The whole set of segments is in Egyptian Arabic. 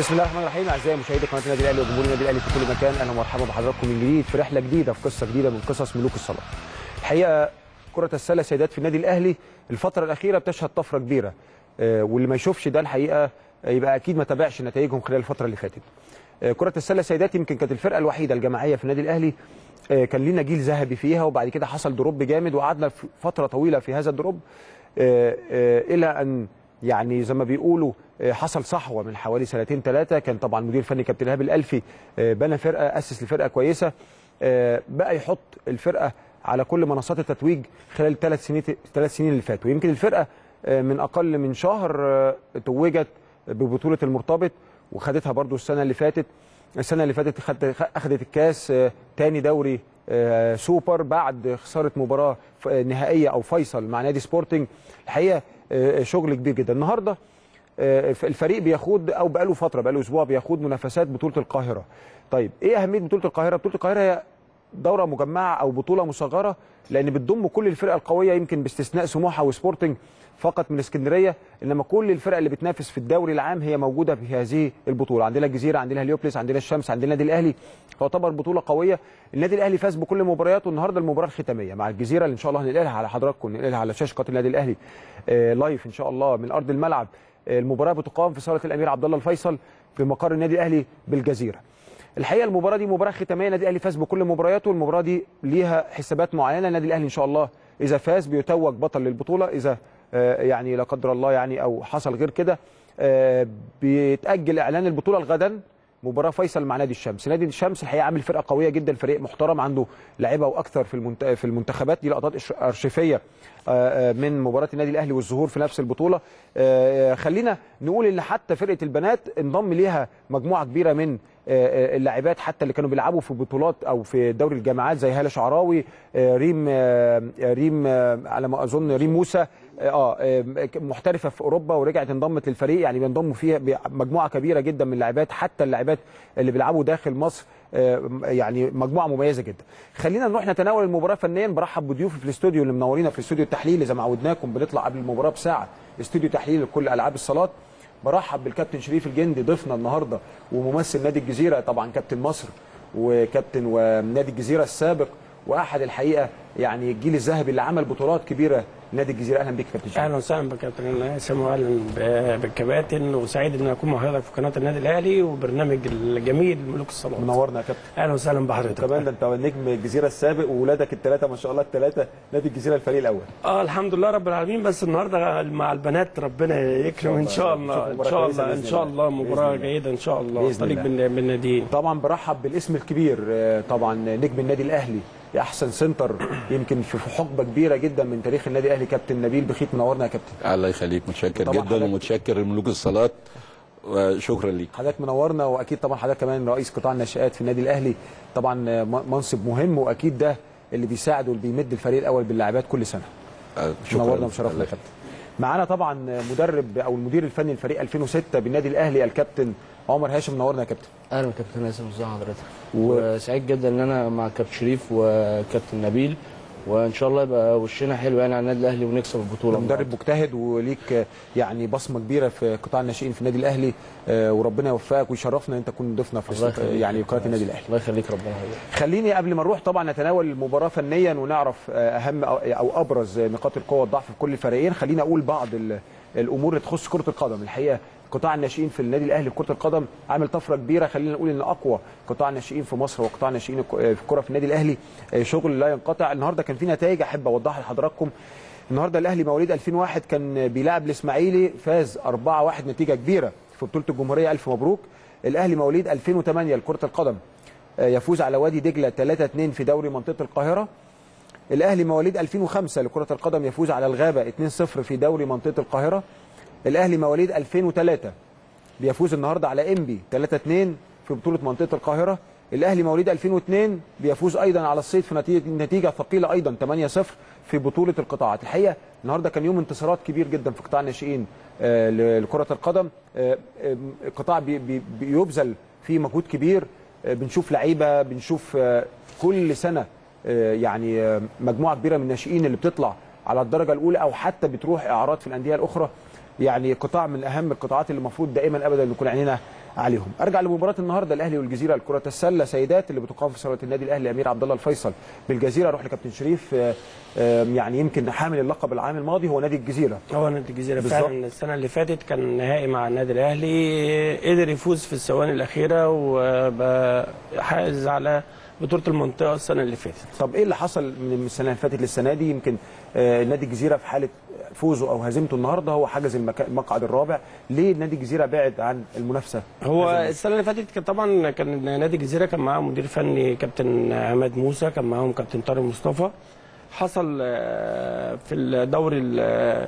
بسم الله الرحمن الرحيم اعزائي مشاهدي قناه النادي الاهلي وجمهور النادي الاهلي في كل مكان اهلا ومرحبا بحضراتكم من جديد في رحله جديده في قصه جديده من قصص ملوك الصلاه. الحقيقه كره السله سيدات في النادي الاهلي الفتره الاخيره بتشهد طفره كبيره آه، واللي ما يشوفش ده الحقيقه آه، يبقى اكيد ما تابعش نتائجهم خلال الفتره اللي فاتت. آه، كره السله سيدات يمكن كانت الفرقه الوحيده الجماعيه في النادي الاهلي آه، كان لينا جيل ذهبي فيها وبعد كده حصل دروب جامد وقعدنا في فتره طويله في هذا الدروب آه، آه، الى ان يعني زي ما بيقولوا آه، حصل صحوه من حوالي سنتين ثلاثه كان طبعا مدير فني كابتن ايهاب الالفي آه، بنى فرقه اسس لفرقه كويسه آه، بقى يحط الفرقه على كل منصات التتويج خلال الثلاث سنين الثلاث سنين اللي فاتوا يمكن الفرقه آه، من اقل من شهر آه، توجت ببطوله المرتبط وخدتها برضو السنه اللي فاتت السنه اللي فاتت خدت اخذت الكاس آه، تاني دوري آه، سوبر بعد خساره مباراه ف- نهائيه او فيصل مع نادي سبورتنج الحقيقه آه، شغل كبير جدا النهارده آه، الفريق بيخوض او بقاله فتره بقاله اسبوع بيخوض منافسات بطوله القاهره طيب ايه اهميه بطوله القاهره بطوله القاهره هي دوره مجمعه او بطوله مصغره لان بتضم كل الفرق القويه يمكن باستثناء سموحه وسبورتنج فقط من اسكندريه انما كل الفرق اللي بتنافس في الدوري العام هي موجوده في هذه البطوله عندنا الجزيره عندنا هليوبلس عندنا الشمس عندنا النادي الاهلي تعتبر بطوله قويه النادي الاهلي فاز بكل مبارياته النهارده المباراه الختاميه مع الجزيره اللي ان شاء الله هننقلها على حضراتكم ننقلها على شاشه قناه النادي الاهلي آه لايف ان شاء الله من ارض الملعب آه المباراه بتقام في صاله الامير عبد الله الفيصل في مقر النادي الاهلي بالجزيره الحقيقه المباراه دي مباراه ختاميه النادي الاهلي فاز بكل مبارياته المباراه دي ليها حسابات معينه النادي الاهلي ان شاء الله اذا فاز بيتوج بطل للبطوله اذا آه، يعني لا قدر الله يعني او حصل غير كده آه، بيتاجل اعلان البطوله لغدا مباراه فيصل مع نادي الشمس نادي الشمس الحقيقه عامل فرقه قويه جدا فريق محترم عنده لعيبه واكثر في المنت... في المنتخبات دي لقطات إش- ارشيفيه آه، آه، من مباراه النادي الاهلي والظهور في نفس البطوله آه، آه، خلينا نقول ان حتى فرقه البنات انضم ليها مجموعه كبيره من آه، آه، اللاعبات حتى اللي كانوا بيلعبوا في بطولات او في دوري الجامعات زي هاله شعراوي آه، ريم آه، ريم آه، على ما اظن ريم موسى اه آه، محترفه في اوروبا ورجعت انضمت للفريق يعني بينضموا فيها مجموعه كبيره جدا من اللاعبات حتى اللاعبات اللي بيلعبوا داخل مصر آه، يعني مجموعه مميزه جدا خلينا نروح نتناول المباراه فنيا برحب بضيوفي في الاستوديو اللي منورينا في الاستوديو التحليلي زي ما عودناكم بنطلع قبل المباراه بساعه استوديو تحليل لكل العاب الصالات برحب بالكابتن شريف الجندي ضيفنا النهارده وممثل نادي الجزيره طبعا كابتن مصر وكابتن ونادي الجزيره السابق واحد الحقيقه يعني الجيل الذهبي اللي عمل بطولات كبيره لنادي الجزيره اهلا بيك كابتن شريف اهلا وسهلا بكابتن هيثم واهلا ب- بالكباتن وسعيد ان اكون مع حضرتك في قناه النادي الاهلي وبرنامج الجميل ملوك الصالات منورنا يا كابتن اهلا وسهلا بحضرتك كمان ده انت نجم الجزيره السابق واولادك الثلاثه ما شاء الله الثلاثه نادي الجزيره الفريق الاول اه الحمد لله رب العالمين بس النهارده مع البنات ربنا يكرم ان شاء الله ان نشوف شاء مباراة الله كويسة ان شاء بإذن الله الله. مباراه بإذن الله. جيده ان شاء الله بإذن طريق الله. بال- بالناديين طبعا برحب بالاسم الكبير آه، طبعا نجم النادي الاهلي احسن سنتر يمكن في في حقبه كبيره جدا من تاريخ النادي الاهلي كابتن نبيل بخيت منورنا يا كابتن الله يخليك متشكر طبعا جدا حضرتك- ومتشكر لملوك الصالات وشكرا ليك حضرتك منورنا واكيد طبعا حضرتك كمان رئيس قطاع الناشئات في النادي الاهلي طبعا آه، م- منصب مهم واكيد ده اللي بيساعد واللي بيمد الفريق الاول باللاعبات كل سنه آه، شكرا منورنا وشرفنا يا كابتن معانا طبعا مدرب او المدير الفني لفريق 2006 بالنادي الاهلي الكابتن عمر هاشم منورنا يا كابتن اهلا كابتن هيثم ازي حضرتك و- وسعيد جدا ان انا مع كابتن شريف وكابتن نبيل وان شاء الله يبقى وشنا حلو يعني على النادي الاهلي ونكسب البطوله مدرب مجتهد وليك آه، يعني بصمه كبيره في قطاع الناشئين في النادي الاهلي آه، وربنا يوفقك ويشرفنا ان انت تكون ضيفنا في الله است- يخليك. يعني قناه النادي الاهلي الله يخليك ربنا يخليك خليني قبل ما نروح طبعا نتناول المباراه فنيا ونعرف آه، اهم أو- او ابرز نقاط القوه والضعف في كل الفريقين خليني اقول بعض ال- الامور اللي تخص كره القدم الحقيقه قطاع الناشئين في النادي الاهلي في كره القدم عامل طفره كبيره خلينا نقول ان اقوى قطاع الناشئين في مصر هو قطاع الناشئين الك- آه، في الكره في النادي الاهلي آه، شغل لا ينقطع النهارده كان في نتائج احب اوضحها لحضراتكم النهارده الاهلي مواليد 2001 كان بيلعب الاسماعيلي فاز 4-1 نتيجه كبيره في بطوله الجمهوريه الف مبروك الاهلي مواليد 2008 لكره القدم آه، يفوز على وادي دجله 3-2 في دوري منطقه القاهره الاهلي مواليد 2005 لكره القدم يفوز على الغابه 2-0 في دوري منطقه القاهره الاهلي مواليد 2003 بيفوز النهارده على انبي 3-2 في بطوله منطقه القاهره الاهلي مواليد 2002 بيفوز ايضا على الصيد في نتيجه نتيجه ثقيله ايضا 8-0 في بطوله القطاعات الحقيقه النهارده كان يوم انتصارات كبير جدا في قطاع الناشئين آه، ل- لكره القدم آه، آه، القطاع بي- بي- بيبذل فيه مجهود كبير آه، بنشوف لعيبه بنشوف آه، كل سنه آه، يعني آه، مجموعه كبيره من الناشئين اللي بتطلع على الدرجه الاولى او حتى بتروح اعارات في الانديه الاخرى يعني قطاع من اهم القطاعات اللي المفروض دائما ابدا نكون عينينا عليهم ارجع لمباراه النهارده الاهلي والجزيره لكره السله سيدات اللي بتقام في صاله النادي الاهلي امير عبد الله الفيصل بالجزيره اروح لكابتن شريف آه، آه، يعني يمكن حامل اللقب العام الماضي هو نادي الجزيره هو نادي الجزيره بالظبط. فعلا السنه اللي فاتت كان نهائي مع النادي الاهلي قدر يفوز في الثواني الاخيره وحاز على بطوله المنطقه السنه اللي فاتت طب ايه اللي حصل من السنه اللي فاتت للسنه دي يمكن آه، نادي الجزيره في حاله فوزه او هزيمته النهارده هو حجز المكا- المقعد الرابع ليه نادي الجزيره بعد عن المنافسه هو هذا السنه اللي فاتت كان طبعا كان نادي الجزيره كان معاه مدير فني كابتن عماد موسى كان معاهم كابتن طارق مصطفى حصل آه، في الدوري ال- آه،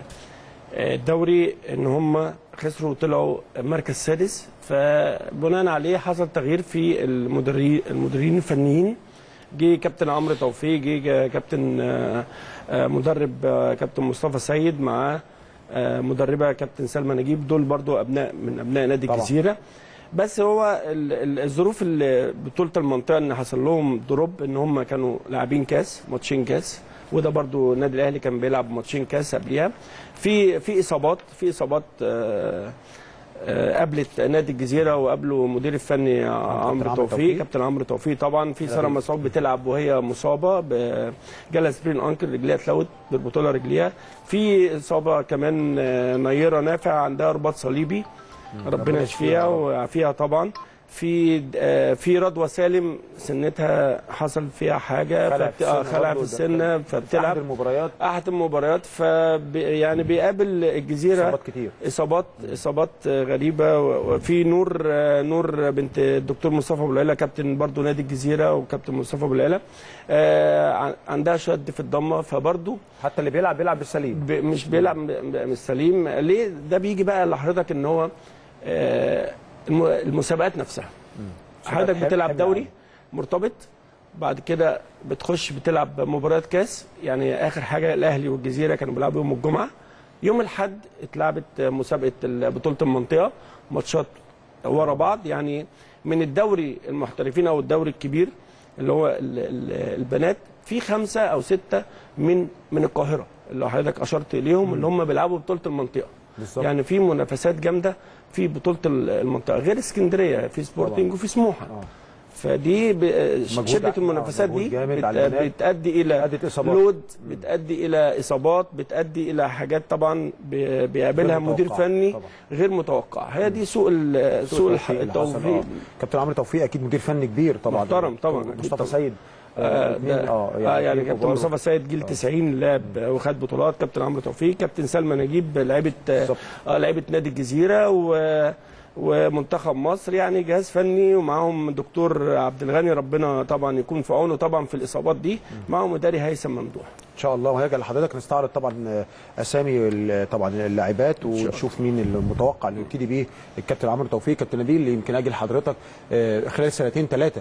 الدوري ان هم خسروا وطلعوا مركز سادس فبناء عليه حصل تغيير في المدربين المديرين الفنيين جه كابتن عمرو توفيق جه كابتن آه، آه، مدرب آه، كابتن مصطفى سيد مع آه، مدربه كابتن سلمى نجيب دول برضو ابناء من ابناء نادي طبعا. الجزيره بس هو ال- ال- الظروف اللي بطوله المنطقه ان حصل لهم دروب ان هم كانوا لاعبين كاس ماتشين كاس وده برضو النادي الاهلي كان بيلعب ماتشين كاس قبليها في في اصابات في اصابات آه، آه، قابلت نادي الجزيره وقابله مدير الفني عمرو عمرو توفيق توفيق. كابتن عمرو توفيق طبعا في ساره مسعود بتلعب وهي مصابه بجالها سبرين انكل رجليها اتلوت بالبطوله رجليها في اصابه كمان آه، نيره نافع عندها رباط صليبي ربنا يشفيها ويعافيها طبعا في آه، في رضوى سالم سنتها حصل فيها حاجه خلع فبت- في آه، السن خلع برضه في ده السن في احد فبتلعب المباريات احد المباريات ف يعني بيقابل الجزيره اصابات كتير اصابات اصابات غريبه وفي نور نور بنت الدكتور مصطفى ابو العلا كابتن برضو نادي الجزيره وكابتن مصطفى ابو العلا آه، عندها شد في الضمه فبرضو حتى اللي بيلعب بيلعب بالسليم ب- مش بيلعب ب- ب- مش سليم ليه ده بيجي بقى لحضرتك ان هو آه، الم- المسابقات نفسها حضرتك حلو- بتلعب حلو دوري يعني. مرتبط بعد كده بتخش بتلعب مباريات كاس يعني اخر حاجه الاهلي والجزيره كانوا بيلعبوا يوم الجمعه يوم الاحد اتلعبت مسابقه بطوله المنطقه ماتشات ورا بعض يعني من الدوري المحترفين او الدوري الكبير اللي هو ال- ال- البنات في خمسه او سته من من القاهره اللي حضرتك اشرت اليهم اللي هم بيلعبوا بطوله المنطقه بالظبط. يعني في منافسات جامده في بطوله المنطقه غير اسكندريه في سبورتنج وفي سموحه آه. فدي ب... مجهود شده ع- المنافسات مجهود دي جامد بت... على البنات. بتؤدي الى أدت إصابات. لود بتؤدي الى اصابات بتؤدي الى حاجات طبعا ب... بيقابلها غير مدير متوقعة فني طبعا. غير متوقع هي دي سوء ال... سوء الح... اللي حصل. التوفيق آه. كابتن عمرو توفيق اكيد مدير فني كبير طبعا محترم طبعا، أكيد مصطفى طبعا. سيد آه اتنين- ده- اه آه يعني اتنين كابتن كبار. مصطفى سيد جيل 90 لعب وخد بطولات كابتن عمرو توفيق كابتن سلمى نجيب لعيبه بالظبط. اه لعيبه نادي الجزيره و ومنتخب مصر يعني جهاز فني ومعاهم دكتور عبد الغني ربنا طبعا يكون في عونه طبعا في الاصابات دي معاهم مداري هيثم ممدوح ان شاء الله وهيرجع لحضرتك نستعرض طبعا آه، اسامي ال- طبعا اللاعبات ونشوف مين المتوقع انه يبتدي بيه الكابتن عمرو توفيق كابتن نبيل اللي يمكن اجي لحضرتك آه، خلال سنتين ثلاثه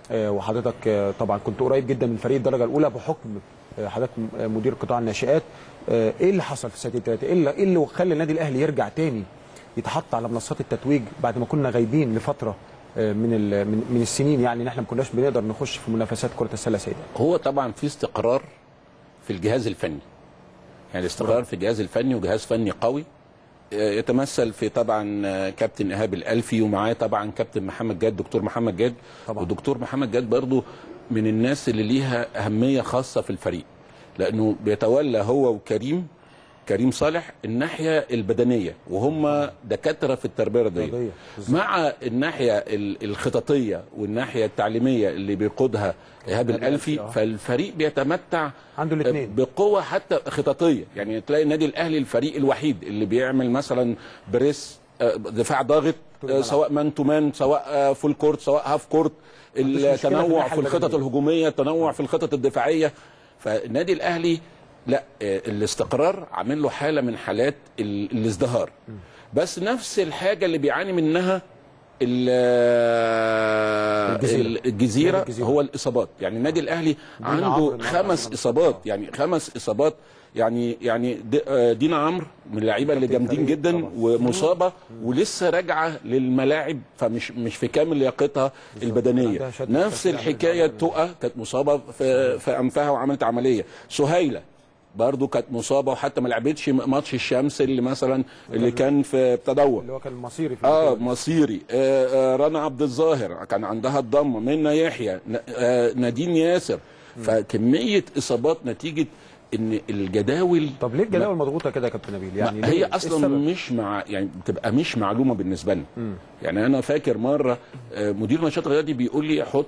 وحضرتك آه، طبعا كنت قريب جدا من فريق الدرجه الاولى بحكم آه، حضرتك م- مدير قطاع الناشئات آه، ايه اللي حصل في السنتين ثلاثه؟ ايه اللي, إيه اللي خلى النادي الاهلي يرجع تاني يتحط على منصات التتويج بعد ما كنا غايبين لفتره آه، من ال- من من السنين يعني ان احنا ما كناش بنقدر نخش في منافسات كره السله سيدات هو طبعا في استقرار في الجهاز الفني يعني استقرار في الجهاز الفني وجهاز فني قوي آه، يتمثل في طبعا آه، كابتن ايهاب الالفي ومعاه طبعا كابتن محمد جاد دكتور محمد جاد طبعا. ودكتور محمد جاد برضو من الناس اللي ليها اهميه خاصه في الفريق لانه بيتولى هو وكريم كريم صالح الناحيه البدنيه وهم دكاتره في التربيه الرياضيه رياضية، بالظبط. مع الناحيه ال- الخططيه والناحيه التعليميه اللي بيقودها ايهاب الالفي آه. فالفريق بيتمتع عنده الاثنين بقوه حتى خططيه يعني تلاقي النادي الاهلي الفريق الوحيد اللي بيعمل مثلا بريس آه، دفاع ضاغط طول آه، الملعب. سواء مان تو مان سواء آه، فول كورت سواء هاف كورت عندوش مشكلة في التنوع الناحية في الخطط البدنية. الهجوميه التنوع في الخطط الدفاعيه فالنادي الاهلي لا آه، الاستقرار عامل له حاله من حالات ال- الازدهار بس نفس الحاجه اللي بيعاني منها ال- الجزيرة. ال- الجزيره نادي الجزيرة. هو الاصابات يعني النادي الاهلي عمرو عنده النهاردة خمس عمل- اصابات يعني خمس اصابات يعني يعني د- آه، دينا عمرو من اللعيبه اللي كابتن جامدين فريق جدا طبعا. ومصابه ولسه راجعه للملاعب فمش مش في كامل لياقتها البدنيه عندها شد نفس في الكلام الحكايه ده. تقى كانت مصابه في في انفها وعملت عمليه سهيله برضو كانت مصابه وحتى ما لعبتش ماتش الشمس اللي مثلا اللي كان في تدور اللي هو كان المصيري في اه البطولة. مصيري آه آه رنا عبد الظاهر كان عندها الضمه منى يحيى ن- آه نادين ياسر فكميه اصابات نتيجه ان الجداول طب ليه الجداول مضغوطه كده يا كابتن نبيل يعني يعني ليه؟ هي إيه اصلا السبب؟ مش مع يعني بتبقى مش معلومه بالنسبه لنا يعني انا فاكر مره آه، مدير نشاط الرياضي بيقول لي حط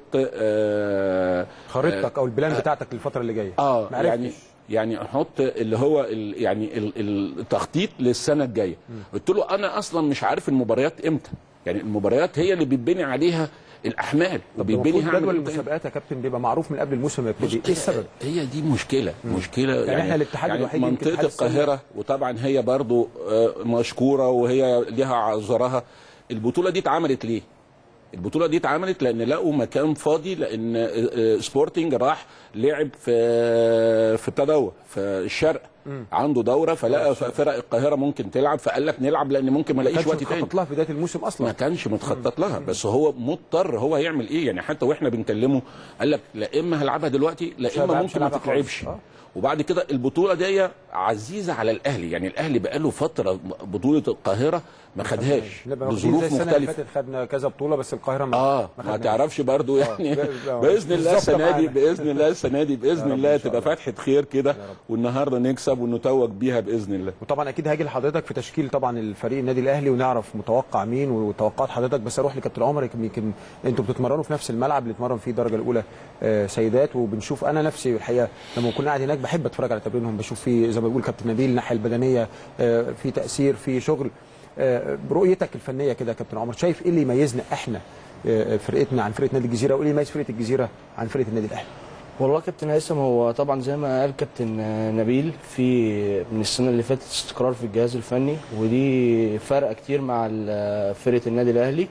آه خريطتك او البلان بتاعتك للفتره اللي جايه اه ما يعني عرفتش. يعني احط اللي هو ال يعني ال التخطيط للسنه الجايه قلت له انا اصلا مش عارف المباريات امتى يعني المباريات هي اللي بيتبني عليها الاحمال طب وبيتبني المفروض هعمل جدول إيه تاني. المسابقات يا كابتن بيبقى معروف من قبل الموسم ما يبتدي ايه السبب؟ هي دي مشكله مشكله يعني, إحنا الاتحاد يعني الوحيد يمكن منطقه اتحاد السله. القاهره وطبعا هي برضو آه، مشكوره وهي ليها عذرها البطوله دي اتعملت ليه؟ البطوله دي اتعملت لان لقوا مكان فاضي لان آه، آه، سبورتنج راح لعب في في تدور في الشرق عنده دوره فلقى فرق القاهره ممكن تلعب فقال لك نلعب لان ممكن ما ما الاقيش كانش وقت تاني مخطط لها في بدايه الموسم ما اصلا كانش متخطط لها بس هو مضطر هو يعمل ايه يعني حتى واحنا بنكلمه قال لك لا اما هلعبها دلوقتي لا مش اما هلعب- ممكن مش ما هلعبها خالص. تتلعبش آه. وبعد كده البطوله دي عزيزه على الاهلي يعني الاهلي بقاله فتره بطوله القاهره ما خدهاش نبقى واخدين زي بظروف السنه اللي مختلفه فاتت خدنا كذا بطوله بس القاهره ما اه ما خدناش. تعرفش برضو يعني ب- ب- باذن الله بالظبط السنه دي معانا. باذن الله السنه دي باذن رب الله إن شاء تبقى الله. فتحه خير كده والنهارده نكسب ونتوج بيها باذن الله وطبعا اكيد هاجي لحضرتك في تشكيل طبعا الفريق النادي الاهلي ونعرف متوقع مين وتوقعات حضرتك بس اروح لكابتن عمر يمكن- يمكن انتوا بتتمرنوا في نفس الملعب اللي اتمرن فيه الدرجه الاولى آه، سيدات وبنشوف انا نفسي الحقيقه لما بكون قاعد هناك بحب اتفرج على تمرينهم بشوف في زي ما بيقول كابتن نبيل الناحيه البدنيه آه، في تاثير في شغل آه، برؤيتك الفنيه كده يا كابتن عمر شايف ايه اللي يميزنا احنا آه، فرقتنا عن فرقه نادي الجزيره وايه اللي يميز فرقه الجزيره عن فرقه النادي الاهلي والله كابتن هيثم هو طبعا زي ما قال كابتن آه، نبيل في من السنه اللي فاتت استقرار في الجهاز الفني ودي فرقه كتير مع ال- فرقه النادي الاهلي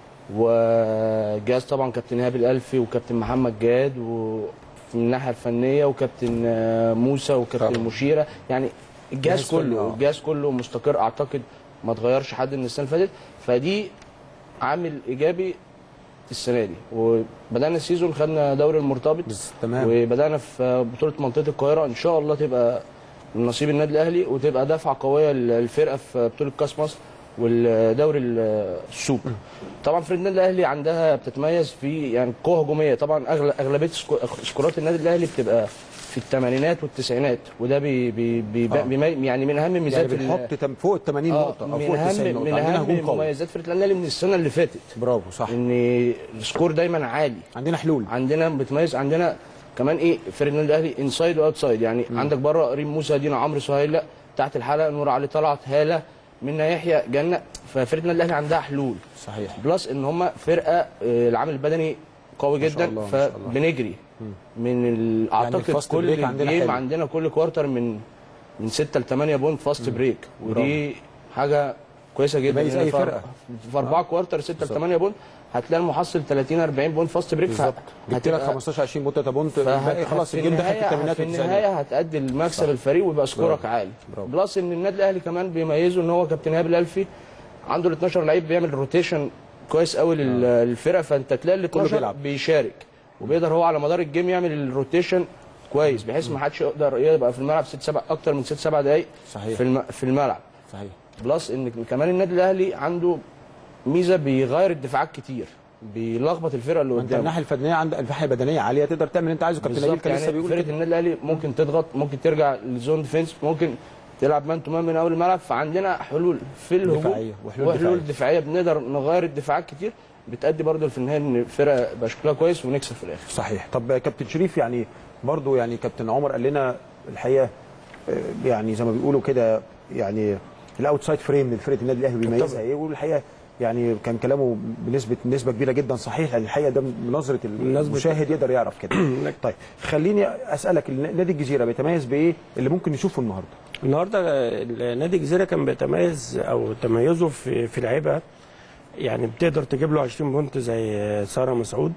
والجهاز طبعا كابتن ايهاب الالفي وكابتن محمد جاد ومن الناحيه الفنيه وكابتن آه، موسى وكابتن طبعا. مشيره يعني الجهاز جهاز فني، كله آه. الجهاز كله مستقر اعتقد ما اتغيرش حد من السنه اللي فاتت فدي عامل ايجابي السنه دي وبدانا السيزون خدنا دوري المرتبط تمام وبدانا في بطوله منطقه القاهره ان شاء الله تبقى من نصيب النادي الاهلي وتبقى دفعه قويه للفرقه في بطوله كاس مصر والدوري السوبر طبعا فرقه النادي الاهلي عندها بتتميز في يعني قوه هجوميه طبعا أغل- اغلبيه سكو- سكورات النادي الاهلي بتبقى في الثمانينات والتسعينات وده بي بي بي آه. بي يعني من اهم يعني ميزات ال- بنحط تم- فوق ال 80 آه، نقطه او من فوق ال 90 اهم نقطه من عندنا اهم هجوم قوي مميزات فرقه النادي الاهلي من السنه اللي فاتت برافو صح ان السكور دايما عالي عندنا حلول عندنا بتميز عندنا كمان ايه فريق النادي الاهلي انسايد واوت سايد يعني م. عندك بره ريم موسى دينا عمرو سهيل لا تحت الحلقه نور علي طلعت هاله منا يحيى جنه ففرقه النادي الاهلي عندها حلول صحيح بلس ان هم فرقه آه، العامل البدني قوي ما شاء جدا الله، ما شاء الله. فبنجري من ال- اعتقد الفاست كل بريك عندنا جيم حلو. عندنا كل كوارتر من من 6 ل 8 بونت فاست بريك ودي حاجه كويسه جدا تميز إن أي في- فرقة. في اربعه كوارتر 6 ل 8 بونت هتلاقي المحصل 30 40 بونت فاست بريك بالظبط جبت لك هتبقى- 15 20 بونت بونت فهت- الباقي خلاص في الجيم دخل في النهاية- الثمانينات في والتسعينات النهايه هتأدي المكسب الفريق ويبقى سكورك عالي برافو. بلس ان النادي الاهلي كمان بيميزه ان هو كابتن ايهاب الالفي عنده ال 12 لعيب بيعمل روتيشن كويس قوي لل- للفرقه فانت تلاقي ال 12 بيلعب. بيشارك وبيقدر هو على مدار الجيم يعمل الروتيشن كويس بحيث ما حدش يقدر يبقى في الملعب ست سبع اكتر من ست سبع دقائق صحيح. في الم- في الملعب صحيح بلس ان كمان النادي الاهلي عنده ميزه بيغير الدفاعات كتير بيلخبط الفرقه اللي ما انت قدامه الناحيه الفنيه عندك الناحيه البدنيه عاليه تقدر تعمل اللي انت عايزه كابتن نبيل بالظبط كان لسه يعني بيقول فرقه كده. النادي الاهلي ممكن تضغط ممكن ترجع للزون ديفنس ممكن تلعب مان تو مان من اول الملعب فعندنا حلول في الهجوم دفاعية وحلول وحلول دفاعيه بنقدر نغير الدفاعات كتير بتأدي برضه في النهايه ان الفرقه يبقى شكلها كويس ونكسب في الاخر صحيح طب كابتن شريف يعني برضو يعني كابتن عمر قال لنا الحقيقه آه، يعني زي ما بيقولوا كده يعني الاوتسايد فريم لفرقه النادي الاهلي بيميزها ايه والحقيقه يعني كان كلامه بنسبه نسبه كبيره جدا صحيح يعني الحقيقه ده من نظره المشاهد يقدر يعرف كده طيب خليني اسالك نادي الجزيره بيتميز بايه اللي ممكن نشوفه النهارده النهارده نادي الجزيره كان بيتميز او تميزه في في لعيبه يعني بتقدر تجيب له 20 بونت زي ساره مسعود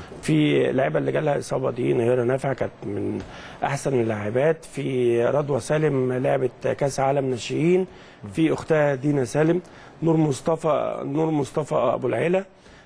في لعيبه اللي جالها اصابه دي نيره نافع كانت من احسن اللاعبات في رضوى سالم لعبت كاس عالم ناشئين في اختها دينا سالم نور مصطفى نور مصطفى ابو العيله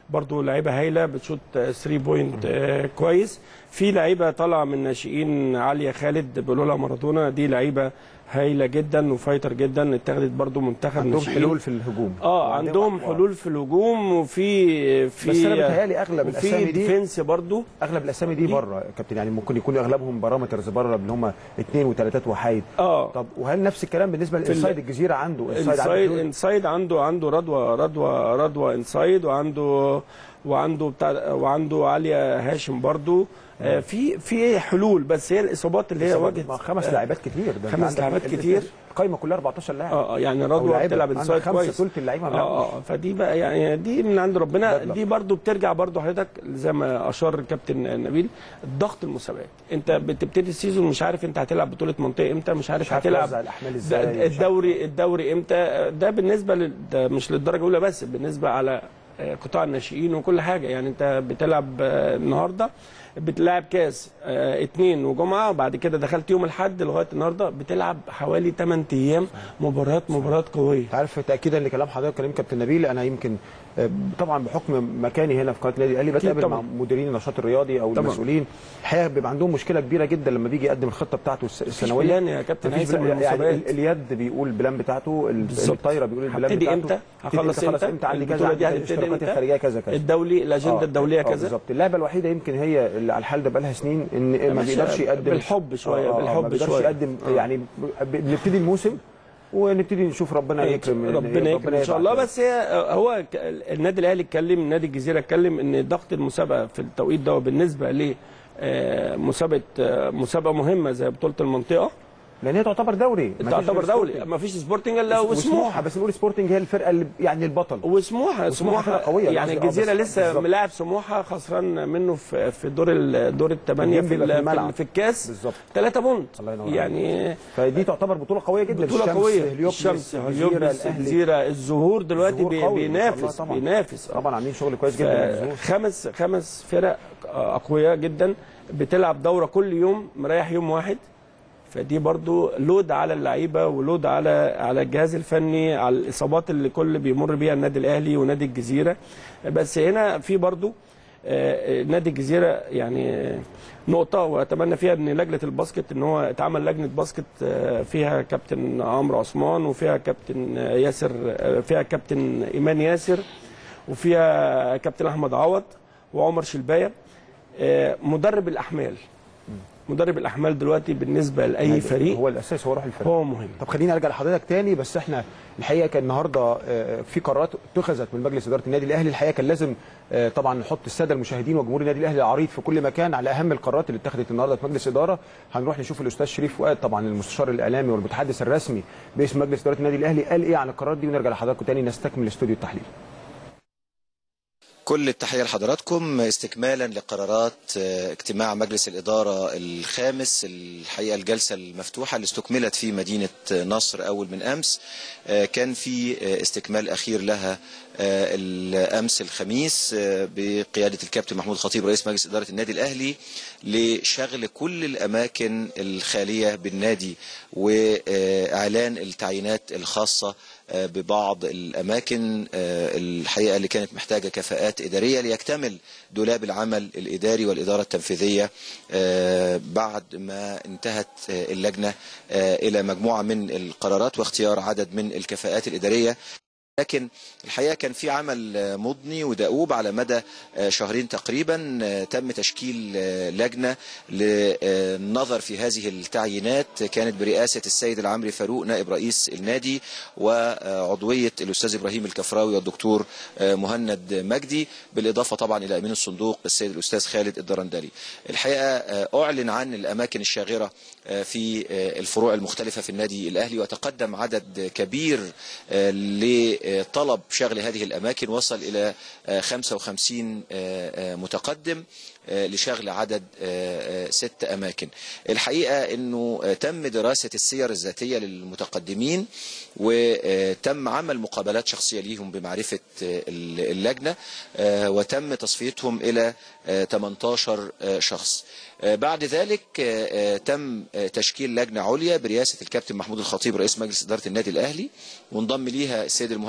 برضو لعيبه هايله بتشوت 3 بوينت آه، كويس في لعيبه طالعه من ناشئين عاليه خالد بيقولوا لها مارادونا دي لعيبه هايله جدا وفايتر جدا اتخذت برضو منتخب عندهم ناشئين. حلول في الهجوم اه عندهم أفكار. حلول في الهجوم وفي في بس أنا بيتهيألي أغلب وفي الأسامي دي- ديفنس برضو اغلب الاسامي دي بره يا كابتن يعني ممكن يكون اغلبهم بارامترز بره اللي هم اثنين وثلاثات وحايد اه طب وهل نفس الكلام بالنسبه ال- للانسايد الجزيره عنده الانسايد عنده انسايد حلول؟ انسايد عنده عنده رضوى رضوى رضوى انسايد وعنده وعنده بتاع وعنده عليا هاشم برضو آه في في حلول بس هي الاصابات اللي هي واجهت ما خمس لاعبات كتير ده أنت خمس عندك لاعبات ال- كتير. القايمه كلها 14 لاعب اه آه، يعني أو رضوى لعيبة. بتلعب عندك انسايد خمسة كويس ثلث اللعيبة ما اه بيلعبوش. اه فدي بقى يعني دي من عند ربنا بدلة. دي برضو بترجع برضو حضرتك زي ما اشار الكابتن نبيل ضغط المسابقات انت بتبتدي السيزون مش عارف انت هتلعب بطوله منطقه امتى مش عارف مش عارف هتلعب توزع الأحمال ده- إزاي، مش عارف. الدوري الدوري امتى ده بالنسبه لل... ده مش للدرجه الاولى بس بالنسبه على آه، قطاع الناشئين وكل حاجه يعني انت بتلعب آه، النهارده بتلعب كاس آه، اتنين وجمعه وبعد كده دخلت يوم الاحد لغايه النهارده بتلعب حوالي 8 ايام مباريات مباريات قويه انت عارف تاكيدا لكلام حضرتك كلام كابتن نبيل انا يمكن آه، طبعا بحكم مكاني هنا في قناه النادي الاهلي بتقابل طبعاً. مع مديرين النشاط الرياضي او طبعاً. المسؤولين الحقيقه بيبقى عندهم مشكله كبيره جدا لما بيجي يقدم الخطه بتاعته الس- السنويه بلان يا كابتن مفيش هيثم بلان. يعني للمسابقات. ال- اليد بيقول البلان بتاعته ال- بالظبط. الطايره بيقول البلان هبتدي بتاعته امتى؟ هبتدي هخلص خلاص امتى؟ امتى عندي كذا البطولة دي عندي هتبتدي الاشتراكات امتى؟ الخارجيه كذا كذا الدولي الاجنده آه، الدوليه آه، كذا بالظبط اللعبه الوحيده يمكن هي اللي على الحال ده بقى لها سنين ان ما ماشي، بيقدرش يقدم بالحب شوية، آه، آه، بالحب ما بيقدرش شوية. يقدم آه. يعني ب- بنبتدي الموسم ونبتدي نشوف ربنا يكرم ربنا يكرم ان شاء الله يبعت. بس هي هو ك- النادي الاهلي اتكلم نادي الجزيره اتكلم ان ضغط المسابقه في التوقيت ده بالنسبه ل آه، مسابقه آه، مسابقه مهمه زي بطوله المنطقه لان هي تعتبر دوري مفيش تعتبر غير دولي سبورتنج. ما فيش سبورتنج الا وسموحه وسموحه بس نقول سبورتنج هي الفرقه اللي يعني البطل وسموحه وسموحة سموحه فرقة قوية، يعني قصدي، آه، الجزيره بس- لسه بالظبط. ملاعب سموحه خسران منه في في دور ال- دور الثمانيه الجيم في, بيبقى في ال- الملعب. في الكاس بالظبط 3 بونت الله ينور يعني فدي تعتبر بطوله قويه جدا بطولة الشمس قوية هليوبلس الشمس الجزيره هليوبلس الاهلي الجزيرة الزهور دلوقتي الظهور بي قوي ما شاء الله بينافس طبعاً. بينافس آه. طبعا عاملين شغل كويس جدا ف- الظهور. خمس خمس فرق اقوياء جدا بتلعب دوره كل يوم مريح يوم واحد فدي برضو لود على اللعيبه ولود على على الجهاز الفني على الاصابات اللي كل بيمر بيها النادي الاهلي ونادي الجزيره بس هنا في برضو آه، نادي الجزيره يعني آه، نقطه واتمنى فيها ان لجنه الباسكت ان هو اتعمل لجنه باسكت آه، فيها كابتن عمرو عثمان وفيها كابتن آه، ياسر آه، فيها كابتن ايمان ياسر وفيها كابتن احمد عوض وعمر شلبايه آه، مدرب الاحمال مدرب الاحمال دلوقتي بالنسبه لاي فريق هو الاساس هو روح الفريق هو مهم طب خليني ارجع لحضرتك تاني بس احنا الحقيقه كان النهارده آه، في قرارات اتخذت من مجلس اداره النادي الاهلي الحقيقه كان لازم آه، طبعا نحط الساده المشاهدين وجمهور النادي الاهلي العريض في كل مكان على اهم القرارات اللي اتخذت النهارده في مجلس اداره هنروح نشوف الاستاذ شريف فؤاد طبعا المستشار الاعلامي والمتحدث الرسمي باسم مجلس اداره النادي الاهلي قال ايه عن القرارات دي ونرجع لحضراتكم تاني نستكمل استوديو التحليل كل التحية لحضراتكم استكمالا لقرارات آه، اجتماع مجلس الإدارة الخامس الحقيقة الجلسة المفتوحة اللي استكملت في مدينة نصر أول من أمس آه، كان في آه، استكمال أخير لها آه، الأمس الخميس آه، بقيادة الكابتن محمود خطيب رئيس مجلس إدارة النادي الأهلي لشغل كل الأماكن الخالية بالنادي وإعلان التعيينات الخاصة آه، ببعض الأماكن آه، الحقيقة اللي كانت محتاجة كفاءات إدارية ليكتمل دولاب العمل الإداري والإدارة التنفيذية آه، بعد ما انتهت آه، اللجنة آه، إلى مجموعة من القرارات واختيار عدد من الكفاءات الإدارية لكن الحقيقه كان في عمل آه، مضني ودؤوب على مدى آه، شهرين تقريبا آه، تم تشكيل آه، لجنه للنظر في هذه التعيينات كانت برئاسه السيد العمري فاروق نائب رئيس النادي وعضويه الاستاذ ابراهيم الكفراوي والدكتور آه، مهند مجدي بالاضافه طبعا الى امين الصندوق السيد الاستاذ خالد الدرندلي. الحقيقه آه، اعلن عن الاماكن الشاغره آه، في آه، الفروع المختلفه في النادي الاهلي وتقدم عدد كبير آه، لطلب شغل هذه الاماكن وصل الى آه، 55 آه، آه، متقدم آه، لشغل عدد آه، آه، ست اماكن. الحقيقه انه آه، تم دراسه السير الذاتيه للمتقدمين وتم عمل مقابلات شخصيه ليهم بمعرفه آه، اللجنه آه، وتم تصفيتهم الى آه، 18 آه، شخص. آه، بعد ذلك آه، آه، تم آه، تشكيل لجنه عليا برئاسه الكابتن محمود الخطيب رئيس مجلس اداره النادي الاهلي وانضم ليها السيد المهندس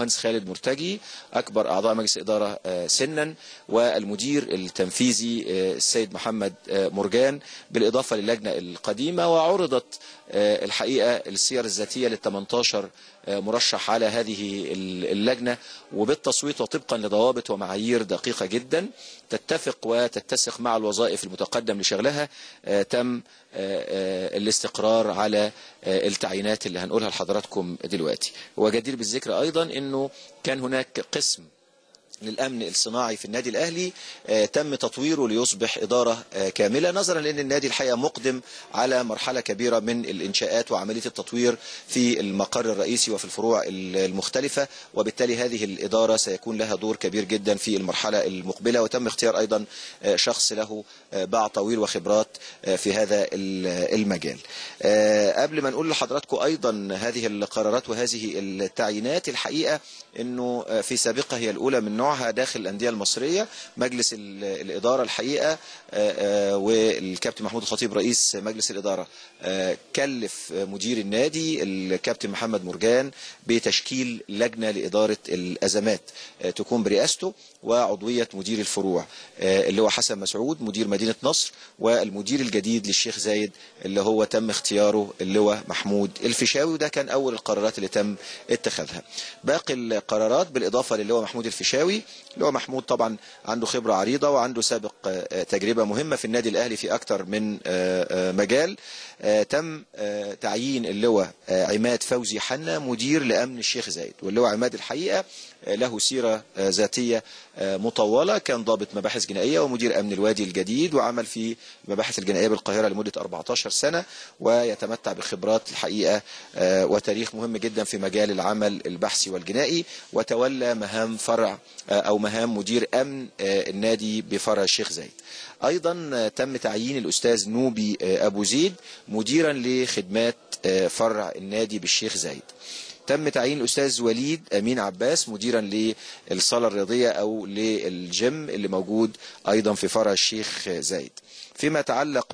المهندس خالد مرتجي اكبر اعضاء مجلس الاداره آه، سنا والمدير التنفيذي آه، السيد محمد آه، مرجان بالاضافه للجنه القديمه وعرضت آه، الحقيقه السير الذاتيه لل 18 آه، مرشح على هذه اللجنه وبالتصويت وطبقا لضوابط ومعايير دقيقه جدا تتفق وتتسق مع الوظائف المتقدم لشغلها آه، تم آه، آه، الاستقرار على آه، التعيينات اللي هنقولها لحضراتكم دلوقتي وجدير بالذكر ايضا انه كان هناك قسم للامن الصناعي في النادي الاهلي آه، تم تطويره ليصبح اداره آه، كامله نظرا لان النادي الحقيقه مقدم على مرحله كبيره من الانشاءات وعمليه التطوير في المقر الرئيسي وفي الفروع ال- المختلفه وبالتالي هذه الاداره سيكون لها دور كبير جدا في المرحله المقبله وتم اختيار ايضا آه، شخص له آه، باع طويل وخبرات آه، في هذا ال- المجال آه، قبل ما نقول لحضراتكم ايضا هذه القرارات وهذه التعيينات الحقيقه انه آه، في سابقه هي الاولى من نوعها داخل الانديه المصريه مجلس ال- الاداره الحقيقه آه، آه، والكابتن محمود الخطيب رئيس مجلس الاداره آه، كلف آه، مدير النادي الكابتن محمد مرجان بتشكيل لجنه لاداره الازمات آه، تكون برئاسته وعضويه مدير الفروع آه، اللي هو حسن مسعود مدير مدينه نصر والمدير الجديد للشيخ زايد اللي هو تم اختياره اللي هو محمود الفيشاوي وده كان اول القرارات اللي تم اتخاذها باقي القرارات بالاضافه للي هو محمود الفيشاوي اللي هو محمود طبعا عنده خبره عريضه وعنده سابق آه، تجربه مهمه في النادي الاهلي في اكثر من آه، آه، مجال آه، تم آه، تعيين اللواء آه، عماد فوزي حنا مدير لامن الشيخ زايد واللواء عماد الحقيقه آه، له سيره آه، ذاتيه آه، مطوله كان ضابط مباحث جنائيه ومدير امن الوادي الجديد وعمل في المباحث الجنائيه بالقاهره لمده 14 سنه ويتمتع بخبرات الحقيقه آه، وتاريخ مهم جدا في مجال العمل البحثي والجنائي وتولى مهام فرع آه، او مهام مدير امن آه، النادي بفرع الشيخ زايد ايضا آه، تم تعيين الاستاذ نوبي آه، ابو زيد مديرا لخدمات آه، فرع النادي بالشيخ زايد تم تعيين الاستاذ وليد امين عباس مديرا للصاله الرياضيه او للجيم اللي موجود ايضا في فرع الشيخ زايد فيما يتعلق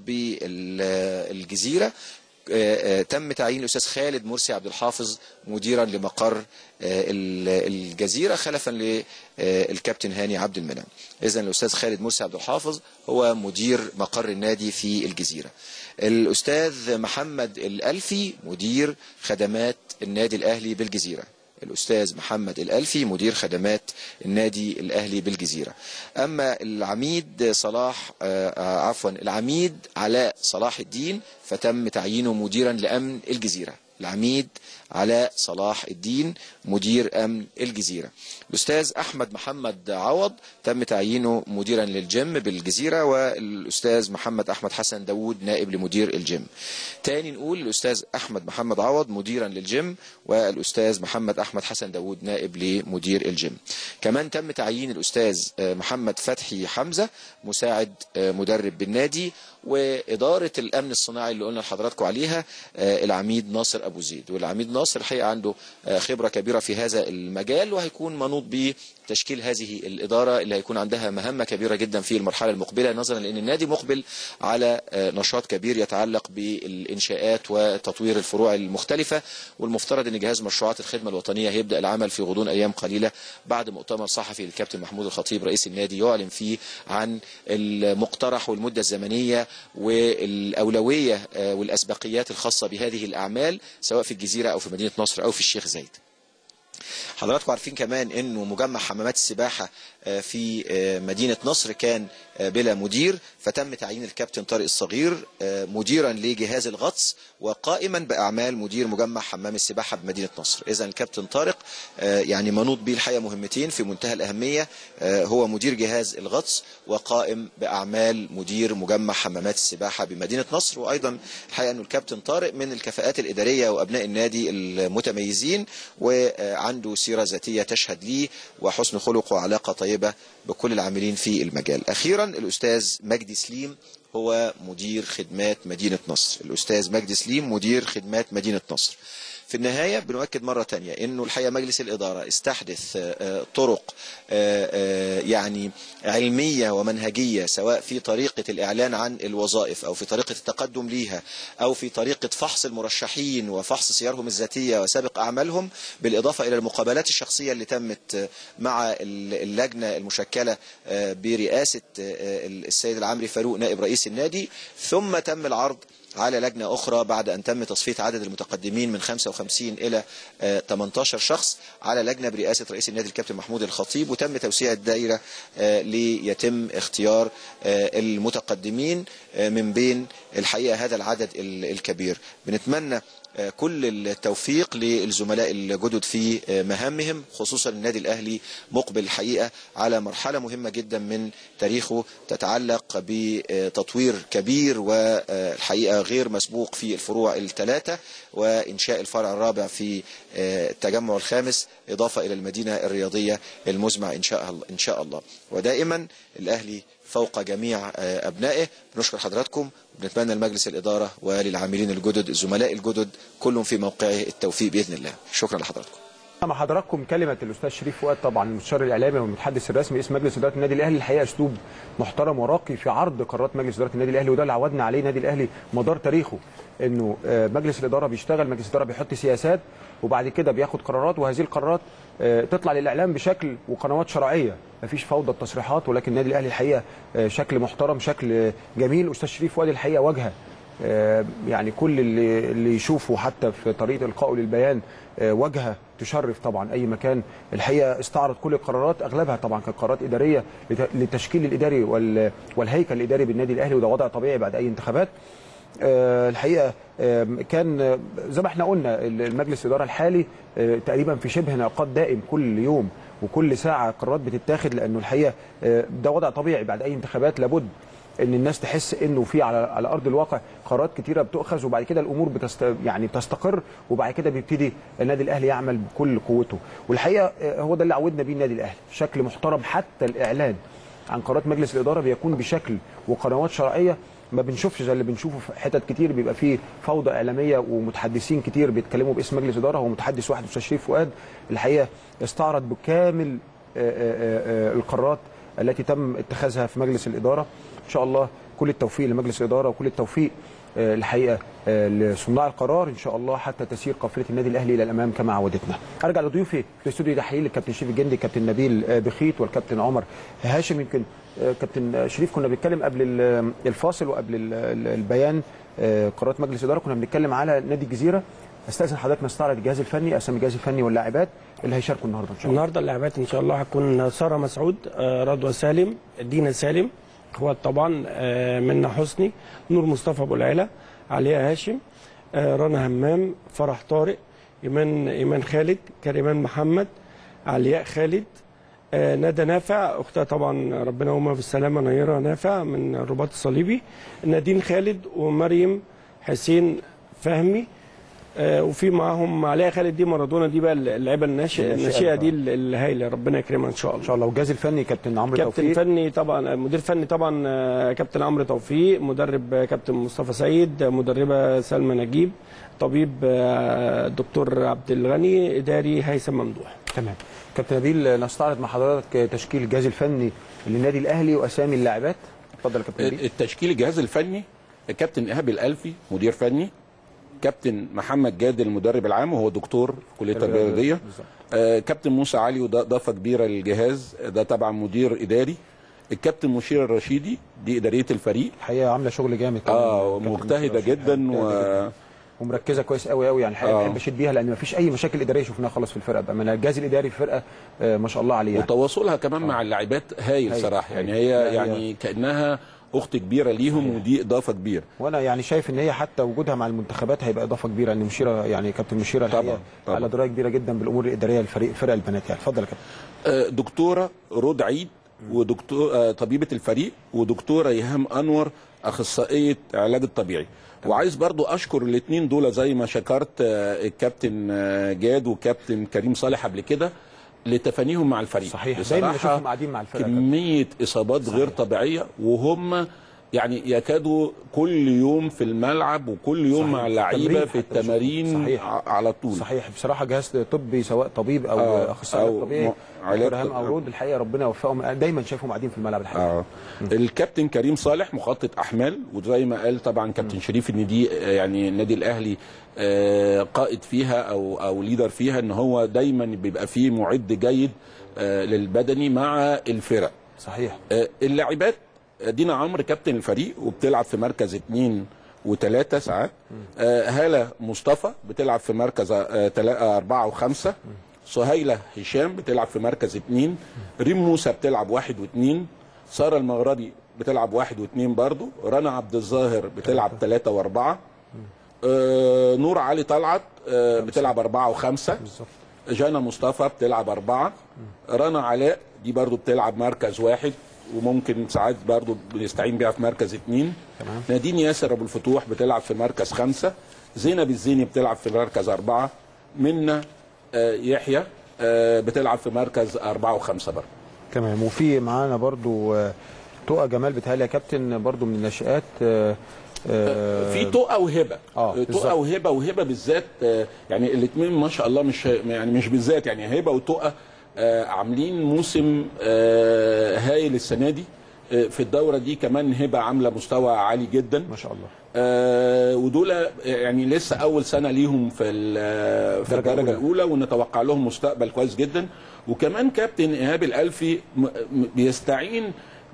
بالجزيره آه، آه، تم تعيين الاستاذ خالد مرسي عبد الحافظ مديرا لمقر آه، ال- الجزيره خلفا للكابتن هاني عبد المنعم اذا الاستاذ خالد مرسي عبد الحافظ هو مدير مقر النادي في الجزيره الاستاذ محمد الالفي مدير خدمات النادي الاهلي بالجزيره الأستاذ محمد الألفي مدير خدمات النادي الأهلي بالجزيرة أما العميد صلاح آه، آه، عفوا العميد علاء صلاح الدين فتم تعيينه مديرا لأمن الجزيرة العميد علاء صلاح الدين مدير أمن الجزيرة الأستاذ أحمد محمد عوض تم تعيينه مديرا للجيم بالجزيرة والأستاذ محمد أحمد حسن داوود نائب لمدير الجيم تاني نقول الأستاذ أحمد محمد عوض مديرا للجيم والأستاذ محمد أحمد حسن داوود نائب لمدير الجيم كمان تم تعيين الأستاذ آه، محمد فتحي حمزة مساعد آه، مدرب بالنادي وإدارة الأمن الصناعي اللي قلنا لحضراتكم عليها آه، العميد ناصر أبو زيد والعميد ناصر الحقيقة عنده آه، خبرة كبيرة في هذا المجال وهيكون منوط به تشكيل هذه الإدارة اللي هيكون عندها مهمة كبيرة جدا في المرحلة المقبلة نظرا لأن النادي مقبل على آه، نشاط كبير يتعلق بالإنشاءات وتطوير الفروع المختلفة والمفترض أن جهاز مشروعات الخدمة الوطنية هيبدأ العمل في غضون أيام قليلة بعد مؤتمر صحفي للكابتن محمود الخطيب رئيس النادي يعلن فيه عن المقترح والمدة الزمنية والأولوية آه، والأسبقيات الخاصة بهذه الأعمال سواء في الجزيرة أو في مدينة نصر أو في الشيخ زايد حضراتكم عارفين كمان انه مجمع حمامات السباحه آه، في آه، مدينه نصر كان آه، بلا مدير فتم تعيين الكابتن طارق الصغير آه، مديرا لجهاز الغطس وقائما باعمال مدير مجمع حمام السباحه بمدينه نصر اذا الكابتن طارق آه، يعني منوط به الحقيقه مهمتين في منتهى الاهميه آه، هو مدير جهاز الغطس وقائم باعمال مدير مجمع حمامات السباحه بمدينه نصر وايضا الحقيقه انه الكابتن طارق من الكفاءات الاداريه وابناء النادي المتميزين وعنده سيره ذاتيه تشهد ليه وحسن خلق وعلاقه طيبه بكل العاملين في المجال اخيرا الاستاذ مجدي سليم هو مدير خدمات مدينة نصر الأستاذ مجدي سليم مدير خدمات مدينة نصر في النهاية بنؤكد مرة تانية أنه الحقيقة مجلس الإدارة استحدث آه، آه، طرق آه، آه، يعني علمية ومنهجية سواء في طريقة الإعلان عن الوظائف أو في طريقة التقدم ليها أو في طريقة فحص المرشحين وفحص سيرهم الذاتية وسابق أعمالهم بالإضافة إلى المقابلات الشخصية اللي تمت آه، مع ال- اللجنة المشكلة آه، برئاسة آه، السيد العمري فاروق نائب رئيس النادي ثم تم العرض على لجنة أخرى بعد أن تم تصفية عدد المتقدمين من 55 إلى آه، 18 شخص على لجنة برئاسة رئيس النادي الكابتن محمود الخطيب وتم توسيع الدائرة آه، ليتم اختيار آه، المتقدمين آه، من بين الحقيقة هذا العدد ال- الكبير بنتمنى آه، كل التوفيق للزملاء الجدد في آه، مهامهم خصوصا النادي الأهلي مقبل الحقيقة على مرحلة مهمة جدا من تاريخه تتعلق بتطوير كبير والحقيقة غير مسبوق في الفروع الثلاثة وإنشاء الفرع الرابع في آه، التجمع الخامس إضافة إلى المدينة الرياضية المزمع إن شاء الله إن شاء الله ودائما الأهلي فوق جميع آه، أبنائه بنشكر حضراتكم وبنتمنى لمجلس الإدارة وللعاملين الجدد الزملاء الجدد كلهم في موقعه التوفيق بإذن الله شكرا لحضراتكم مع حضراتكم كلمة الأستاذ شريف فؤاد طبعا المستشار الإعلامي والمتحدث الرسمي اسم مجلس إدارة النادي الأهلي الحقيقة أسلوب محترم وراقي في عرض قرارات مجلس إدارة النادي الأهلي وده اللي عودنا عليه النادي الأهلي مدار تاريخه إنه آه، مجلس الإدارة بيشتغل مجلس الإدارة بيحط سياسات وبعد كده بياخد قرارات وهذه القرارات آه، تطلع للإعلام بشكل وقنوات شرعية مفيش فوضى التصريحات ولكن النادي الأهلي الحقيقة آه، شكل محترم شكل آه، جميل أستاذ شريف فؤاد الحقيقة واجهة آه، يعني كل اللي اللي يشوفه حتى في طريقه القائه للبيان آه، واجهه تشرف طبعا اي مكان الحقيقه استعرض كل القرارات اغلبها طبعا كانت قرارات اداريه لت- للتشكيل الاداري وال- والهيكل الاداري بالنادي الاهلي وده وضع طبيعي بعد اي انتخابات آه، الحقيقه آه، كان آه، زي ما احنا قلنا المجلس الاداره الحالي آه، تقريبا في شبه انعقاد دائم كل يوم وكل ساعه قرارات بتتاخد لانه الحقيقه آه، ده وضع طبيعي بعد اي انتخابات لابد ان الناس تحس انه في على على ارض الواقع قرارات كتيره بتؤخذ وبعد كده الامور بتست يعني بتستقر وبعد كده بيبتدي النادي الاهلي يعمل بكل قوته والحقيقه آه، هو ده اللي عودنا بيه النادي الاهلي شكل محترم حتى الاعلان عن قرارات مجلس الاداره بيكون بشكل وقنوات شرعيه ما بنشوفش زي اللي بنشوفه في حتت كتير بيبقى فيه فوضى اعلاميه ومتحدثين كتير بيتكلموا باسم مجلس اداره هو متحدث واحد استاذ شريف فؤاد الحقيقه استعرض بكامل آه، آه، آه، القرارات التي تم اتخاذها في مجلس الاداره ان شاء الله كل التوفيق لمجلس الاداره وكل التوفيق آه، الحقيقه آه، لصناع القرار ان شاء الله حتى تسير قافله النادي الاهلي الى الامام كما عودتنا. ارجع لضيوفي في استوديو تحليل الكابتن شريف الجندي الكابتن نبيل آه، بخيت والكابتن عمر هاشم يمكن آه، كابتن شريف كنا بنتكلم قبل ال- الفاصل وقبل ال- ال- البيان آه، قرارات مجلس الاداره كنا بنتكلم على نادي الجزيره استاذن حضرتك نستعرض الجهاز الفني اسامي الجهاز الفني واللاعبات اللي هيشاركوا النهارده ان شاء الله. النهارده اللاعبات ان شاء الله هتكون ساره مسعود آه، رضوى سالم دينا سالم اخوات طبعا آه، منى حسني نور مصطفى ابو العلا علياء هاشم آه، رنا همام فرح طارق ايمان ايمان خالد كريمان محمد علياء خالد آه، ندى نافع اختها طبعا ربنا يقومها بالسلامه نيره نافع من الرباط الصليبي نادين خالد ومريم حسين فهمي آه، وفي معاهم علياء خالد دي مارادونا دي بقى اللعيبه الناشئه الناشئة الناشئه دي بقى. الهايله ربنا يكرمها ان شاء ان الله شاء الله والجهاز الفني كابتن عمرو كابتن توفيق فني طبعا مدير فني طبعا آه، كابتن عمرو توفيق مدرب آه، كابتن مصطفى سيد آه، مدربه سلمى نجيب طبيب آه، دكتور عبد الغني اداري هيثم ممدوح تمام كابتن نبيل نستعرض مع حضرتك تشكيل الجهاز الفني للنادي الاهلي واسامي اللاعبات اتفضل يا كابتن نبيل التشكيل الجهاز الفني كابتن ايهاب الالفي مدير فني كابتن محمد جاد المدرب العام وهو دكتور في كليه التربيه الرياضيه بالظبط. آه، كابتن موسى علي وده اضافه كبيره للجهاز ده طبعا مدير اداري الكابتن مشير الرشيدي دي اداريه الفريق الحقيقه عامله شغل جامد كمان. اه كابتن مجتهده مصطفى جدا مجتهدة و ومركزه كويس قوي قوي يعني الحقيقه آه. بحب اشيد بيها لان مفيش اي مشاكل اداريه شفناها خالص في الفرقه بامانه الجهاز الاداري في الفرقه آه، ما شاء الله عليه يعني. وتواصلها كمان مع اللاعبات هايل هايل، صراحه يعني هايل. هي لا، هي- يعني كانها اخت كبيره ليهم ودي اضافه كبيره وانا يعني شايف ان هي حتى وجودها مع المنتخبات هيبقى اضافه كبيره ان مشيره يعني كابتن مشيره الحقيقه طبعاً، طبعاً. على درايه كبيره جدا بالامور الاداريه للفريق فرق البنات يعني اتفضل يا كابتن آه، دكتوره رود عيد ودكتور آه، طبيبه الفريق ودكتوره ايهام انور اخصائيه علاج الطبيعي وعايز برضو اشكر الاثنين دول زي ما شكرت آه، الكابتن آه، جاد وكابتن كريم صالح قبل كده لتفانيهم مع الفريق صحيح. بصراحة دايماً أشوفهم قاعدين مع الفرقة. كميه اصابات غير طبيعيه وهم يعني يكادوا كل يوم في الملعب وكل يوم صحيح. مع اللعيبه تمرين في حتى التمارين صحيح. ع- على طول صحيح بصراحه جهاز طبي سواء طبيب او آه، اخصائي أو طبيعي م- علاج دكتور هام طب- او رود الحقيقه ربنا يوفقهم أنا دايما شايفهم قاعدين في الملعب الحقيقه اه الكابتن كريم صالح مخطط احمال وزي ما قال طبعا كابتن شريف ان دي آه، يعني النادي الاهلي آه، قائد فيها او او ليدر فيها ان هو دايما بيبقى فيه معد جيد آه، للبدني مع الفرق صحيح آه، اللاعبات آه، دينا عمرو كابتن الفريق وبتلعب في مركز اثنين وثلاثة ساعات آه، هالة مصطفى بتلعب في مركز آه، تلا- آه، أربعة وخمسة سهيلة هشام بتلعب في مركز اثنين ريم موسى بتلعب واحد واثنين سارة المغربي بتلعب واحد واثنين برضو رنا عبد الظاهر بتلعب ثلاثة وأربعة آه، نور علي طلعت آه، بتلعب أربعة وخمسة بالظبط جانا مصطفى بتلعب أربعة رنا علاء دي برضو بتلعب مركز واحد وممكن ساعات برضو بنستعين بيها في مركز اتنين تمام. نادين ياسر أبو الفتوح بتلعب في مركز خمسة زينب الزيني بتلعب في مركز أربعة منا آه، يحيى آه، بتلعب في مركز أربعة وخمسة برضو تمام وفي معانا برضو آه، تقى جمال بتهيألي يا كابتن برضو من الناشئات آه، آه، في تقى وهبه آه، بالظبط. تقى وهبه وهبه بالذات آه، يعني الاثنين ما شاء الله مش يعني مش بالذات يعني هبه وتقى آه، عاملين موسم آه، هايل السنه دي آه، في الدوره دي كمان هبه عامله مستوى عالي جدا ما شاء الله آه، ودول يعني لسه اول سنه ليهم في ال- في الدرجة الدرجه الأولى. الاولى ونتوقع لهم مستقبل كويس جدا وكمان كابتن ايهاب الالفي م- م- بيستعين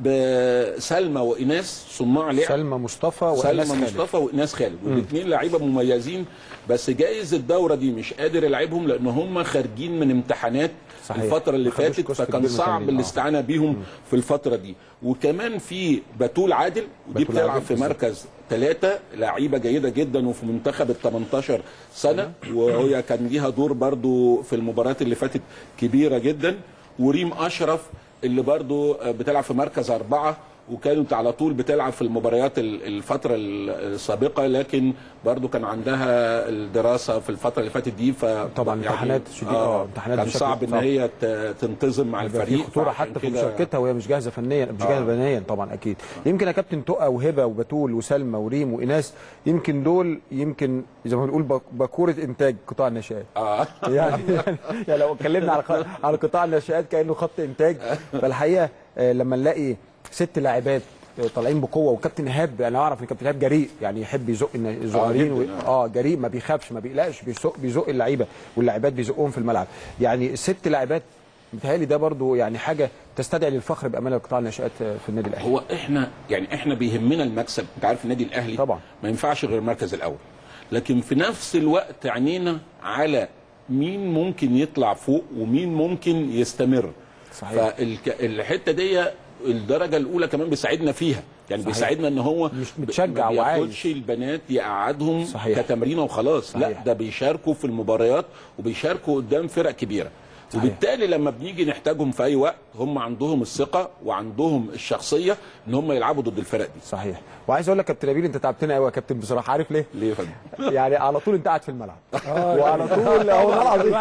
بسلمى وايناس صناع لعب سلمى مصطفى وانس سلمى خالد مصطفى وايناس خالد والاثنين لعيبه مميزين بس جايز الدوره دي مش قادر يلعبهم لان هم خارجين من امتحانات صحيح. الفتره اللي ما خدوش فاتت كورس فكان كبير من صعب التمرين. آه. الاستعانه بيهم في الفتره دي وكمان في بتول عادل ودي بتول بتلعب عادل في بالظبط. مركز ثلاثة لعيبة جيدة جدا وفي منتخب ال 18 سنة وهي كان ليها دور برضو في المباريات اللي فاتت كبيرة جدا وريم أشرف اللي برضو بتلعب في مركز أربعة وكانت على طول بتلعب في المباريات ال- الفترة ال- السابقة لكن برضو كان عندها الدراسة في الفترة اللي فاتت دي ف طبعا امتحانات شديدة، آه، امتحانات كان بشكل صعب ان صعب. هي ت- تنتظم مع يبقى في الفريق خطوره فعشان حتى في كده- مشاركتها وهي مش جاهزه فنيا مش جاهزه آه. بدنيا طبعا اكيد يمكن يا كابتن تقى وهبه وبتول وسلمى وريم وايناس يمكن دول يمكن زي ما بنقول بك- باكوره انتاج قطاع الناشئات اه يعني يعني لو اتكلمنا على خ- على قطاع الناشئات كانه خط انتاج فالحقيقه آه، لما نلاقي ست لاعبات آه، طالعين بقوه وكابتن ايهاب انا اعرف ان كابتن ايهاب جريء يعني يحب يزق الن- الصغيرين و... جداً، اه جريء ما بيخافش ما بيقلقش بيزق بيزق اللعيبه واللاعبات بيزقهم في الملعب يعني الست لاعبات متهيألي ده برضو يعني حاجه تستدعي للفخر بامانه لقطاع الناشئات آه، في النادي الاهلي هو احنا يعني احنا بيهمنا المكسب انت عارف النادي الاهلي طبعا. ما ينفعش غير المركز الاول لكن في نفس الوقت عينينا على مين ممكن يطلع فوق ومين ممكن يستمر صحيح. فالحته دي الدرجه الاولى كمان بيساعدنا فيها يعني صحيح. بيساعدنا ان هو مش متشجع ما وعايز. بياخدش البنات يقعدهم صحيح. كتمرينه وخلاص لا صحيح. ده بيشاركوا في المباريات وبيشاركوا قدام فرق كبيره صحيح. وبالتالي لما بنيجي نحتاجهم في اي وقت هم عندهم الثقه وعندهم الشخصيه ان هم يلعبوا ضد الفرق دي صحيح وعايز اقول لك كابتن نبيل انت تعبتنا قوي يا كابتن بصراحه عارف ليه؟ ليه يا فندم؟ يعني على طول انت قاعد في الملعب وعلى طول هو العظيم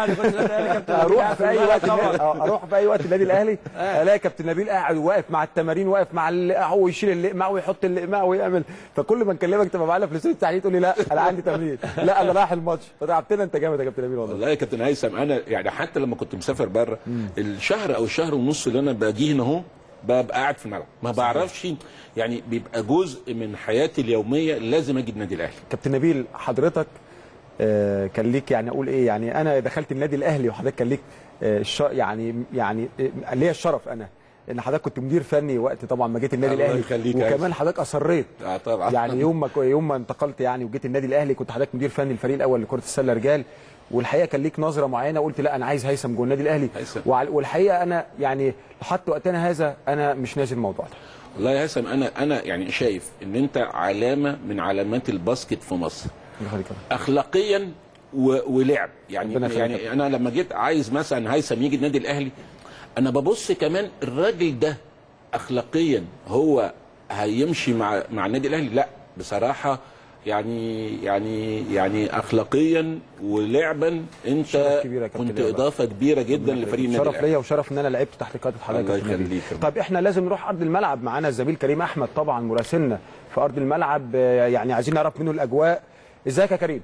اروح في اي وقت آه، اروح في اي وقت النادي الاهلي الاقي كابتن نبيل قاعد واقف مع التمارين واقف مع الاقماع ويشيل الاقماع ويحط الاقماع ويعمل فكل ما نكلمك تبقى معانا في الاستوديو التحليل تقول لي لا انا عندي تمرين لا انا رايح الماتش فتعبتنا انت جامد يا كابتن نبيل والله والله يا كابتن هيثم انا يعني حتى لما كنت مسافر بره الشهر او الشهر ونص اللي انا باجي هنا اهو ببقى قاعد في الملعب ما بعرفش يعني بيبقى جزء من حياتي اليوميه لازم اجي النادي الاهلي كابتن نبيل حضرتك آه، كان ليك يعني اقول ايه يعني انا دخلت النادي الاهلي وحضرتك كان ليك آه، الش- يعني يعني آه، ليا الشرف انا ان حضرتك كنت مدير فني وقت طبعا ما جيت النادي الله الاهلي يخليك يا وكمان عايز. حضرتك اصريت آه طبعا يعني يوم ما يوم ما انتقلت يعني وجيت النادي الاهلي كنت حضرتك مدير فني الفريق الاول لكره السله رجال والحقيقه كان ليك نظره معينه قلت لا انا عايز هيثم جوه النادي الاهلي هيثم. وع- والحقيقه انا يعني حتى وقتنا هذا انا مش نازل الموضوع ده والله يا هيثم انا انا يعني شايف ان انت علامه من علامات الباسكت في مصر الله يخليك يا رب. اخلاقيا و... ولعب يعني ربنا يخليك. يعني انا لما جيت عايز مثلا هيثم يجي النادي الاهلي انا ببص كمان الراجل ده اخلاقيا هو هيمشي مع مع النادي الاهلي لا بصراحه يعني يعني يعني اخلاقيا ولعبا انت شرف كبير يا كابتن كنت إيهاب. اضافه كبيره جدا لفريق النادي شرف الأهلي. ليا وشرف ان انا لعبت تحت قياده حضرتك الله يا كابتن نبيل. يخليك. طيب احنا لازم نروح ارض الملعب معانا الزميل كريم احمد طبعا مراسلنا في ارض الملعب آه، يعني عايزين نعرف منه الاجواء ازيك يا كريم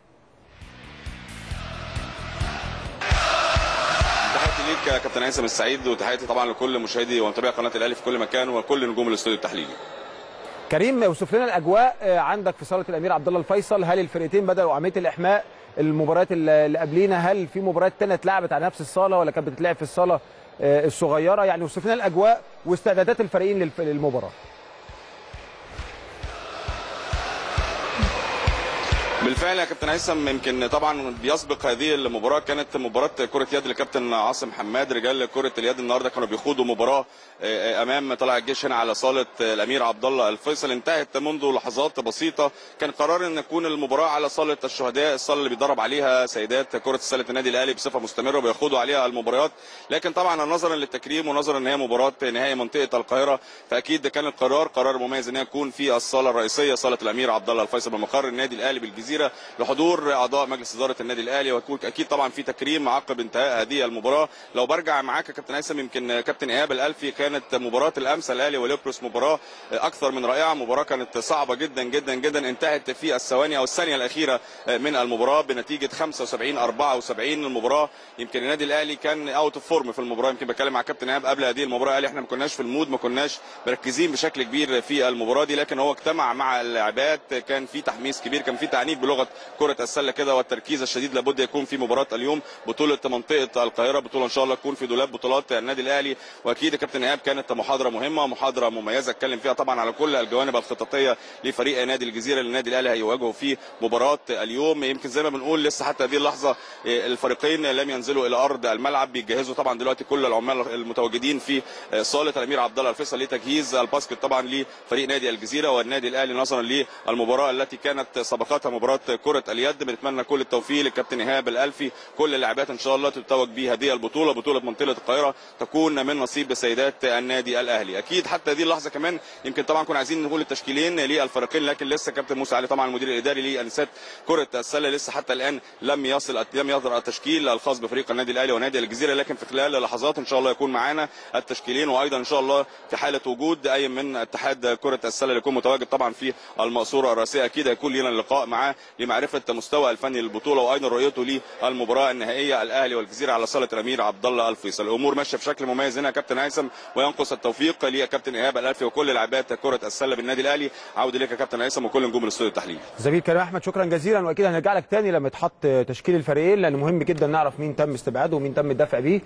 تحياتي ليك يا كابتن هيثم السعيد وتحياتي طبعا لكل مشاهدي ومتابعي قناه الاهلي في كل مكان وكل نجوم الاستوديو التحليلي كريم اوصف لنا الاجواء آه، عندك في صاله الامير عبد الله الفيصل هل الفرقتين بداوا عمليه الاحماء المباريات اللي اللي قبلينا هل في مباريات تانية اتلعبت على نفس الصاله ولا كانت بتتلعب في الصاله آه، الصغيره يعني اوصف لنا الاجواء واستعدادات الفريقين للف- للمباراه بالفعل يا كابتن هيثم يمكن طبعا بيسبق هذه المباراه كانت مباراه كره يد لكابتن عاصم حماد رجال كره اليد النهارده كانوا بيخوضوا مباراه آه، امام طلائع الجيش هنا على صاله الامير عبد الله الفيصل انتهت منذ لحظات بسيطه كان قرار ان تكون المباراه على صاله الشهداء الصاله اللي بيدرب عليها سيدات كره السله النادي الاهلي بصفه مستمره وبيخوضوا عليها المباريات لكن طبعا نظرا للتكريم ونظرا ان هي مباراه نهائي منطقه القاهره فاكيد كان القرار قرار مميز ان هي تكون في الصاله الرئيسيه صاله الامير عبد الله الفيصل بمقر النادي الاهلي بالجزيره لحضور اعضاء مجلس اداره النادي الاهلي ويكون اكيد طبعا في تكريم عقب انتهاء هذه المباراه لو برجع معاك يا كابتن هيثم يمكن كابتن ايهاب الالفي كانت مباراه الامس الاهلي وليبروس مباراه اكثر من رائعه مباراه كانت صعبه جدا جدا جدا انتهت في الثواني او الثانيه الاخيره من المباراه بنتيجه 75 74 المباراه يمكن النادي الاهلي كان اوت اوف فورم في المباراه يمكن بتكلم مع كابتن ايهاب قبل هذه المباراه قال احنا ما كناش في المود ما كناش مركزين بشكل كبير في المباراه دي لكن هو اجتمع مع اللاعبات كان في تحميس كبير كان في تعنيف بلغه كره السله كده والتركيز الشديد لابد يكون في مباراه اليوم بطوله منطقه القاهره بطوله ان شاء الله تكون في دولاب بطولات النادي الاهلي واكيد يا كابتن ايهاب كانت محاضره مهمه محاضره مميزه اتكلم فيها طبعا على كل الجوانب الخططيه لفريق نادي الجزيره اللي النادي الاهلي هيواجهه في مباراه اليوم يمكن زي ما بنقول لسه حتى هذه اللحظه الفريقين لم ينزلوا الى ارض الملعب بيجهزوا طبعا دلوقتي كل العمال المتواجدين في صاله الامير عبد الله الفيصل لتجهيز الباسكت طبعا لفريق نادي الجزيره والنادي الاهلي نظرا للمباراه التي كانت سبقتها مباراه كره اليد بنتمنى كل التوفيق للكابتن ايهاب الالفي كل اللاعبات ان شاء الله تتوج بهذه البطوله بطوله منطقه القاهره تكون من نصيب سيدات النادي الاهلي اكيد حتى هذه اللحظه كمان يمكن طبعا كنا عايزين نقول التشكيلين للفريقين لكن لسه كابتن موسى علي طبعا المدير الاداري لانسات كره السله لسه حتى الان لم يصل لم يظهر التشكيل الخاص بفريق النادي الاهلي ونادي الجزيره لكن في خلال لحظات ان شاء الله يكون معانا التشكيلين وايضا ان شاء الله في حاله وجود اي من اتحاد كره السله اللي يكون متواجد طبعا في المقصوره الرئيسيه اكيد هيكون لنا اللقاء معاه لمعرفه مستوى الفني للبطوله وايضا رؤيته للمباراه النهائيه الاهلي والجزيره على صاله الامير عبد الله الفيصل الامور ماشيه بشكل مميز هنا يا كابتن هيثم وينقص التوفيق لكابتن ايهاب الالفي وكل لاعبات كره السله بالنادي الاهلي عود اليك يا كابتن هيثم وكل نجوم الاستوديو التحليلي زميل كريم احمد شكرا جزيلا واكيد هنرجع لك تاني لما يتحط تشكيل الفريقين لان مهم جدا نعرف مين تم استبعاده ومين تم الدفع بيه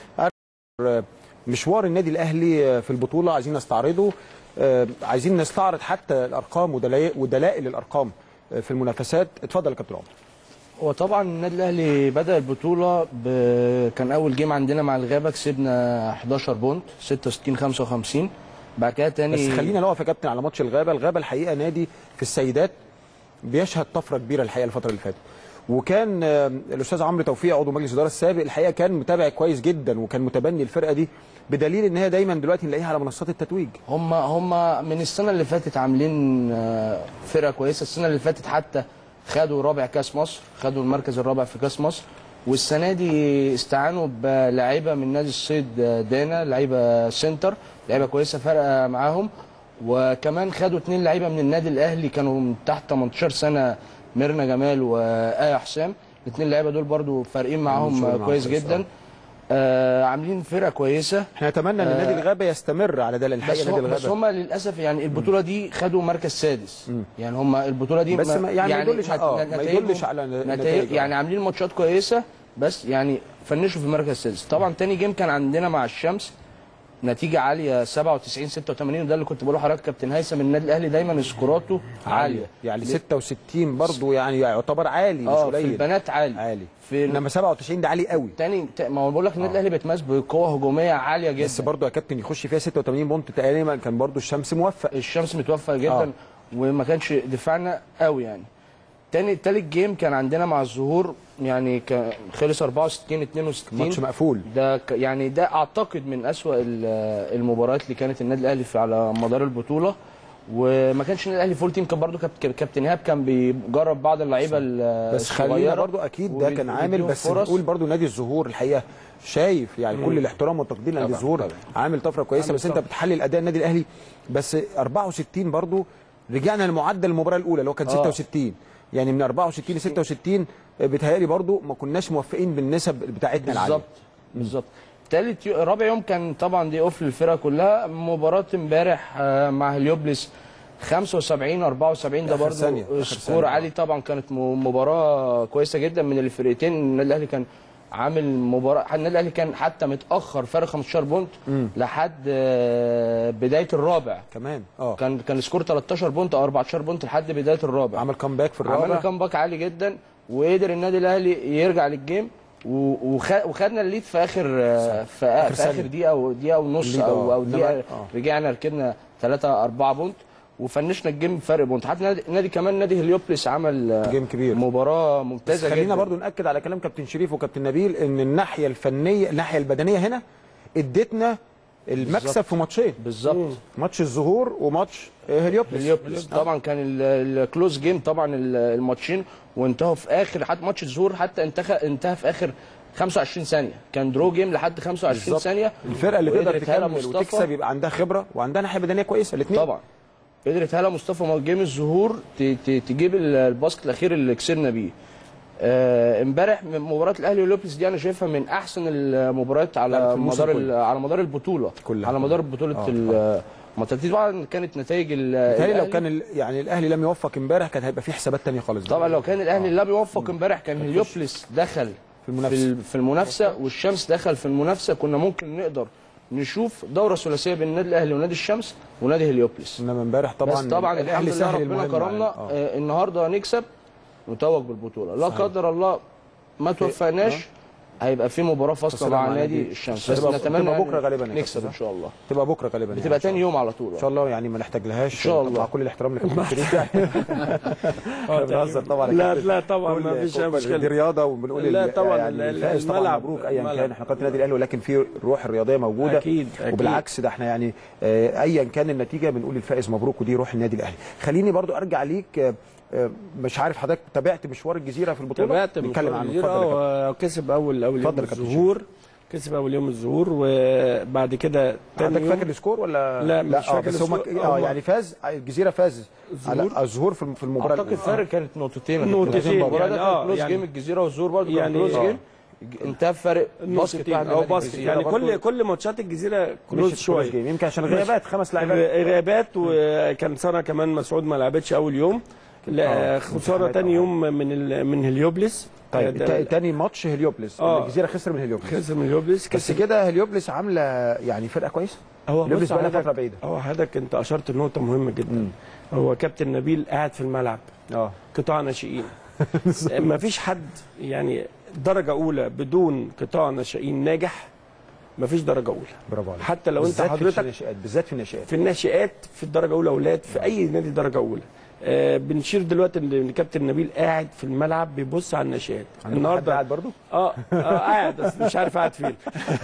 مشوار النادي الاهلي في البطوله عايزين نستعرضه عايزين نستعرض حتى الارقام ودلائل الارقام في المنافسات اتفضل يا كابتن عمر هو طبعا النادي الاهلي بدا البطوله ب... كان اول جيم عندنا مع الغابه كسبنا 11 بونت 66 55 بعد كده تاني بس خلينا نقف يا كابتن على ماتش الغابه الغابه الحقيقه نادي في السيدات بيشهد طفره كبيره الحقيقه الفتره اللي فاتت وكان الاستاذ عمرو توفيق عضو مجلس الاداره السابق الحقيقه كان متابع كويس جدا وكان متبني الفرقه دي بدليل ان هي دايما دلوقتي نلاقيها على منصات التتويج هم هم من السنه اللي فاتت عاملين فرقه كويسه السنه اللي فاتت حتى خدوا رابع كاس مصر خدوا المركز الرابع في كاس مصر والسنه دي استعانوا بلاعيبه من نادي الصيد دانا لعيبه سنتر لعيبه كويسه فارقه معاهم وكمان خدوا اثنين لعيبه من النادي الاهلي كانوا من تحت 18 سنه ميرنا جمال وآية حسام الاثنين لعيبه دول برضو فارقين معاهم كويس جدا آه عاملين فرقه كويسه احنا نتمنى ان نادي الغابه يستمر على ده لان بس, نادي الغابه بس هم للاسف يعني البطوله دي خدوا مركز سادس م. يعني هم البطوله دي بس ما يعني, يعني ما يدلش آه ما يدلش على نتائج يعني عاملين ماتشات كويسه بس يعني فنشوا في المركز السادس طبعا تاني جيم كان عندنا مع الشمس نتيجه عاليه 97 86 وده اللي كنت بقوله لحضرتك كابتن هيثم النادي الاهلي دايما سكوراته عاليه يعني 66 برضه يعني يعتبر عالي مش اه قليل في البنات عالي عالي في انما 97 ده عالي قوي تاني ما هو بقول لك النادي الاهلي بيتميز بقوه هجوميه عاليه جدا بس برضه يا كابتن يخش فيها 86 بونت تقريبا كان برضه الشمس موفق الشمس متوفق جدا آه. وما كانش دفاعنا قوي يعني تاني تالت جيم كان عندنا مع الظهور يعني خلص 64 62 ماتش مقفول ده يعني ده اعتقد من اسوا المباريات اللي كانت النادي الاهلي على مدار البطوله وما كانش النادي الاهلي فول تيم كان برضه كابتن كابتن ايهاب كان بيجرب بعض اللعيبه ال- بس خلينا الصغيرة برضو اكيد ده كان عامل وبيديهم بس فرص. نقول برضو نادي الزهور الحقيقه شايف يعني كل الاحترام والتقدير لنادي طبعاً، الزهور طبعاً. عامل طفره كويسه عامل بس انت طفرة. بتحلل اداء النادي الاهلي بس 64 برضو رجعنا لمعدل المباراه الاولى اللي هو كان آه. 66 يعني من 64 ل 66 بيتهيألي برضو ما كناش موفقين بالنسب بتاعتنا العاليه بالظبط بالظبط تالت يو... رابع يوم كان طبعا دي اوف للفرقه كلها مباراه امبارح آه، مع هليوبلس 75 74 ده آخر برضه ثانية، آخر سكور ثانية. عالي طبعا كانت م- مباراه كويسه جدا من الفرقتين النادي الاهلي كان عامل مباراه النادي الاهلي كان حتى متاخر فرق 15 بونت لحد آه، بدايه الرابع كمان اه كان كان سكور 13 بونت او 14 بونت لحد بدايه الرابع عمل كامباك في عملنا الرابع كام باك عالي جدا وقدر النادي الاهلي يرجع للجيم و- وخ- وخدنا الليد في اخر في, في اخر ثانية. دقيقه او دقيقه ونص الليد، او آه. او دقيقه إنما- آه. رجعنا ركبنا 3 4 بونت وفنشنا الجيم بفرق بونت حتى نادي, نادي كمان نادي هليوبلس عمل آه، جيم كبير. مباراه بس ممتازه خلينا جدا برضو ناكد على كلام كابتن شريف وكابتن نبيل ان الناحيه الفنيه الناحيه البدنيه هنا ادتنا المكسب بالظبط. في ماتشين بالظبط ماتش الظهور وماتش هليوبلس هليوبلس طبعا كان ال- الكلوز جيم طبعا ال- الماتشين وانتهوا في اخر حتى ماتش الظهور حتى انتهى انتهى في اخر 25 ثانيه كان درو جيم لحد 25 بالظبط. ثانيه الفرقه اللي تقدر وقدرت هالة تكمل مصطفى- وتكسب يبقى عندها خبره وعندها ناحيه بدنيه كويسه الاثنين طبعا قدرت هلا مصطفى مع جيم الظهور ت- ت- تجيب ال- الباسكت الاخير اللي كسبنا بيه آه، امبارح من مباراه الاهلي ولوبلس دي انا شايفها من احسن المباريات لا، في على الموسم مدار كله. ال- على مدار البطوله كلها. على مدار بطوله آه، ال- الماتشات دي طبعا كانت نتائج ال- بالتالي لو الأهلي- كان ال- يعني الاهلي لم يوفق امبارح كان هيبقى في حسابات تانية خالص طبعا لو كان الاهلي لا بيوفق امبارح كان هليوبلس دخل في المنافسة. في, ال- في المنافسه والشمس دخل في المنافسه كنا ممكن نقدر نشوف دوره ثلاثيه بين النادي الاهلي ونادي الشمس ونادي هليوبلس انما امبارح طبعا بس طبعا الحمد الاهلي لله سهل ربنا المهمة كرمنا يعني. آه. آه. النهارده نكسب نتوج بالبطوله لا قدر الله ما توفقناش هيبقى في مباراه فاصله فاصلة مع مع نادي نادي الشمس الشمس. بس تبقى- نتمنى تبقى يعني بكرة غالبا يا نكسب كابتن، ان شاء الله تبقى بكره غالبا يعني بتبقى إن شاء تاني يوم على طول ان شاء الله يعني ما نحتاجلهاش إن شاء الله. مع كل الاحترام لكابتن شريف يعني بنهزر طبعا يا لا كابتن. لا طبعا كل- ما فيش اي كل- دي مشكله رياضه وبنقول لا ال- طبعاً يعني ال- الفائز طبعا الملعب- مبروك ايا الملعب. كان احنا قناه النادي الاهلي ولكن في روح الرياضيه موجوده أكيد، أكيد. وبالعكس ده احنا يعني آه، ايا كان النتيجه بنقول الفائز مبروك ودي روح النادي الاهلي خليني برضو ارجع ليك آه، آه، مش عارف حضرتك تابعت مشوار الجزيره في البطوله تابعت نتكلم مشوار عنه الجزيرة، اتفضل يا كابتن. اه كسب اول اول يوم اتفضل يا كابتن الظهور كسب اول يوم الظهور وبعد كده تاني عندك يوم فاكر السكور ولا لا، مش لا فاكر آه بس هم السكور. اه هم- يعني فاز الجزيره فاز على الظهور. الظهور في في المباراه اعتقد الأولى. فرق كانت نقطتين نقطتين، المباراه يعني ده آه، كان كلوز يعني- جيم الجزيره والزور برضه كان يعني كلوز آه. جيم انتهى بفرق باسكت نقطتين واحد او لنادي باسكت الجزيرة يعني برضه. كل كل ماتشات الجزيره كلوز مشيت شويه جيم. يمكن عشان غيابات خمس لاعبات غيابات وكان سنه كمان مسعود ما لعبتش اول يوم لا آه، خساره امتحانات، تاني آه. يوم من ال... من هليوبلس طيب ده- تا- تاني ماتش هليوبلس آه. الجزيره خسر من هليوبلس خسر من هليوبلس بس كسب كده هليوبلس عامله يعني فرقه كويسه هو هليوبلس بص بقى لها حضرتك- فتره بعيده هو حضرتك انت اشرت لنقطه مهمه جدا هو كابتن نبيل قاعد في الملعب اه قطاع ناشئين ما فيش حد يعني درجه اولى بدون قطاع ناشئين ناجح ما فيش درجه اولى برافو عليك حتى لو انت بالذات في حضرتك الناشئات بالذات في الناشئات في الناشئات في الدرجه الاولى اولاد في اي نادي درجه اولى آه بنشير دلوقتي ان كابتن نبيل قاعد في الملعب بيبص على الناشئات عندكم حد قاعد برضو اه, آه قاعد بس مش عارف قاعد فين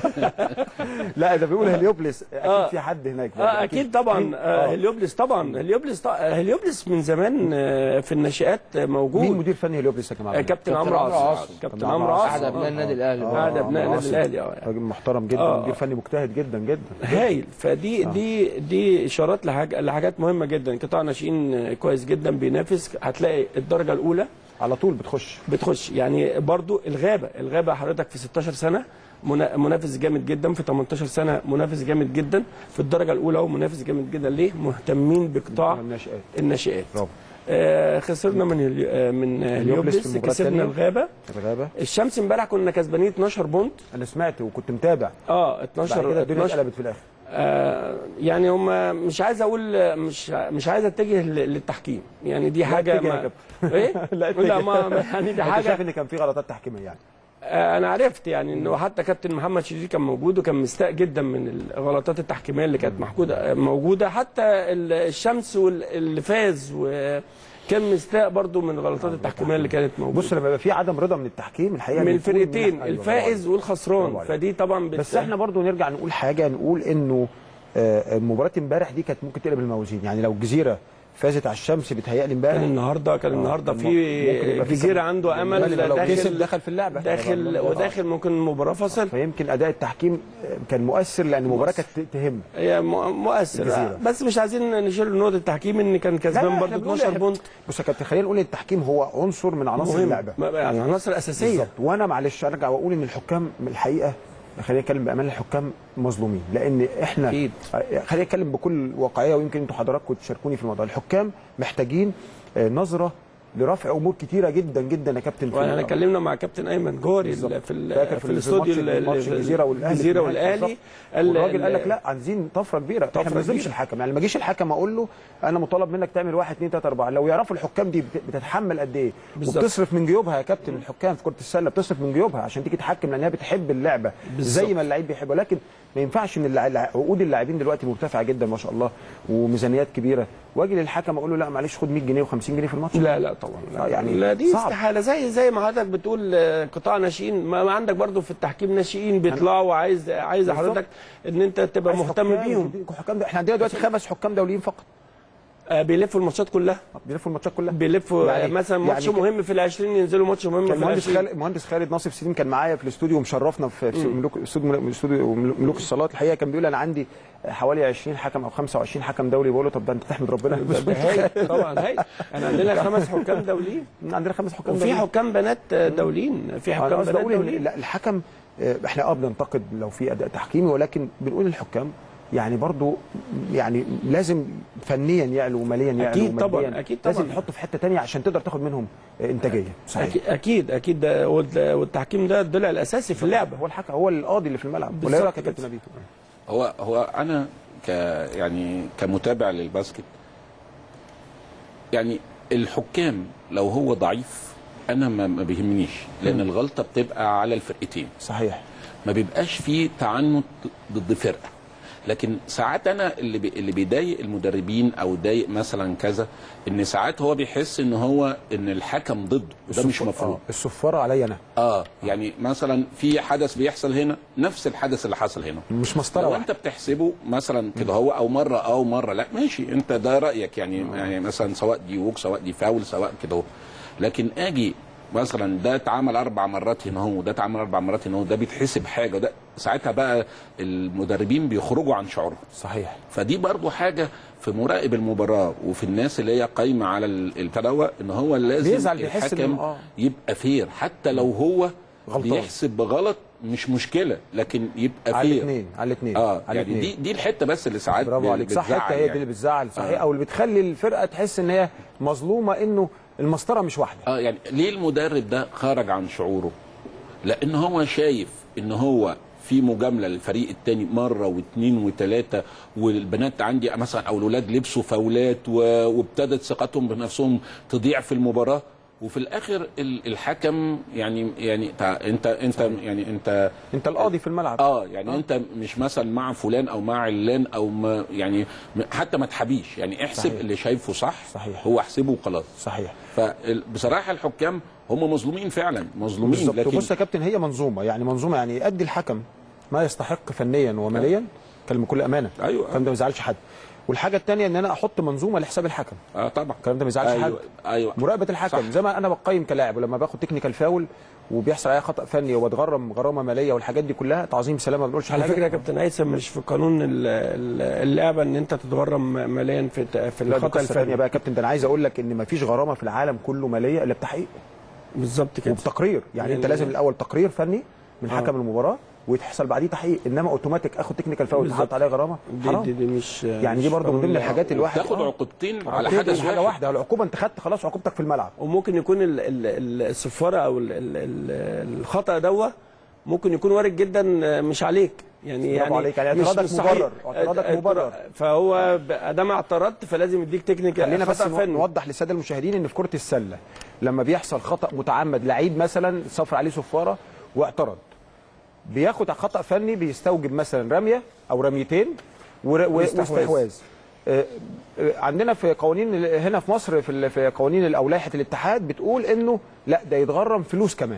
لا ده بيقول هليوبلس اكيد آه. في حد هناك برضو. اه اكيد طبعا مين؟ آه هليوبلس طبعا هليوبلس طبعا هليوبلس من زمان آه في الناشئات آه، موجود مين مدير فني هليوبلس يا جماعه آه كابتن عمرو عمرو عاصم عاصم. كابتن كابتن عمرو عمرو عاصم احد ابناء النادي الاهلي برضه. احد ابناء عمرو النادي عاصم. الاهلي اه يعني. راجل محترم جدا آه. مدير فني مجتهد جدا جدا هايل فدي دي دي اشارات لحاجه لحاجات مهمه جدا قطاع ناشئين كويس جدا بينافس هتلاقي الدرجه الاولى على طول بتخش بتخش يعني برضو الغابه الغابه حضرتك في 16 سنه منا- منافس جامد جدا في 18 سنه منافس جامد جدا في الدرجه الاولى هو منافس جامد جدا ليه مهتمين بقطاع الناشئات الناشئات برافو آه خسرنا من هلي... آه من هليوبلس في هليوبلس المباراة كسبنا التانية. الغابه الغابه الشمس امبارح كنا كسبانين 12 بونت انا سمعت وكنت متابع اه بعد 12 كده الدنيا 12 اتقلبت في الاخر آه يعني هم مش عايز اقول مش مش عايز اتجه ل- للتحكيم يعني دي حاجه اتجه يا ما كابتن. ايه لا اتجه. لا ما ما- يعني دي انت حاجه شايف ان كان في غلطات تحكيميه يعني آه، انا عرفت يعني انه حتى كابتن محمد شريف كان موجود وكان مستاء جدا من الغلطات التحكيميه اللي كانت محكوده موجوده حتى ال- الشمس وال- اللي فاز وكان مستاء برضو من الغلطات التحكيميه اللي كانت موجوده بص لما يبقى في عدم رضا من التحكيم الحقيقه من بيكون الفرقتين أيوة، برافو الفائز عليك. والخسران برافو عليك. فدي طبعا بت... بس احنا برضو نرجع نقول حاجه نقول انه آه، مباراه امبارح دي كانت ممكن تقلب الموازين يعني لو الجزيره فازت على الشمس بيتهيألي امبارح كان النهارده كان النهارده كان في ممكن يبقى في جزيره كمان- عنده امل بالنسبة لو كسب داخل دخل في اللعبه داخل وداخل ممكن المباراه فصل فيمكن اداء التحكيم آه، كان مؤثر لان المباراه كانت تهم هي مؤ- مؤثر الجزيرة. بس مش عايزين نشيل نقطه التحكيم ان كان لا، كسبان لا، برضه إحنا بنقول 12 إحنا- بونت بص يا كابتن خلينا نقول ان التحكيم هو عنصر من عناصر مهم اللعبه ما- يعني عناصر اساسيه بالظبط وانا معلش ارجع واقول ان الحكام الحقيقه خلينا نتكلم بامان الحكام مظلومين لان احنا أكيد. خلينا نتكلم بكل واقعيه ويمكن انتوا حضراتكم تشاركوني في الموضوع الحكام محتاجين آه، نظره لرفع امور كتيره جدا جدا يا كابتن في واحنا ال- اتكلمنا مع كابتن ايمن جوري بالظبط. في ال- فاكر في في الاستوديو الماتش- ال- ماتش ال- الجزيره والاهلي الجزيره في النهاية والاهلي بالظبط. والراجل قال لك ال- لا عايزين طفره كبيره احنا طفرة ما نظلمش كبيرة. الحكم يعني ما اجيش الحكم اقول له انا مطالب منك تعمل واحد اثنين ثلاثه اربعه لو يعرفوا الحكام دي بت- بتتحمل قد ايه بالظبط. وبتصرف من جيوبها يا كابتن الحكام في كره السله بتصرف من جيوبها عشان تيجي تحكم لان هي بتحب اللعبه بالظبط. زي ما اللعيب بيحب ولكن ما ينفعش ان اللع- الع- عقود اللاعبين دلوقتي مرتفعه جدا ما شاء الله وميزانيات كبيره واجي للحكم اقول له لا معلش خد 100 جنيه و50 جنيه في الماتش لا لا طبعا آه، يعني لا دي صعب. استحاله زي زي ما حضرتك بتقول آه، قطاع ناشئين ما ما عندك برضو في التحكيم ناشئين بيطلعوا وعايز عايز بالظبط. حضرتك ان انت تبقى عايز مهتم حكام بيهم وتدي- حكام ده احنا عندنا دلوقتي خمس حكام دوليين فقط آه، بيلفوا الماتشات كلها بيلفوا الماتشات كلها بيلفوا يعني- يعني مثلا ماتش يعني مهم في ال20 ينزلوا ماتش مهم كان في مهندس ال20 خالد مهندس خالد ناصف سليم كان معايا في الاستوديو ومشرفنا في في ملوك استوديو استوديو ملوك الصالات الحقيقه كان بيقول انا عندي حوالي 20 حكم او 25 حكم دولي بقول له طب ده انت تحمد ربنا ده- ده هايل طبعا هايل احنا عندنا خمس حكام دوليين عندنا خمس حكام وفي دوليين. حكام بنات آه، دوليين في انا حكام قصدي بنات اقول ان دوليين لا الحكم آه، احنا اه بننتقد لو في اداء تحكيمي ولكن بنقول الحكام يعني برضو يعني لازم فنيا يعلو وماليا يعلو أكيد طبعاً، ومادياً. أكيد لازم طبعاً. تحطه في حته تانية عشان تقدر تاخد منهم آه، انتاجيه صحيح أكيد أكيد أكيد ده وال- والتحكيم ده الضلع الأساسي في اللعبة هو الحكم هو القاضي اللي في الملعب ولا بالظبط ايه رايك يا كابتن كده. نبيل هو هو انا ك يعني كمتابع للباسكت يعني الحكام لو هو ضعيف انا ما ما بيهمنيش لان الغلطه بتبقى على الفرقتين صحيح ما بيبقاش فيه تعنت ضد فرقه لكن ساعات انا اللي بي اللي بيضايق المدربين او يضايق مثلا كذا ان ساعات هو بيحس ان هو ان الحكم ضده ده مش الصف- مفروض آه، الصفاره عليا انا اه يعني مثلا في حدث بيحصل هنا نفس الحدث اللي حصل هنا مش مسطره لو واحده انت بتحسبه مثلا كده هو او مره او مره لا ماشي انت ده رايك يعني يعني مثلا سواء دي ووك سواء دي فاول سواء كده هو. لكن اجي مثلا ده اتعمل اربع مرات هنا هو وده اتعمل اربع مرات هنا هو ده بيتحسب حاجه ده ساعتها بقى المدربين بيخرجوا عن شعورهم صحيح فدي برضو حاجه في مراقب المباراه وفي الناس اللي هي قايمه على ال- التدوى ان هو لازم بيزعل بيحس الحكم إنه- آه. يبقى فير حتى لو هو غلطان. بيحسب بغلط مش مشكله لكن يبقى على فير الاثنين على الاثنين اه على يعني الاثنين دي دي الحته بس اللي ساعات برافو ب- عليك صح بتزعل حتى هي دي يعني. اللي بتزعل صحيح آه. او اللي بتخلي الفرقه تحس ان هي مظلومه انه المسطره مش واحده اه يعني ليه المدرب ده خرج عن شعوره؟ لان هو شايف ان هو في مجامله للفريق التاني مره واثنين وثلاثه والبنات عندي مثلا او الاولاد لبسوا فاولات و- وابتدت ثقتهم بنفسهم تضيع في المباراه وفي الاخر ال- الحكم يعني يعني تع- انت انت يعني انت انت القاضي في الملعب اه يعني آه. انت مش مثلا مع فلان او مع علان او ما يعني م- حتى ما تحبيش يعني احسب صحيح. صحيح. اللي شايفه صح صحيح. هو احسبه وخلاص صحيح فبصراحه الحكام هم مظلومين فعلا مظلومين بالظبط لكن بص يا كابتن هي منظومه يعني منظومه يعني يؤدي الحكم ما يستحق فنيا وماليا كلام بكل امانه أيوة. الكلام ده ما يزعلش حد والحاجه الثانيه ان انا احط منظومه لحساب الحكم اه طبعا الكلام ده ما يزعلش ايوه حد ايوه مراقبه الحكم صح. زي ما انا بقيم كلاعب ولما باخد تكنيكال فاول وبيحصل عليا خطا فني وبتغرم غرامه ماليه والحاجات دي كلها تعظيم سلامه ما بنقولش على حاجة. فكره يا كابتن هيثم مش في قانون ال- ال- اللعبه ان انت تتغرم ماليا في في لا دي الخطا قصه ثانيه الفني بقى يا كابتن ده انا عايز اقول لك ان ما فيش غرامه في العالم كله ماليه الا بتحقيق بالظبط كده وبتقرير يعني انت يعني- لازم الاول تقرير فني من آه. حكم المباراه ويتحصل بعديه تحقيق انما اوتوماتيك اخد تكنيكال فاول بالظبط. وتحط عليه غرامه دي, حرام دي, دي مش يعني مش دي برضه من قانون ضمن لعبة. الحاجات الواحد تاخد آه. عقوبتين على عقوبتين حدث حاجه واحد واحده العقوبه انت خدت خلاص عقوبتك في الملعب وممكن يكون ال ال ال الصفاره او ال ال ال الخطا دوا ممكن يكون وارد جدا مش عليك يعني برافو يعني عليك، يعني مش- اعتراضك مش صحيح. مبرر، اعتراضك اه- مبرر. فهو ادام اعترضت فلازم يديك تكنيك خلينا بس خطأ نو- فني. نوضح للساده المشاهدين ان في كره السله لما بيحصل خطا متعمد لعيب مثلا صفر عليه صفاره واعترض بياخد خطا فني بيستوجب مثلا رميه او رميتين ور- و- واستحواذ. واستحواذ آه، آه، عندنا في قوانين ال- هنا في مصر في ال- في قوانين ال- او لائحه الاتحاد بتقول انه لا ده يتغرم فلوس كمان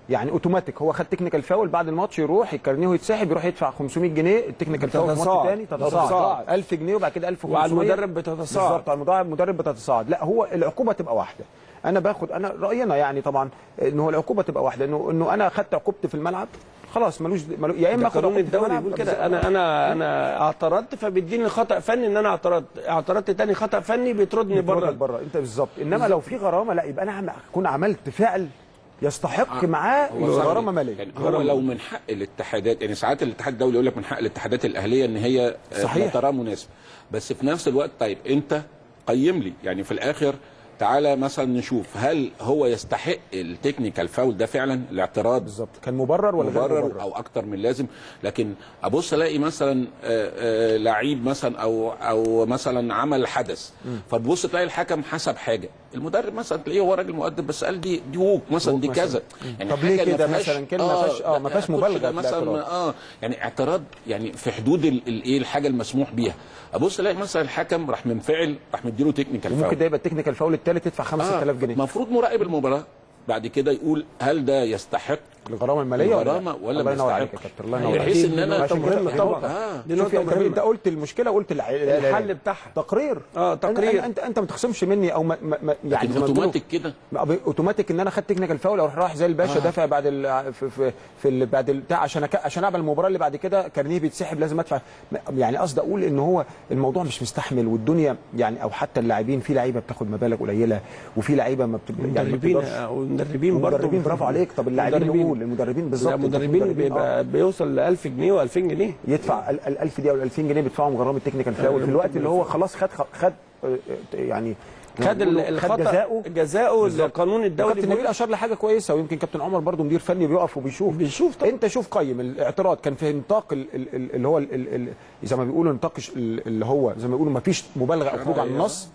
يعني اوتوماتيك هو خد تكنيكال فاول بعد الماتش يروح الكارنيه يتسحب يروح يدفع 500 جنيه التكنيكال فاول في ماتش بتتصاعد. تاني تتصاعد بتتصاعد. 1000 جنيه وبعد كده 1500 وعلى المدرب بتتصاعد. بالظبط على المدرب المدرب بتتصاعد لا هو العقوبه تبقى واحده انا باخد انا راينا يعني طبعا ان هو العقوبه تبقى واحده انه انه انا خدت عقوبتي في الملعب خلاص ملوش ملو يا اما ده اخد قانون عقوبتي في الدوري الملعب بيقول كده انا انا انا اعترضت فبيديني خطا فني ان انا اعترضت اعترضت تاني خطا فني بيطردني بره بره بره انت بالظبط انما لو في غرامه لا يبقى انا عم- اكون عملت فعل يستحق معاه هو صحيح. غرامه ماليه يعني هو لو من حق الاتحادات يعني ساعات الاتحاد الدولي يقول لك من حق الاتحادات الاهليه ان هي آه، صحيح. تراه مناسب بس في نفس الوقت طيب انت قيم لي يعني في الاخر تعالى مثلا نشوف هل هو يستحق التكنيكال فاول ده فعلا الاعتراض بالظبط كان مبرر ولا غير مبرر مبرر او اكتر من لازم لكن ابص الاقي مثلا آه، آه، لعيب مثلا او او مثلا عمل حدث فتبص تلاقي الحكم حسب حاجه المدرب مثلا تلاقيه هو راجل مؤدب بس قال دي دي ووك مثلا ووك دي مثلاً. كذا يعني طب ليه حاجة ما كده فيهاش- مثلاً؟ كلمة ما فيهاش- آه، ما لا، فيهاش أخش مبالغة كده في مثلا الاعتراض. اه يعني اعتراض يعني في حدود ال- الايه الحاجه المسموح بيها ابص الاقي مثلا الحكم راح منفعل راح مديله تكنيكال فاول وممكن ده يبقى التكنيكال فاول الثالث يدفع 5000 جنيه المفروض مراقب المباراه بعد كده يقول هل ده يستحق الغرامه الماليه ولا الغرامة ولا الله ما ينور عليك يا يستحقش؟ كابتن الله ينور عليك بحيث ان انا عشان كده مهمة يعني طبعا. آه. دي شوف نقطة يا كابتن مهمة. انت قلت المشكله قلت الع- الحل بتاعها تقرير اه، تقرير. انت انت, انت ما تخصمش مني او ما ما ما- يعني يعني زي ما بتقولوا- اوتوماتيك كده ما ب- اوتوماتيك ان انا خدت تكنيكال فاول اروح رايح زي الباشا دافع بعد ال في في, في ال بعد بتاع عشان أك... عشان اعمل المباراه اللي بعد كده كارنيه بيتسحب لازم ادفع يعني قصدي اقول ان هو الموضوع مش مستحمل والدنيا يعني او حتى اللاعبين في لعيبه بتاخد مبالغ قليله وفي لعيبه ما بت... يعني ما مدربين بتقدرش والمدربين برضه المدربين برافو عليك طب اللاعبين المدربين. نقول المدربين بالظبط المدربين المدربين، بيبقى آه. بيوصل ل 1000 جنيه و2000 جنيه يدفع ال ال 1000 دي او ال 2000 جنيه بيدفعهم غرامه التكنيكال فاول في الوقت اللي هو خلاص خد خد آه، يعني خد ال- خد الخطا جزاؤه جزاؤه بالظبط. القانون الدولي كابتن نبيل اشار لحاجه كويسه ويمكن كابتن عمر برضو مدير فني بيقف وبيشوف بيشوف طبعا. انت شوف قيم الاعتراض كان في نطاق ال- ال- ال- اللي هو ال- ال- ال- زي ما بيقولوا نطاق الش- ال- اللي هو زي ما بيقولوا ما فيش مبالغه او خروج عن النص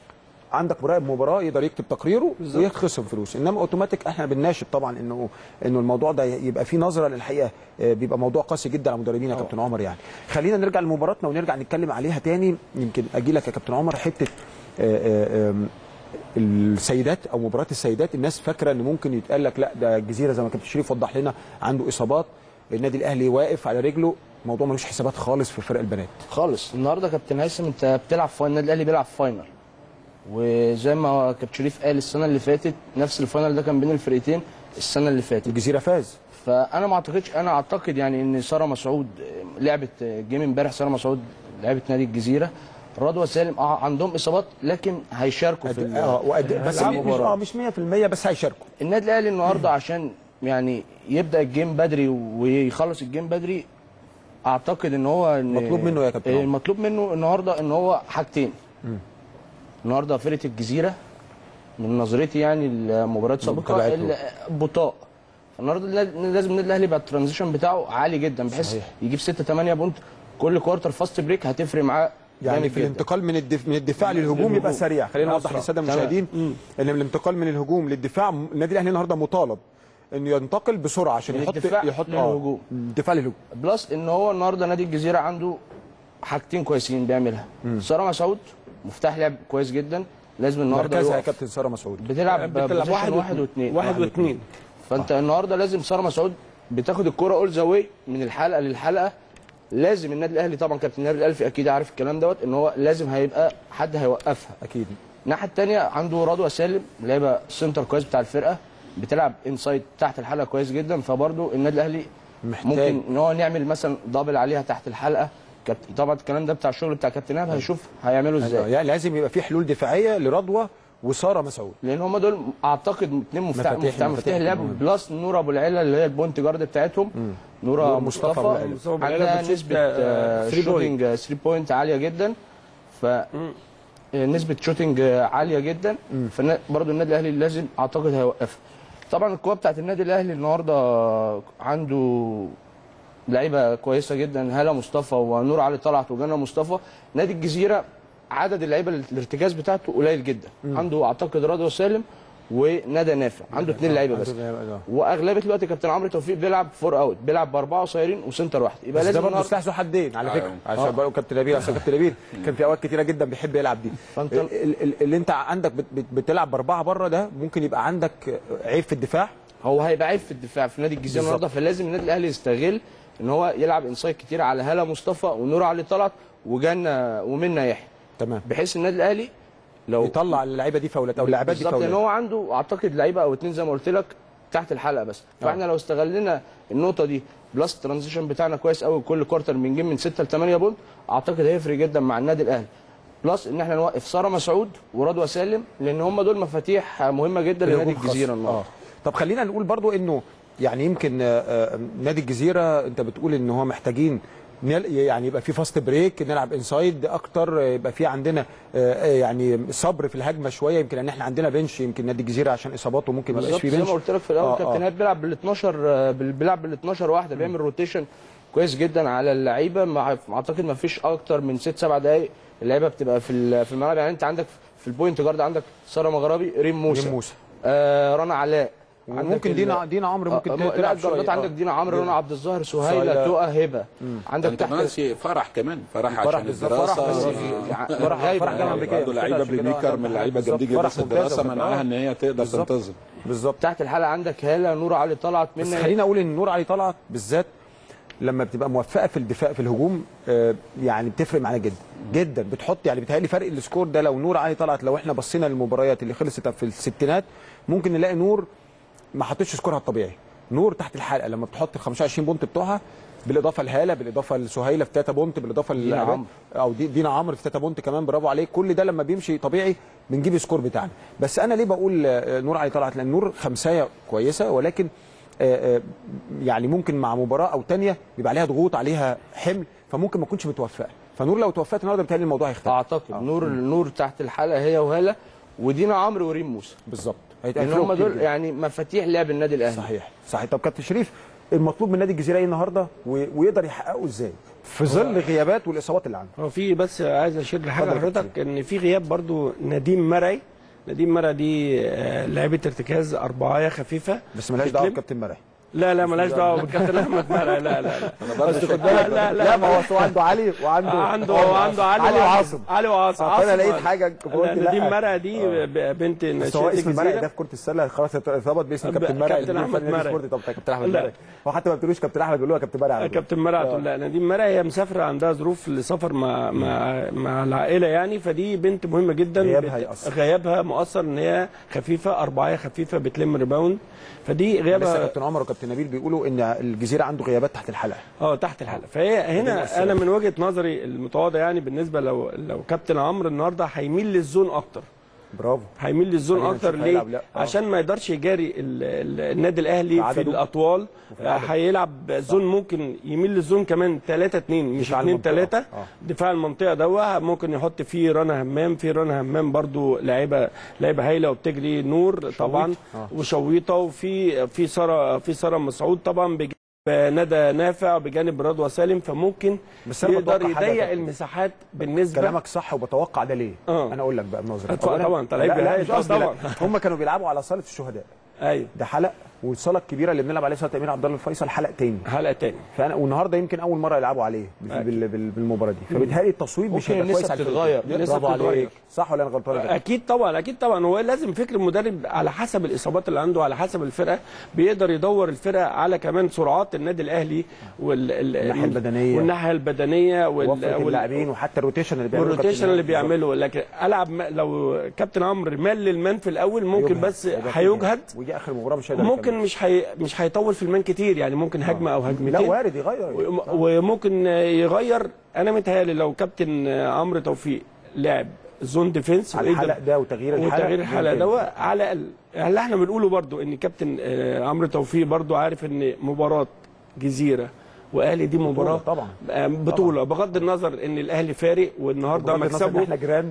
عندك مراقب مباراه يقدر يكتب تقريره ويخصم فلوس انما اوتوماتيك احنا بنناشد طبعا انه انه الموضوع ده يبقى فيه نظره للحقيقه آه، بيبقى موضوع قاسي جدا على المدربين يا كابتن عمر يعني خلينا نرجع لمباراتنا ونرجع نتكلم عليها تاني يمكن اجي لك يا كابتن عمر حته آه، آه، آم، السيدات او مباراه السيدات الناس فاكره ان ممكن يتقال لك لا ده الجزيره زي ما كابتن شريف وضح لنا عنده اصابات النادي الاهلي واقف على رجله الموضوع ملوش حسابات خالص في فرق البنات خالص النهارده كابتن هيثم انت بتلعب في النادي الاهلي بيلعب فاينل وزي ما كابتن شريف قال السنه اللي فاتت نفس الفاينل ده كان بين الفرقتين السنه اللي فاتت الجزيره فاز فانا ما اعتقدش انا اعتقد يعني ان ساره مسعود لعبت جيم امبارح ساره مسعود لعبت نادي الجزيره رضوى سالم اه عندهم اصابات لكن هيشاركوا في ال- اه وقد بس في مش المباراة. اه مش 100% بس هيشاركوا النادي الاهلي النهارده عشان يعني يبدا الجيم بدري ويخلص الجيم بدري اعتقد ان هو إن مطلوب منه إيه يا كابتن إيه، عمر؟ مطلوب منه النهارده ان هو حاجتين النهارده فرقه الجزيره من نظرتي يعني المباريات السابقه بطبيعته. ال- بطاء النهارده النادي- لازم النادي الاهلي يبقى الترانزيشن بتاعه عالي جدا بحيث صحيح. يجيب 6 8 بونت كل كوارتر فاست بريك هتفرق معاه يعني جامد في جدا. الانتقال من الدف... من الدفاع للهجوم للهجوم. يبقى سريع خلينا نوضح أسرع. للساده تمام. المشاهدين ان الانتقال من الهجوم للدفاع النادي الاهلي النهارده مطالب انه ينتقل بسرعه عشان من يحط الدفاع يحط للهجوم. الدفاع للهجوم بلس ان هو النهارده نادي الجزيره عنده حاجتين كويسين بيعملها ساره مسعود مفتاح لعب كويس جدا لازم النهارده مركزها يا يقف. كابتن ساره مسعود بتلعب بتلعب بوزيشن واحد واحد واثنين واثنين واحد واثنين فانت النهارده لازم ساره مسعود بتاخد الكرة اول ذا واي من الحلقه للحلقه لازم النادي الاهلي طبعا كابتن النادي الاهلي اكيد عارف الكلام دوت ان هو لازم هيبقى حد هيوقفها اكيد الناحيه الثانيه عنده رضوى سالم لعيبه سنتر كويس بتاع الفرقه بتلعب انسايد تحت الحلقه كويس جدا فبرضه النادي الاهلي محتاج. ممكن ان هو نعمل مثلا دبل عليها تحت الحلقه كابتن طبعا الكلام ده بتاع الشغل بتاع كابتن ايهاب هيشوف هيعمله ازاي يعني لازم يبقى في حلول دفاعيه لرضوى وساره مسعود لان هم دول اعتقد اثنين مفتاح مفاتيح- مفتاح, مفاتيح مفتاح اللعب مهم. بلس نورا ابو العيله اللي هي البوينت جارد بتاعتهم نور نورا مصطفى أبو العيلة. مصطفى مصطفى أبو العيلة عندها بتشوط، نسبه آه، three شوتنج 3 بوينت عاليه جدا ف آه، نسبه شوتنج آه، عاليه جدا فبرضه النادي الاهلي لازم اعتقد هيوقفها طبعا القوه بتاعت النادي الاهلي النهارده عنده لعيبه كويسه جدا هاله مصطفى ونور علي طلعت وجنى مصطفى نادي الجزيره عدد اللعيبه الارتكاز بتاعته قليل جدا عنده اعتقد رضوى سالم وندى نافع عنده اثنين لعيبه بس واغلبيه الوقت كابتن عمرو توفيق بيلعب فور اوت بيلعب باربعه قصيرين وسنتر واحد يبقى بس ده لازم برضه النهارده سلاح ذو حدين على فكره آه. عشان بقى كابتن نبيل عشان كابتن نبيل كان في اوقات كتيره جدا بيحب يلعب دي فأنت- ال- ال- اللي انت عندك بت- بت- بتلعب باربعه بره ده ممكن يبقى عندك عيب في الدفاع هو هيبقى عيب في الدفاع في نادي الجزيره بالظبط. النهارده فلازم النادي الاهلي يستغل ان هو يلعب انسايد كتير على هلا مصطفى ونور علي طلعت وجانا ومنا يحيى تمام بحيث النادي الاهلي لو يطلع اللعيبه دي فاولات او اللاعبات دي بالظبط لان فاولات هو عنده اعتقد لعيبه او اتنين زي ما قلت لك تحت الحلقه بس فاحنا لو استغلنا النقطه دي بلس الترانزيشن بتاعنا كويس قوي كل كوارتر بنجيب من 6 ل 8 بونت اعتقد هيفرق جدا مع النادي الاهلي بلس ان احنا نوقف ساره مسعود ورضوى سالم لان هم دول مفاتيح مهمه جدا لنادي الهجوم الجزيره خاص. النهارده آه. طب خلينا نقول برضو انه يعني يمكن آه، آه، نادي الجزيره انت بتقول ان هو محتاجين نل- يعني يبقى في فاست بريك نلعب انسايد اكتر آه، يبقى في عندنا آه، آه، يعني صبر في الهجمه شويه يمكن ان احنا عندنا بنش يمكن نادي الجزيره عشان اصاباته ممكن ما يبقاش بالظبط في زي بنش ما قلت لك في الاول آه، كابتن آه. هاد بيلعب بال 12 آه، بال- بيلعب بال 12 واحده بيعمل روتيشن كويس جدا على اللعيبه مع اعتقد ما فيش اكتر من 6 7 دقائق اللعيبه بتبقى في ال- في الملعب يعني انت عندك في البوينت جارد عندك ساره مغربي ريم موسى ريم موسى. آه رنا علاء عندك وممكن ال- دينا دينا عمرو ممكن آه، تلعب لا الجاردات شوية. عندك آه. دينا عمرو رنا عبد الظاهر سهيله سهيلة. تقى هبه عندك انت تحت ناسي فرح كمان فرح, فرح عشان بالظبط، الدراسه فرح بس آه. يعني فرح غايبة. فرح جامعه امريكيه برضه لعيبه بلاي ميكر من اللعيبه بالظبط. الجامدين جدا فرح بس الدراسه ممتازة. منعها ان هي تقدر بالظبط. تنتظم بالظبط تحت الحلقه عندك هاله نور علي طلعت بس منها خليني اقول ان نور علي طلعت بالذات لما بتبقى موفقه في الدفاع في الهجوم آه، يعني بتفرق معانا جدا جدا بتحط يعني بيتهيألي فرق السكور ده لو نور علي طلعت لو احنا بصينا للمباريات اللي خلصت في الستينات ممكن نلاقي نور ما حطتش سكورها الطبيعي نور تحت الحلقه لما بتحط ال 25 بونت بتوعها بالاضافه لهاله بالاضافه لسهيله في 3 بونت بالاضافه دينا للاعبات- عمرو. او دي دينا عمرو في 3 بونت كمان برافو عليك كل ده لما بيمشي طبيعي بنجيب السكور بتاعنا بس انا ليه بقول آه، نور علي طلعت لان نور خمسايه كويسه ولكن آه، آه، يعني ممكن مع مباراه او تانية بيبقى عليها ضغوط عليها حمل فممكن ما تكونش متوفقه فنور لو توفقت النهارده بالتالي الموضوع هيختلف اعتقد نور نور تحت الحلقه هي وهاله ودينا عمرو وريم موسى بالظبط لان هيتقفلوا هم كتير دول جداً. يعني مفاتيح لعب النادي الاهلي صحيح صحيح طب كابتن شريف المطلوب من نادي الجزيره ايه النهارده و- ويقدر يحققه ازاي في ظل غيابات والاصابات اللي عنده هو في بس عايز اشير لحاجه اتفضل يا لحضرتك ان في غياب برضو نديم مرعي نديم مرعي دي آه، لعيبه ارتكاز اربعايه خفيفه بس ملهاش دعوه بتلم. بكابتن مرعي لا لا مالهاش دعوه بالكابتن احمد مرعي لا لا لا بس خد لا لا لا ما هو أصل هو عنده علي وعنده عنده عنده علي علي وعاصم علي وعاصم فانا عاصم لقيت حاجه فقلت لا لا. نديم مرعي دي ب- بنت بس هو ناشئة اسم المرعي الجزيرة. ده في كره السله خلاص ارتبط باسم ب- كابتن مرعي كابتن المدير أحمد الفني لنادي مرعي. سبورت. طب كابتن احمد لا. مرعي هو حتى ما بتقولوش كابتن احمد بيقولوا يا كابتن مرعي على طول. كابتن مرعي على آه. طول لا نديم مرعي هي مسافره عندها ظروف لسفر مع مع مع العائله يعني فدي بنت مهمه جدا غيابها بت- يأثر. غيابها مؤثر ان هي خفيفه اربعيه خفيفه بتلم ريباوند فدي لسه غيابها كابتن عمر وكابتن نبيل بيقولوا ان الجزيره عنده غيابات تحت الحلقه اه تحت الحلقه فهي هنا انا من وجهه نظري المتواضعه يعني بالنسبه لو لو كابتن عمرو النهارده هيميل للزون اكتر برافو هيميل للزون خلينا اكتر نشوف ليه هيلعب لا. آه. عشان ما يقدرش يجاري ال- ال- النادي الاهلي في عدده. الاطوال آه، هيلعب زون ممكن يميل للزون كمان 3 2 مش دفاع 2 المنطقة. 3 آه. دفاع المنطقه دوا ممكن يحط فيه رنا همام في رنا همام برضو لعيبه لعيبه هايله وبتجري نور طبعا آه. وشويطه وفي في ساره في ساره مسعود طبعا بجانب ندى نافع بجانب رضوى سالم فممكن بس أنا يقدر بتوقع حاجة يا يضيق كابتن. المساحات بالنسبه كلامك صح وبتوقع ده ليه آه. انا اقول لك بقى بنظري اتفضل طبعا، أنت لعيب لا, لا بهايل. مش آه، قصدي لا. طبعا. هم كانوا بيلعبوا على صاله الشهداء ايوه ده حلق والصاله الكبيره اللي بنلعب عليها صاله امير عبد الله الفيصل حلق تاني حلقه تاني فانا والنهارده يمكن اول مره يلعبوا عليه بال- بال- بال- بالمباراه دي فبالتالي التصويب مش ممكن هيبقى كويس النسب على الفريق. تتغير. النسب برافو تتغير. عليك صح ولا انا غلطان يا كابتن؟ اكيد طبعا اكيد طبعا هو لازم فكر المدرب على حسب الاصابات اللي عنده على حسب الفرقه بيقدر يدور الفرقه على كمان سرعات النادي الاهلي وال ال- الناحية البدنية. والناحيه البدنيه وال وفره اللاعبين وحتى الروتيشن اللي بيعمله والروتيشن كابتن اللي بالظبط. بيعمله لكن العب م- لو كابتن عمرو مال للمان في الاول ممكن هيجهد. بس هيبقى فيه هيجهد ويجي اخر المباراه مش هيقدر ممكن يكمل. مش هي مش هيطول في المان كتير يعني ممكن هجمه او لا هجمتين وارد يغير وم- وممكن يغير انا متهيألي لو كابتن عمرو توفيق لعب زون ديفنس على وقدر- الحلق ده وتغيير الحلق وتغيير الحلقه ممكن. ده على الاقل اللي احنا بنقوله برضو ان كابتن آه، عمرو توفيق برضو عارف ان مباراه جزيره واهلي دي مباراه طبعا. آه، بطوله بغض النظر ان الاهلي فارق والنهارده بغض النظر إن مكسبه احنا جيران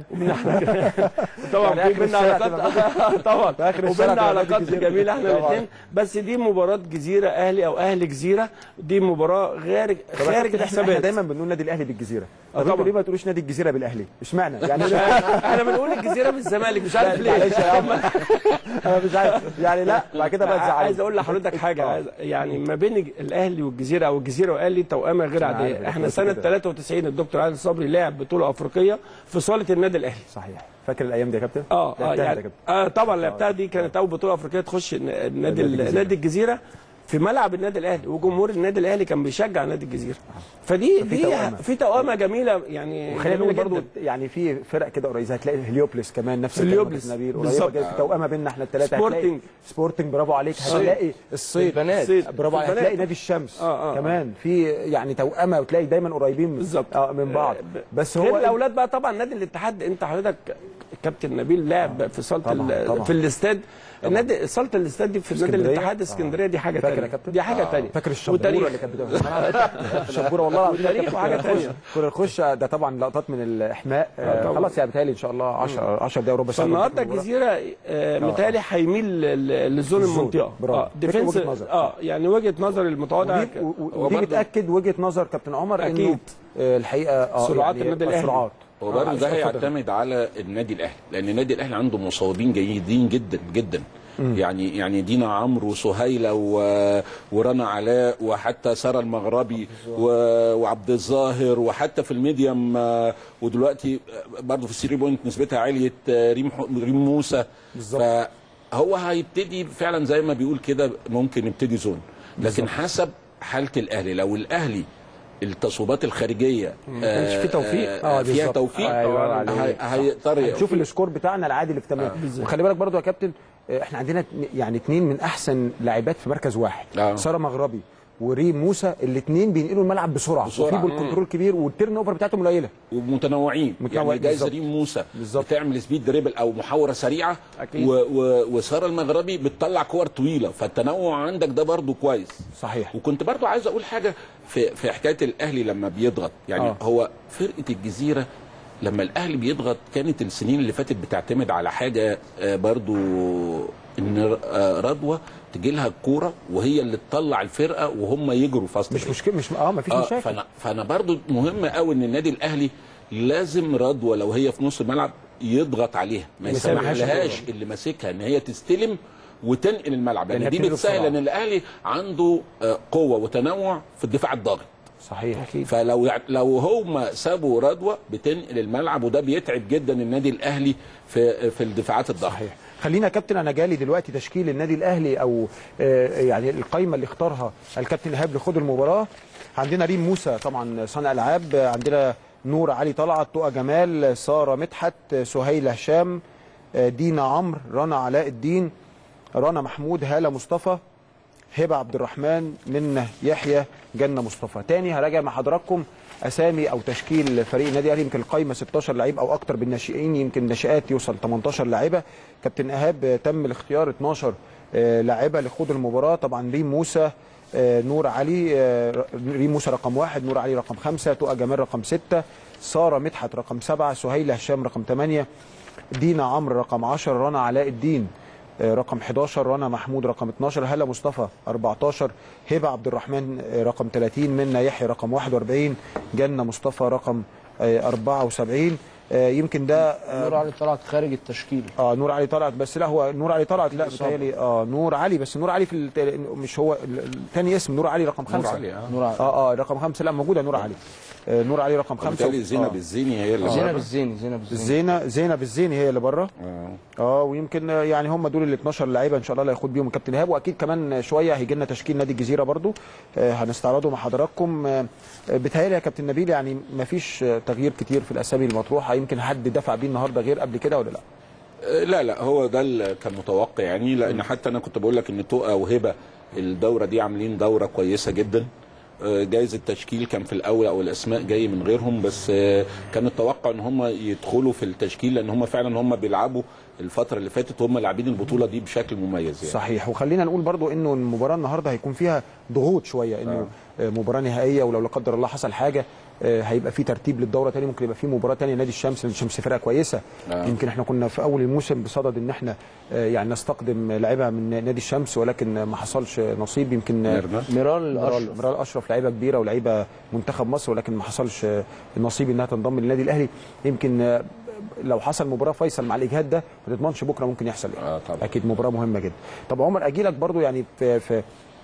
طبعا يعني في آخر بينا الشارع علاقات طبعا في آخر الشارع وبينا تبقى نادي علاقات الجزيرة. جميله احنا طبعاً. الاثنين بس دي مباراه جزيره اهلي او اهلي جزيره دي مباراه خارج طب يا خارج كابتن، احنا الحسابات دايما بنقول نادي الاهلي بالجزيره آه، طب انتوا طبعاً. ليه ما تقولوش نادي الجزيره بالاهلي اشمعنى يعني احنا بنقول الجزيره بالزمالك مش عارف ليه معلش يا عم انا مش عارف يعني لا بعد كده بقى تزعل عايز اقول لحضرتك حاجه عايز يعني ما بين الاهلي والجزيره او الجزيره والاهلي توأمه غير عارف، عاديه احنا قلت سنه كده. 93 الدكتور عادل صبري لعب بطوله افريقيه في صاله النادي الاهلي صحيح فاكر الايام دي يا كابتن اه اه لعبتها يعني يا كابتن. آه طبعا لعبتها دي كانت اول بطوله افريقيه تخش الن- النادي نادي الجزيرة. نادي الجزيره في ملعب النادي الاهلي وجمهور النادي الاهلي كان بيشجع نادي الجزيره فدي ففي دي توأمة. في توأمة جميله يعني وخلينا نقول جميلة برضو جداً. يعني في فرق كده قريبه هتلاقي هليوبلس كمان نفس الكلام هليوبلس، يا نبيل بالظبط. قريبه كده في توأمه بيننا احنا الثلاثه سبورتنج. سبورتنج برافو عليك هتلاقي الصيد البنات. صيد. برافو عليك البنات. هتلاقي نادي الشمس آه، آه. كمان في يعني توأمه وتلاقي دايما قريبين بالظبط. آه من بعض بس غير هو الاولاد بقى طبعا نادي الاتحاد انت حضرتك كابتن نبيل لعب في صاله طبعاً، ال- طبعاً. في الاستاد النادي صاله الاستاد دي في نادي اسكندرية؟ الاتحاد اسكندريه دي حاجه فاكر يا ثانيه كابتن؟ دي حاجه ثانيه فاكر الشبوره وتاريخ. اللي كانت بتبقى في الملعب؟ الشبوره والله العظيم وتاريخ كابتن وحاجة كنا تانية. نخش- كنا نخش ده طبعا لقطات من الاحماء آه، طبعاً. خلاص يعني بيتهيألي ان شاء الله 10 10 دقايق وربع ساعه فالنهارده المباراة. الجزيره آه، متهيألي هيميل ل- لزون الزون. المنطقه برافو. اه فكرة ديفنس وجهة نظر. اه يعني وجهه نظر المتواضعه ودي, و- هو ودي برضه- بتاكد وجهه نظر كابتن عمر انه أكيد. آه، الحقيقه اه سرعات يعني النادي الأهلي. السرعات هو برضه آه، ده اتفضل. هيعتمد على النادي الاهلي لان النادي الاهلي عنده مصابين جيدين جدا جدا يعني يعني دينا عمرو وسهيله و... ورنا علاء وحتى ساره المغربي و... وعبد الظاهر وحتى في الميديم آه، ودلوقتي آه، برضه في الثري بوينت نسبتها عاليه آه، ريم ح... ريم موسى بالظبط. فهو هيبتدي فعلا زي ما بيقول كده ممكن يبتدي زون لكن حسب حاله الاهلي لو الاهلي التصويبات الخارجيه كانش في توفيق. آه آه، فيها بالظبط. توفيق أيوة عليك. هي- هيقدر شوف السكور بتاعنا العادي اللي في تمام وخلي بالك برضو يا كابتن آه، احنا عندنا اتنين- يعني اثنين من احسن لاعبات في مركز واحد آه. ساره مغربي وريم موسى الاثنين بينقلوا الملعب بسرعه, بسرعة. وفي بول كنترول كبير والتيرن اوفر بتاعتهم قليله ومتنوعين متنوع- يعني جايزه بالظبط. ريم موسى بالظبط. بتعمل سبيد دريبل او محاوره سريعه أكيد. و... و... وساره المغربي بتطلع كور طويله فالتنوع عندك ده برضو كويس صحيح وكنت برضو عايز اقول حاجه في في حكايه الاهلي لما بيضغط يعني آه. آه. هو فرقه الجزيره لما الاهلي بيضغط كانت السنين اللي فاتت بتعتمد على حاجه آه، برضو ان آه، رضوى تجي لها الكوره وهي اللي تطلع الفرقه وهم يجروا فاست مش بريك. مشكله مش اه مفيش اه مشاكل فانا فانا برضو مهم قوي ان النادي الاهلي لازم رضوى لو هي في نص الملعب يضغط عليها ما ما يسامحهاش يسمحلهاش اللي ماسكها ان هي تستلم وتنقل الملعب لأنها لان دي بتنقل بتسهل بسرعة. ان الاهلي عنده آه، قوه وتنوع في الدفاع الضاغط صحيح اكيد فلو يع- لو هم سابوا رضوى بتنقل الملعب وده بيتعب جدا النادي الاهلي في في الدفاعات الضغط صحيح خلينا يا كابتن انا جالي دلوقتي تشكيل النادي الاهلي او آه، يعني القائمه اللي اختارها الكابتن ايهاب لخوض المباراه عندنا ريم موسى طبعا صانع العاب آه، عندنا نور علي طلعت طوقه جمال ساره مدحت آه، سهيله هشام آه، دينا عمرو رنا علاء الدين رنا محمود هاله مصطفى هبه عبد الرحمن منة يحيى جنة مصطفى تاني هراجع مع حضراتكم اسامي او تشكيل فريق النادي الاهلي يمكن القايمه 16 لعيب او اكتر بالناشئين يمكن ناشئات يوصل 18 لاعيبه كابتن ايهاب آه، تم الاختيار 12 آه، لاعيبه لخوض المباراه طبعا ريم موسى آه، نور علي آه، ريم موسى رقم واحد نور علي رقم خمسة تقى جمال رقم ستة سارة مدحت رقم سبعة سهيلة هشام رقم ثمانية دينا عمرو رقم 10 رنا علاء الدين آه، رقم 11 رنا محمود رقم 12 هلا مصطفى 14 هبه عبد الرحمن آه، رقم 30 منا يحيى رقم 41 جنه مصطفى رقم آه، 74 آه، يمكن ده آه، نور علي طلعت خارج التشكيل اه نور علي طلعت بس لا هو نور علي طلعت لا بتهيألي اه نور علي بس نور علي في الت- مش هو الثاني اسم نور علي رقم خمسة علي، آه. نور علي اه اه رقم خمسة لا موجودة نور علي آه نور علي رقم خمسة وبالتالي زينب آه. الزيني هي اللي زينب بره. الزيني زينب الزيني زينة زينب الزيني هي اللي بره آه. اه ويمكن آه، يعني هم دول ال 12 لعيبه ان شاء الله اللي هياخد بيهم الكابتن ايهاب واكيد كمان شويه هيجي لنا تشكيل نادي الجزيره برضو آه، هنستعرضه مع حضراتكم آه، آه، بيتهيألي يا كابتن نبيل يعني ما فيش تغيير كتير في الاسامي المطروحه يمكن حد دفع بيه النهارده غير قبل كده ولا لا؟ آه، لا لا هو ده اللي كان متوقع يعني لان حتى انا كنت بقول لك ان تقى وهبه الدوره دي عاملين دوره كويسه جدا آه، جايز التشكيل كان في الاول او الاسماء جاي من غيرهم بس آه، كان التوقع ان هم يدخلوا في التشكيل لان هم فعلا هم بيلعبوا الفتره اللي فاتت وهم لاعبين البطوله دي بشكل مميز يعني صحيح وخلينا نقول برضو انه المباراه النهارده هيكون فيها ضغوط شويه انه آه. مباراه نهائيه ولو لا قدر الله حصل حاجه آه، هيبقى في ترتيب للدوره تاني ممكن يبقى في مباراه تانية نادي الشمس نادي الشمس فرقه كويسه آه. يمكن احنا كنا في اول الموسم بصدد ان احنا آه، يعني نستقدم لاعيبه من نادي الشمس ولكن ما حصلش نصيب يمكن آه، ميرنا. ميرال مرال اشرف مرال اشرف لعيبه كبيره ولعيبه منتخب مصر ولكن ما حصلش آه، النصيب انها تنضم للنادي الاهلي يمكن آه، لو حصل مباراه فيصل مع الاجهاد ده ما تضمنش بكره ممكن يحصل ايه آه طبعا. اكيد مباراه مهمه جدا طب عمر اجي لك برضو يعني في, في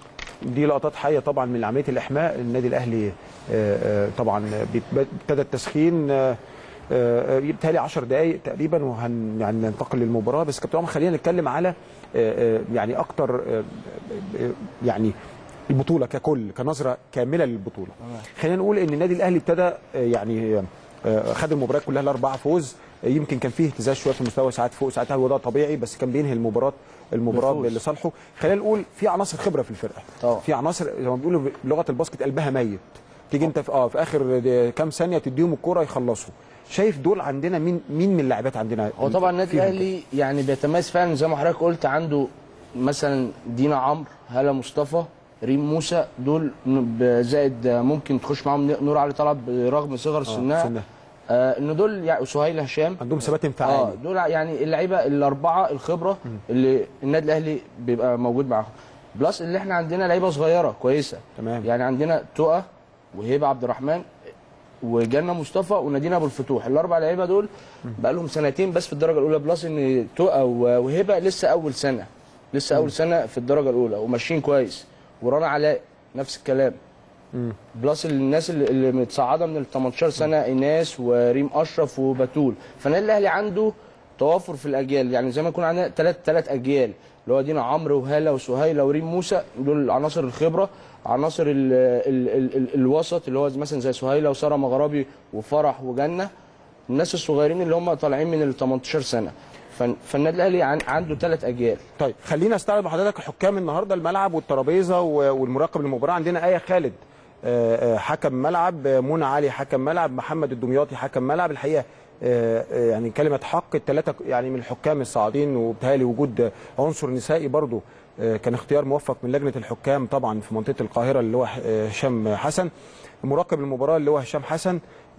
دي لقطات حيه طبعا من عمليه الاحماء النادي الاهلي آه، آه، طبعا بيت- ابتدى التسخين آه، آه، آه، بالتالي 10 دقائق تقريبا وهن يعني ننتقل للمباراه بس كابتن عمر خلينا نتكلم على آه، آه، يعني اكتر آه، آه، يعني البطوله ككل كنظره كامله للبطوله خلينا نقول ان النادي الاهلي ابتدى آه، يعني آه، خد المباريات كلها الاربعه فوز آه، يمكن كان فيه اهتزاز شويه في المستوى ساعات فوق ساعات هو ده طبيعي بس كان بينهي المباراه المباراه بالفوز. لصالحه خلينا نقول في عناصر خبره في الفرقه طبعا. في عناصر زي ما بيقولوا بلغه الباسكت قلبها ميت تيجي انت في اه في اخر د- كام ثانيه تديهم الكره يخلصوا شايف دول عندنا مين مين من اللاعبات عندنا هو طبعا النادي فيهم الاهلي يعني بيتميز فعلا زي ما حضرتك قلت عنده مثلا دينا عمرو هلا مصطفى ريم موسى دول ن- زائد ممكن تخش معاهم نور علي طلب رغم صغر سنها سنها. آه ان دول يعني سهيل هشام عندهم ثبات اه انفعالي دول يعني اللعيبه الاربعه الخبره اللي النادي الاهلي بيبقى موجود معاهم بلس اللي احنا عندنا لعيبه صغيره كويسه تمام. يعني عندنا تقى وهبه عبد الرحمن وجنة مصطفى ونادين ابو الفتوح الاربع لعيبه دول بقى لهم سنتين بس في الدرجه الاولى بلس ان تقى و- وهبه لسه اول سنه لسه اول سنه في الدرجه الاولى وماشيين كويس ورانا علاء نفس الكلام بلس الناس اللي, اللي متصاعده من ال 18 سنه ايناس وريم اشرف وبتول فالنادي الاهلي عنده توافر في الاجيال يعني زي ما يكون عندنا ثلاث ثلاث اجيال اللي هو دينا عمرو وهاله وسهيله وريم موسى دول عناصر الخبره عناصر ال ال ال ال الوسط اللي هو مثلا زي سهيله وساره مغربي وفرح وجنه الناس الصغيرين اللي هم طالعين من ال 18 سنه فن- فالنادي الاهلي عن- عنده ثلاث اجيال طيب خلينا استعرض بحضرتك حكام النهارده الملعب والترابيزه و- والمراقب للمباراه عندنا ايه خالد آه، آه، حكم ملعب آه، منى علي حكم ملعب محمد الدمياطي حكم ملعب الحقيقه آه، آه، يعني كلمه حق الثلاثه يعني من الحكام الصاعدين وبالتالي وجود عنصر نسائي برضو آه، كان اختيار موفق من لجنه الحكام طبعا في منطقه القاهره اللي هو آه، هشام حسن مراقب المباراه اللي هو هشام حسن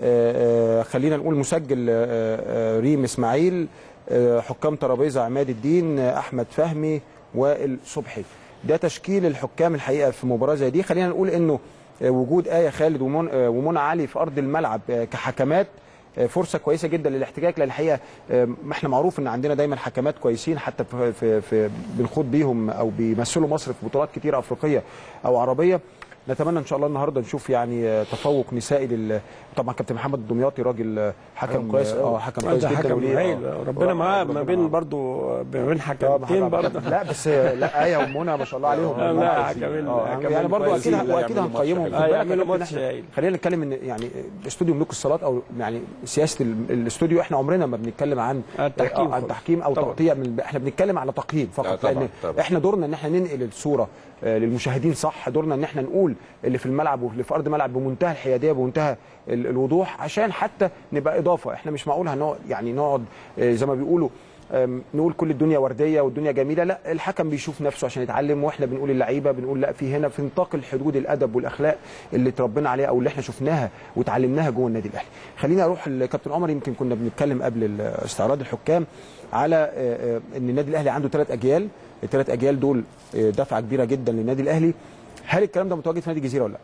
آه، آه، خلينا نقول مسجل آه، آه، ريم اسماعيل آه، حكام ترابيزه عماد الدين آه، احمد فهمي وائل صبحي ده تشكيل الحكام الحقيقه في مباراه زي دي خلينا نقول انه آه، وجود ايه خالد ومن- آه، ومنى علي في ارض الملعب آه، كحكمات آه، فرصه كويسه جدا للاحتكاك لان الحقيقه آه، ما احنا معروف ان عندنا دايما حكمات كويسين حتى في, في, في بنخوض بيهم او بيمثلوا مصر في بطولات كتير افريقيه او عربيه نتمنى ان شاء الله النهارده نشوف يعني آه، تفوق نسائي لل طبعا كابتن محمد الدمياطي راجل آه، حكم حكم كويس اه أوي. حكم كويس ده جدا حكم وليه- هايل آه. ربنا معاه ربنا ما بين معاه. برضو ما بين آه، حكمتين محمد- برضو لا بس لا ايه ومنى ما شاء الله عليهم لا، هم لا، كويسين. حكمين- آه، حكمين يعني برضو اكيد كويسين. واكيد يعملوا ماتش هنقيمهم حلو. خد آه، بالك يعملوا إن ماتش إحنا- هايل. خلينا نتكلم ان يعني استوديو ملوك الصالات او يعني سياسه ال- الاستوديو احنا عمرنا ما بنتكلم عن التحكيم آه، عن خالص. تحكيم او طبعاً. تغطيه من احنا بنتكلم على تقييم لا، فقط طبعاً، لان طبعاً. احنا دورنا ان احنا ننقل الصوره آه، للمشاهدين صح دورنا ان احنا نقول اللي في الملعب واللي في ارض الملعب بمنتهى الحياديه بمنتهى ال- الوضوح عشان حتى نبقى اضافه احنا مش معقول هنقعد يعني نقعد آه، زي ما بيقولوا آم، نقول كل الدنيا ورديه والدنيا جميله لا الحكم بيشوف نفسه عشان يتعلم واحنا بنقول اللعيبه بنقول لا في هنا في نطاق الحدود الادب والاخلاق اللي اتربينا عليها او اللي احنا شفناها وتعلمناها جوه النادي الاهلي خليني اروح لكابتن عمر يمكن كنا بنتكلم قبل ال- استعراض الحكام على آه، آه، ان النادي الاهلي عنده ثلاث اجيال الثلاث اجيال دول آه، دفعه كبيره جدا للنادي الاهلي هل الكلام ده متواجد في نادي الجزيره ولا لا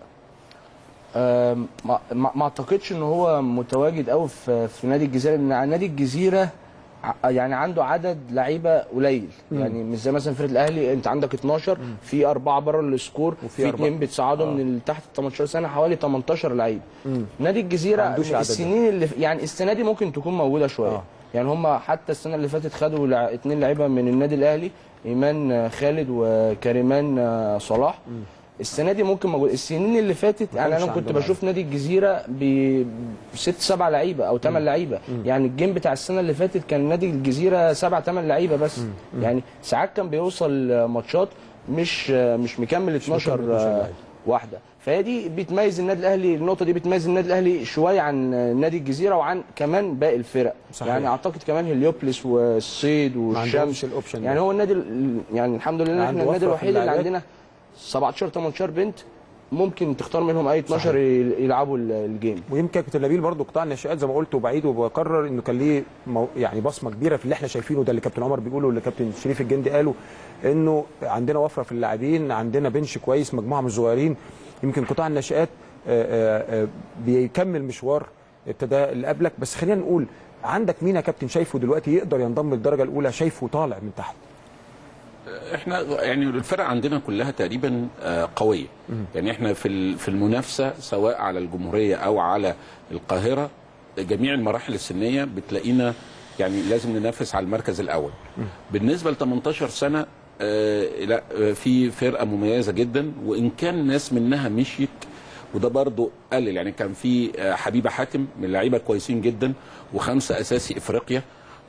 آم، ما, ما ما اعتقدش ان هو متواجد قوي في, في نادي الجزيره لان نادي الجزيره ع- يعني عنده عدد لعيبه قليل يعني مش زي مثلا فرقه الاهلي انت عندك 12 في اربعه بره السكور وفي في أربعة. اثنين بيتصعدوا من ال- تحت ال 18 سنه حوالي 18 لعيب نادي الجزيره ما عندوش من العدد ده. السنين اللي يعني السنه دي ممكن تكون موجوده شويه آه. يعني هم حتى السنه اللي فاتت خدوا لع- اتنين لعيبه من النادي الاهلي ايمان آه، خالد وكريمان آه، صلاح السنه دي ممكن موجود السنين اللي فاتت يعني كانش انا كنت عندهم بشوف نادي الجزيره بست سبع لعيبه او ثمان لعيبه يعني الجيم بتاع السنه اللي فاتت كان نادي الجزيره سبع ثمان لعيبه بس يعني ساعات كان بيوصل آه، ماتشات مش آه، مش مكمل 12 مكمل 12 آه، لعيب. واحده فهي دي بتميز النادي الاهلي النقطه دي بتميز النادي الاهلي شويه عن آه، نادي الجزيره وعن كمان باقي الفرق صحيح. يعني اعتقد كمان هليوبلس والصيد ما عندهمش والشمس الاوبشن يعني ده. هو النادي ال- يعني الحمد لله إن عنده احنا وفرة النادي في الوحيد اللي اللاعبات. عندنا 17 18 بنت ممكن تختار منهم اي 12 يل- يلعبوا ال- الجيم ويمكن كابتن نبيل برضو قطاع الناشئات زي ما قلت وبعيد وبكرر انه كان ليه مو يعني بصمه كبيره في اللي احنا شايفينه ده اللي كابتن عمر بيقوله واللي كابتن شريف الجندي قاله انه عندنا وفره في اللاعبين عندنا بنش كويس مجموعه من الصغيرين يمكن قطاع الناشئات آه، آه، آه، بيكمل مشوار ابتدى اللي قبلك بس خلينا نقول عندك مين يا كابتن شايفه دلوقتي يقدر ينضم للدرجه الاولى شايفه طالع من تحت احنا يعني الفرق عندنا كلها تقريبا آه، قويه يعني احنا في ال- في المنافسه سواء على الجمهوريه او على القاهره جميع المراحل السنيه بتلاقينا يعني لازم ننافس على المركز الاول بالنسبه ل 18 سنه آه لا آه، في فرقه مميزه جدا وان كان ناس منها مشيت وده برضو قلل يعني كان في آه، حبيبه حاتم من لعيبه كويسين جدا وخمسه اساسي افريقيا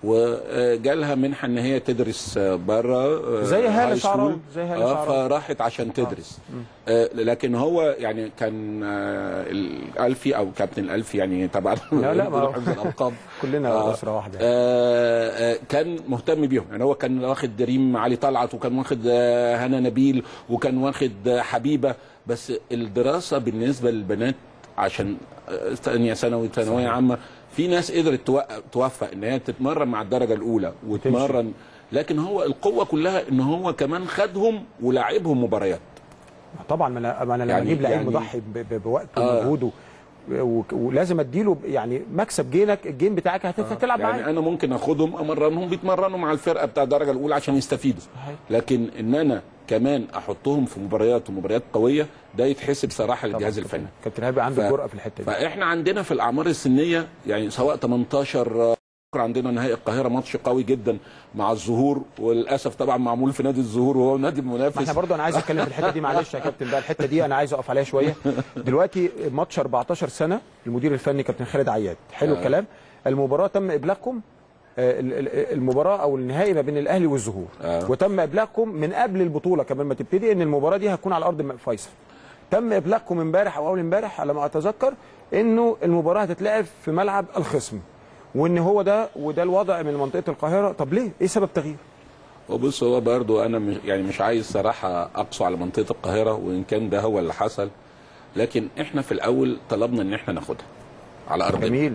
وجالها منحه ان هي تدرس بره زي هالة شعراوي، زي هالة اه شعراوي. فراحت عشان تدرس آه لكن هو يعني كان آه الالفي او كابتن الالفي يعني طبعا لا، لا، ما هو- حفظ الالقاب كلنا آه، اسره واحده آه آه كان مهتم بيهم يعني هو كان واخد دريم علي طلعت وكان واخد آه هنا نبيل وكان واخد آه حبيبه بس الدراسه بالنسبه للبنات عشان آه، ثانيه ثانوي ثانويه عامه في ناس قدرت توق- توفق ان هي تتمرن مع الدرجه الاولى وتتمرن لكن هو القوه كلها ان هو كمان خدهم ولاعبهم مباريات طبعا ما انا ما انا لما يعني- اجيب لعيب يعني- مضحي ب- ب- بوقته آه. ومجهوده و- ولازم اديله يعني مكسب جينك الجيم بتاعك هت- هتلعب يعني معاه انا ممكن اخدهم امرنهم بيتمرنوا مع الفرقه بتاع الدرجه الاولى عشان يستفيدوا صحيح. لكن ان انا كمان احطهم في مباريات ومباريات قويه ده يتحسب صراحه للجهاز الفني كابتن هابي عنده ف- الجرأه في الحته دي فاحنا عندنا في الاعمار السنيه يعني سواء 18 آه، بكره عندنا نهائي القاهره ماتش قوي جدا مع الظهور وللاسف طبعا معمول في نادي الظهور وهو نادي ما منافس احنا برضه انا عايز اتكلم في الحته دي معلش يا كابتن بقى الحته دي انا عايز اقف عليها شويه دلوقتي ماتش 14 سنه المدير الفني كابتن خالد عياد حلو آه. الكلام المباراه تم ابلاغكم آه، ال- ال- المباراه او النهائي ما بين الاهلي والظهور آه. وتم ابلاغكم من قبل البطوله كمان ما تبتدي ان المباراه دي هتكون على ارض فيصل تم ابلاغكم امبارح او اول امبارح على ما اتذكر انه المباراه هتتلعب في ملعب الخصم وان هو ده وده الوضع من منطقه القاهره طب ليه ايه سبب تغيير وبص هو برضو انا مش يعني مش عايز صراحه اقسو على منطقه القاهره وان كان ده هو اللي حصل لكن احنا في الاول طلبنا ان احنا ناخدها على ارضنا جميل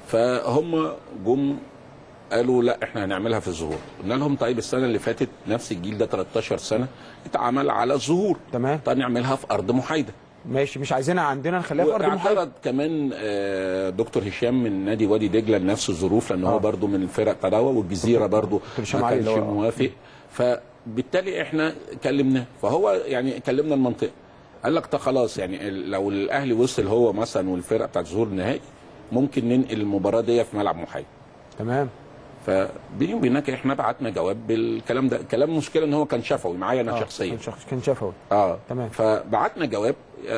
فهم جم قالوا لا احنا هنعملها في الظهور قلنا لهم طيب السنه اللي فاتت نفس الجيل ده 13 سنه اتعمل على الظهور تمام طب نعملها في ارض محايده ماشي مش عايزينها عندنا نخليها في ارض محايده واعترض كمان آه، دكتور هشام من نادي وادي دجله لنفس الظروف لان آه. هو برضو من الفرق تداوى والجزيره برضو دكتور هشام ما علي كانش اللي هو- موافق فبالتالي احنا كلمناه فهو يعني كلمنا المنطقه قال لك طب خلاص يعني ال- لو الاهلي وصل هو مثلا والفرقه بتاعت ظهور النهائي ممكن ننقل المباراه دي في ملعب محايد تمام فبيني وبينك احنا بعتنا جواب بالكلام ده كلام مشكله ان هو كان شفوي معايا انا آه، شخصيا كان شخص كان شفوي اه تمام. فبعتنا جواب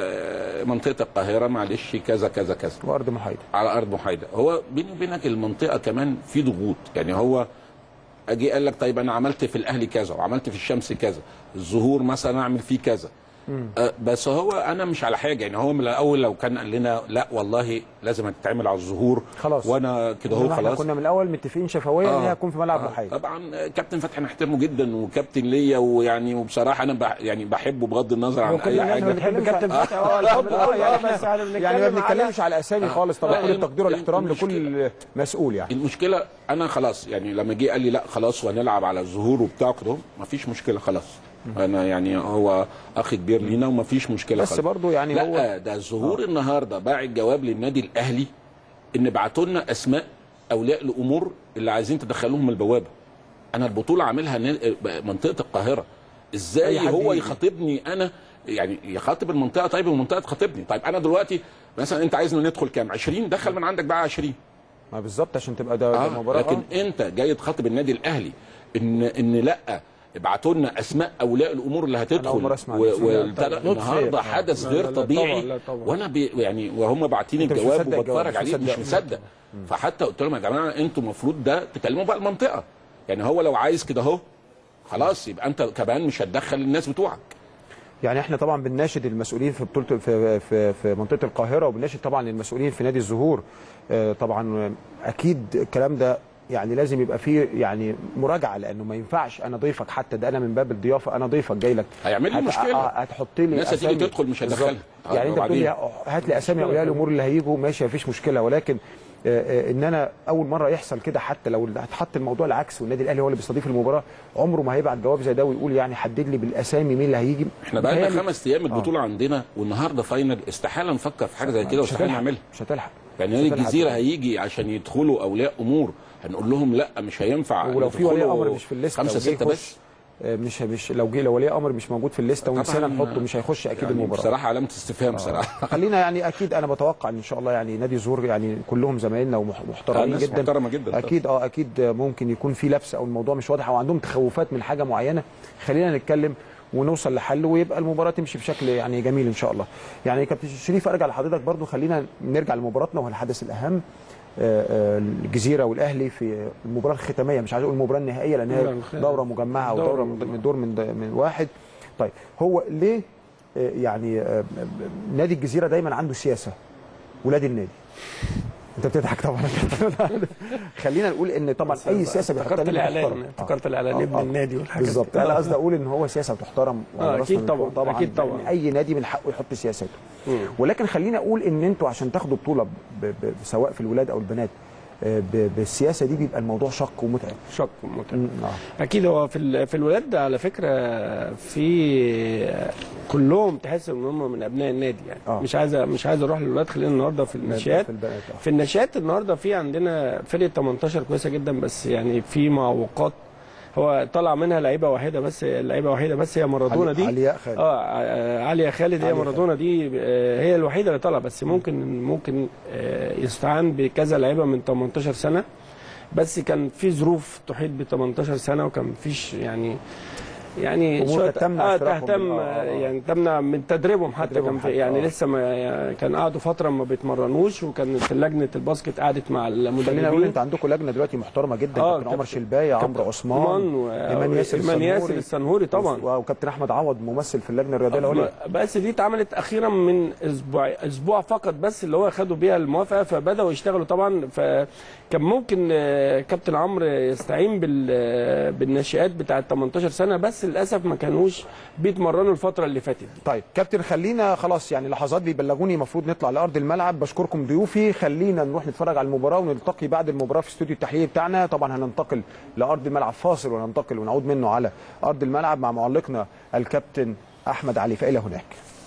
آه، منطقه القاهره معلش كذا كذا كذا وارض محايده على ارض محايده هو بيني وبينك المنطقه كمان في ضغوط يعني هو اجي قال لك طيب انا عملت في الاهلي كذا وعملت في الشمس كذا الظهور مثلا اعمل فيه كذا أه بس هو انا مش على حاجه يعني هو من الاول لو كان قال لنا لا والله لازم هتتعمل على الظهور خلاص. وانا كده هو إنما احنا خلاص كنا من الاول متفقين شفويا ان آه. هي هتكون في ملعب آه. محايد طبعا كابتن فتحي نحترمه جدا وكابتن ليا ويعني وبصراحه انا بح يعني بحبه بغض النظر عن اي احنا حاجه بنتكلم كابتن فتحي اه الحب اه يعني احنا يعني ما بنتكلمش على اسامي خالص طبعا كل التقدير والاحترام لكل مسؤول يعني المشكله انا خلاص يعني لما جه قال لي لا خلاص وهنلعب على الظهور وبتاع كده مفيش مشكله خلاص انا يعني هو اخ كبير لينا ومفيش مشكله بس خالص برضو يعني لا هو ده الظهور النهارده باعت جواب للنادي الاهلي ان بعتوا لنا اسماء اولياء الامور اللي عايزين تدخلوهم البوابه انا البطوله عاملها نا- منطقه القاهره ازاي أي حد هو يجي. يخاطبني انا يعني يخاطب المنطقه طيب والمنطقه تخاطبني طيب انا دلوقتي مثلا انت عايزنا ندخل كام 20 دخل من عندك بقى 20 ما بالظبط عشان تبقى ده, ده آه مباراه لكن آه. انت جاي تخاطب النادي الاهلي ان ان لا ابعتوا لنا اسماء اولياء الامور اللي أول هتدخل مرة أسمع و- الاسم ده. والتل- لطفي. النهارده آه. حدث لا، غير لا، لا، طبيعي طبعا، لا، طبعا. وانا بي يعني وهم باعتين أنت مش الجواب مصدق الجواب، وبتفرج مش عليه مصدق. مش مصدق فحتى قلت لهم يا جماعه انتوا المفروض ده تكلموا بقى المنطقه يعني هو لو عايز كده اهو خلاص يبقى انت كمان مش هتدخل الناس بتوعك يعني احنا طبعا بنناشد المسؤولين في بطوله في في, في منطقه القاهره وبنناشد طبعا المسؤولين في نادي الزهور آه، طبعا آه، اكيد الكلام ده يعني لازم يبقى فيه يعني مراجعه لانه ما ينفعش انا ضيفك حتى ده انا من باب الضيافه انا ضيفك جاي لك هيعمل لي هت- مشكلة. آه، هتحط لي الناس هتيجي أسامي. تدخل مش بالظبط. هتدخلها. آه، يعني انت بتقول لي وبعدين؟ هات لي اسامي اولياء الامور اللي هيجوا ماشي مفيش مشكله ولكن آه، آه، ان انا اول مره يحصل كده حتى لو هتحط الموضوع العكس والنادي الاهلي هو اللي بيستضيف المباراه عمره ما هيبعت جواب زي ده ويقول يعني حدد لي بالاسامي مين اللي هيجي احنا بقى لنا متهيألي- خمس ايام البطوله عندنا والنهارده فاينل استحاله نفكر في حاجه زي كده مش واستحاله هتلحق نعملها مش هتلحق يعني مش نادي هتلحق. الجزيره هيجي عشان يدخلوا اولياء امور هنقول لهم لا مش هينفع ولو في ولي يدخلوا امر مش في الليسته خمسه وجه سته يخش، بس آه، مش مش لو جه لو ولي امر مش موجود في الليسته ونسينا طبعاً، نحطه مش هيخش اكيد يعني المباراه بصراحه علامه استفهام بصراحه فخلينا يعني اكيد انا بتوقع ان شاء الله يعني نادي زور يعني كلهم زمايلنا آه، ومحترمين ناس جدا محترمة جدا. اكيد اه اكيد ممكن يكون في لبس او الموضوع مش واضح او عندهم تخوفات من حاجه معينه خلينا نتكلم ونوصل لحل ويبقى المباراه تمشي بشكل يعني جميل ان شاء الله يعني كابتن شريف ارجع لحضرتك برضو خلينا نرجع لمباراتنا والحدث الاهم آه، آه، الجزيره والاهلي في المباراه الختاميه مش عايز اقول المباراه النهائيه لان هي لا، الخ- دوره مجمعه او دورة دوره من من دور من من واحد طيب هو ليه آه، يعني آه، نادي الجزيره دايما عنده سياسه ولاد النادي انت بتضحك طبعا خلينا نقول ان طبعا اي سياسه بيحطها افتكرت نادي الاعلان محترم. افتكرت آه. الاعلان آه، ابن آه. النادي والحاجات بالظبط دي. انا قصدي اقول ان هو سياسه بتحترم وعلى آه، راسنا أكيد من طبعاً، فوق طبعا أكيد طبعاً. لأن اي نادي من حقه يحط سياساته ولكن خليني اقول ان انتوا عشان تاخدوا بطوله ب- ب- سواء في الولاد او البنات آه، ب- بالسياسه دي بيبقى الموضوع شق ومتعب شك متعب م- آه. اكيد هو في ال- في الولاد على فكره في كلهم تحس ان هم من ابناء النادي يعني آه. مش عايز مش عايز اروح للولاد خلينا النهارده في الناشئات في البنات آه. في الناشئات النهارده في عندنا فرقه 18 كويسه جدا بس يعني في معوقات هو طلع منها لعيبه واحده بس لعيبه واحده بس هي مارادونا علي- دي علياء خالد. اه ع- عليا خالد هي عليا مارادونا دي آه، هي الوحيده اللي طالعه بس ممكن ممكن آه، يستعان بكذا لعيبه من 18 سنه بس كان في ظروف تحيط ب 18 سنه وكان فيش يعني يعني أمور شوية- تمنع اه اشتراكهم تهتم بال- آه، آه. يعني تمنع من تدريبهم حتى تدريبهم كان في حتى، يعني آه. لسه ما يعني كان قعدوا فتره ما بيتمرنوش وكانت لجنه الباسكت قعدت مع خلينا نقول المدربين انت عندكم لجنه دلوقتي محترمه جدا آه، كابتن عمر كابتن- شلبايه عمرو كابتن عثمان و- ايمان ياسر إيمان ياسر السنهوري السنهوري طبعا وكابتن احمد عوض ممثل في اللجنه الرياضيه العليا بس دي اتعملت اخيرا من اسبوع اسبوع فقط بس اللي هو خدوا بيها الموافقه فبداوا يشتغلوا طبعا فكان ممكن آه، كابتن عمرو يستعين بال آه، بالناشئات بتاعه 18 سنه بس للاسف ما كانوش بيتمرنوا الفتره اللي فاتت دي طيب كابتن خلينا خلاص يعني لحظات بيبلغوني المفروض نطلع لارض الملعب بشكركم ضيوفي خلينا نروح نتفرج على المباراه ونلتقي بعد المباراه في استوديو التحليل بتاعنا طبعا هننتقل لارض الملعب فاصل وننتقل ونعود منه على ارض الملعب مع معلقنا الكابتن احمد علي فالى هناك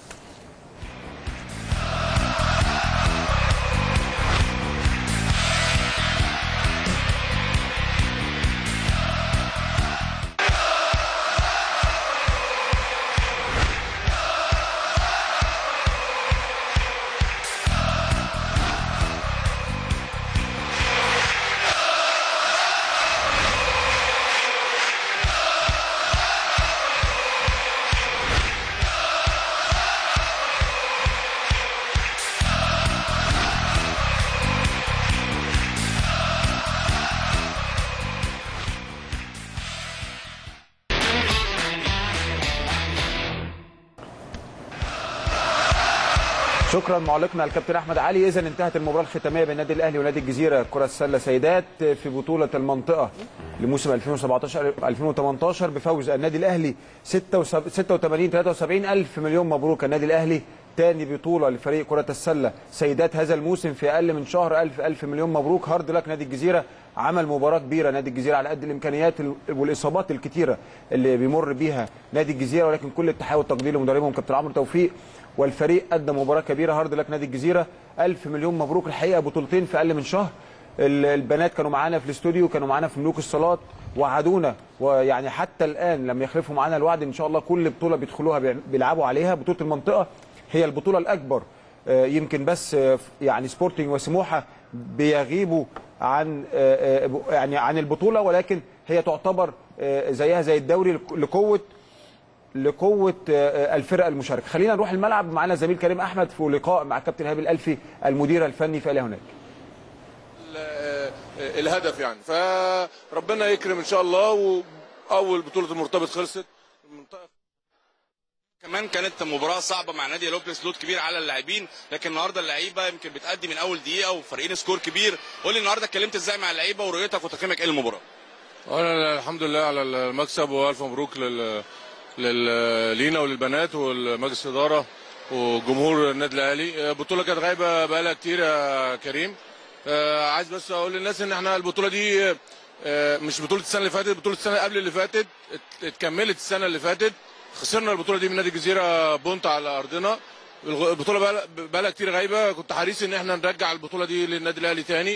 شكرا معلقنا الكابتن احمد علي اذا انتهت المباراه الختاميه بين النادي الاهلي ونادي الجزيره كره السله سيدات في بطوله المنطقه لموسم 2017 2018 بفوز النادي الاهلي 86 73 الف مليون مبروك النادي الاهلي تاني بطوله لفريق كره السله سيدات هذا الموسم في اقل من شهر الف الف مليون مبروك هارد لك نادي الجزيره عمل مباراه كبيره نادي الجزيره على قد الامكانيات والاصابات الكتيره اللي بيمر بيها نادي الجزيره ولكن كل التحيه والتقدير لمدربهم كابتن عمرو توفيق والفريق قدم مباراه كبيره هارد لك نادي الجزيره ألف مليون مبروك الحقيقه بطولتين في اقل من شهر ال- البنات كانوا معانا في الاستوديو كانوا معانا في ملوك الصالات وعدونا ويعني حتى الان لم يخلفوا معانا الوعد ان شاء الله كل بطوله بيدخلوها بيع- بيلعبوا عليها بطوله المنطقه هي البطوله الاكبر آه، يمكن بس آه، يعني سبورتنج وسموحه بيغيبوا عن آه، آه، يعني عن البطوله ولكن هي تعتبر آه، زيها زي الدوري لك- لقوه لقوه آه، الفرقه المشاركه خلينا نروح الملعب معانا زميل كريم احمد في لقاء مع كابتن هاب الالفي المدير الفني في هناك ال- الهدف يعني فربنا يكرم ان شاء الله واول بطوله المرتبط خلصت المنطقه كمان كانت مباراة صعبة مع نادي لوبلس لود كبير على اللاعبين لكن النهارده اللعيبة يمكن بتأدي من أول دقيقة وفارقين سكور كبير قول لي النهارده اتكلمت ازاي مع اللعيبة ورؤيتك وتقييمك ايه للمباراة؟ انا الحمد لله على المكسب والف مبروك لل... لل... لينا وللبنات والمجلس الاداره وجمهور النادي الاهلي بطوله كانت غايبه بقالها كتير يا كريم آه، عايز بس اقول للناس ان احنا البطوله دي آه، مش بطوله السنه اللي فاتت بطوله السنه قبل اللي فاتت ات- اتكملت السنه اللي فاتت خسرنا البطوله دي من نادي الجزيره بونت على ارضنا الغ- البطوله بقالها- بقالها كتير غايبه كنت حريص ان احنا نرجع البطوله دي للنادي الاهلي تاني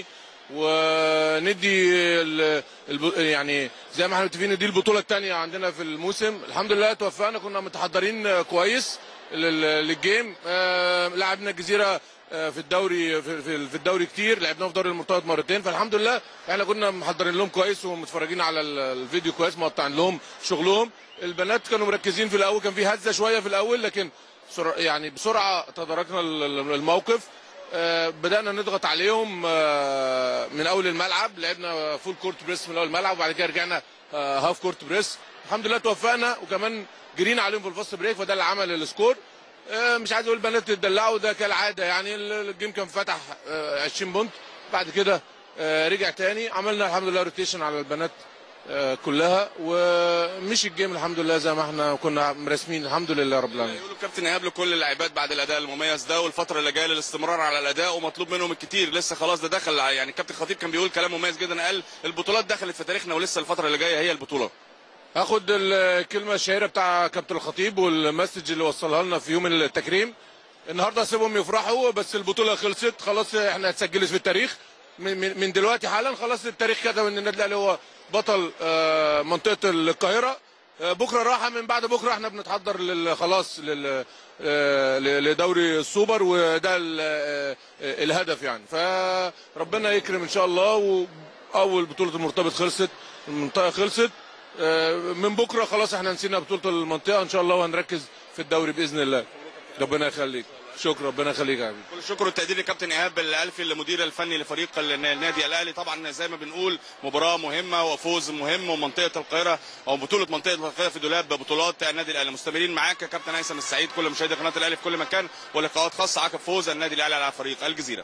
وندي ال- الب- يعني زي ما احنا متفقين دي البطوله الثانيه عندنا في الموسم الحمد لله توفقنا كنا متحضرين كويس لل- للجيم آه، لعبنا الجزيره آه، في الدوري في في- في الدوري كتير لعبناه في دوري المرتبط مرتين فالحمد لله احنا كنا محضرين لهم كويس ومتفرجين على ال- الفيديو كويس مقطعين لهم شغلهم البنات كانوا مركزين في الاول كان في هزه شويه في الاول لكن سر- يعني بسرعه تداركنا ال- ال- الموقف آه، بدانا نضغط عليهم آه، من اول الملعب لعبنا فول كورت بريس من اول الملعب وبعد كده رجعنا آه، هاف كورت بريس الحمد لله توفقنا وكمان جرينا عليهم في الفاست بريك فده اللي عمل السكور آه، مش عايز اقول البنات اتدلعوا ده كالعاده يعني ال- الجيم كان فتح آه، 20 بونت بعد كده آه، رجع تاني عملنا الحمد لله روتيشن على البنات آه، كلها ومشي الجيم الحمد لله زي ما احنا كنا مرسمين الحمد لله رب العالمين يقولوا كابتن ايهاب لكل اللاعبات بعد الاداء المميز ده والفتره اللي جايه للاستمرار على الاداء ومطلوب منهم الكتير لسه خلاص ده دخل يعني كابتن خطيب كان بيقول كلام مميز جدا قال البطولات دخلت في تاريخنا ولسه الفتره اللي جايه هي البطوله هاخد الكلمه الشهيره بتاع كابتن الخطيب والمسج اللي وصلها لنا في يوم التكريم النهارده سيبهم يفرحوا بس البطوله خلصت خلاص احنا اتسجلت في التاريخ من, من, من دلوقتي حالا خلاص التاريخ كتب ان النادي الاهلي هو بطل آه، منطقه القاهره آه، بكره راحه من بعد بكره احنا بنتحضر لل- خلاص لل آه، ل- لدوري السوبر وده ال- آه، آه، الهدف يعني فربنا يكرم ان شاء الله واول بطوله المرتبط خلصت المنطقه خلصت آه، من بكره خلاص احنا نسينا بطوله المنطقه ان شاء الله وهنركز في الدوري باذن الله ربنا يخليك شكرا ربنا يخليك يا حبيبي كل الشكر والتقدير لكابتن ايهاب الالفي المدير الفني لفريق النادي الاهلي طبعا زي ما بنقول مباراه مهمه وفوز مهم ومنطقه القاهره او بطوله منطقه القاهره في دولاب بطولات النادي الاهلي مستمرين معاك يا كابتن هيثم السعيد كل مشاهدي قناه الاهلي في كل مكان ولقاءات خاصه عقب فوز النادي الاهلي على فريق الجزيره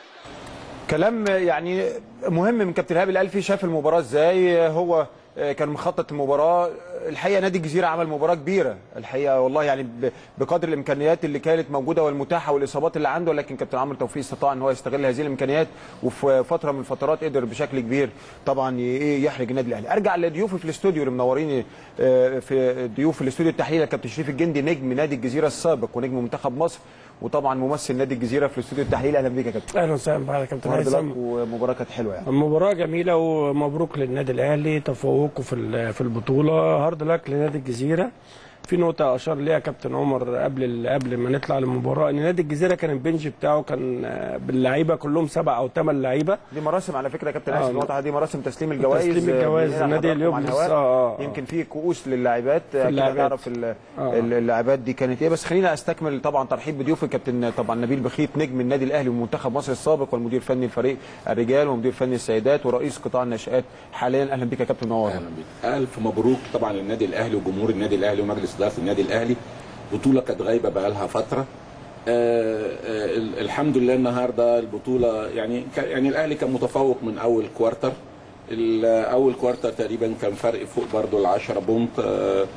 كلام يعني مهم من كابتن هاب الالفي شاف المباراه ازاي هو كان مخطط المباراه الحقيقه نادي الجزيره عمل مباراه كبيره الحقيقه والله يعني ب- بقدر الامكانيات اللي كانت موجوده والمتاحه والاصابات اللي عنده لكن كابتن عمرو توفيق استطاع ان هو يستغل هذه الامكانيات وفي فتره من الفترات قدر بشكل كبير طبعا ي- إيه يحرج النادي الاهلي ارجع لضيوفي في الاستوديو اللي منوريني آه، في ضيوف الاستوديو التحليل كابتن شريف الجندي نجم نادي الجزيره السابق ونجم منتخب مصر وطبعا ممثل نادي الجزيره في الاستوديو التحليل اهلا بيك يا كابتن اهلا وسهلا بحضرتك يا كابتن هارد لك هيثم ومباراه كانت حلوه يعني المباراة جميلة ومبروك للنادي الأهلي تفوقه في ال- في البطولة هارد لك لنادي الجزيرة في نقطة أشار ليها كابتن عمر قبل ال- قبل ما نطلع للمباراة إن نادي الجزيرة كان البنج بتاعه كان آه، باللعيبة كلهم سبع أو ثمان لعيبة دي مراسم على فكره يا كابتن آه، هيثم الواضحه دي مراسم تسليم الجوائز تسليم الجوائز، بننقل نادي حضراتكم على اليوبلس. الهواء. آه، آه. يمكن في كؤوس للاعبات اكيد اللاعبات. هنعرف ال- آه. ال- اللاعبات دي كانت ايه بس خلينا استكمل طبعا ترحيب بضيوف كابتن طبعا نبيل بخيت نجم النادي الاهلي ومنتخب مصر السابق والمدير الفني لفريق الرجال ومدير فني السيدات ورئيس قطاع الناشئات حاليا اهلا بك يا كابتن نور اهلا بيك الف مبروك طبعا للنادي الاهلي وجمهور النادي الاهلي ومجلس اداره النادي الاهلي بطوله كانت غايبه بقى لها فتره آه آه ال- الحمد لله النهارده البطوله يعني ك- يعني الاهلي كان متفوق من اول كوارتر ال- اول كوارتر تقريبا كان فرق فوق برضو ال 10 بونت آه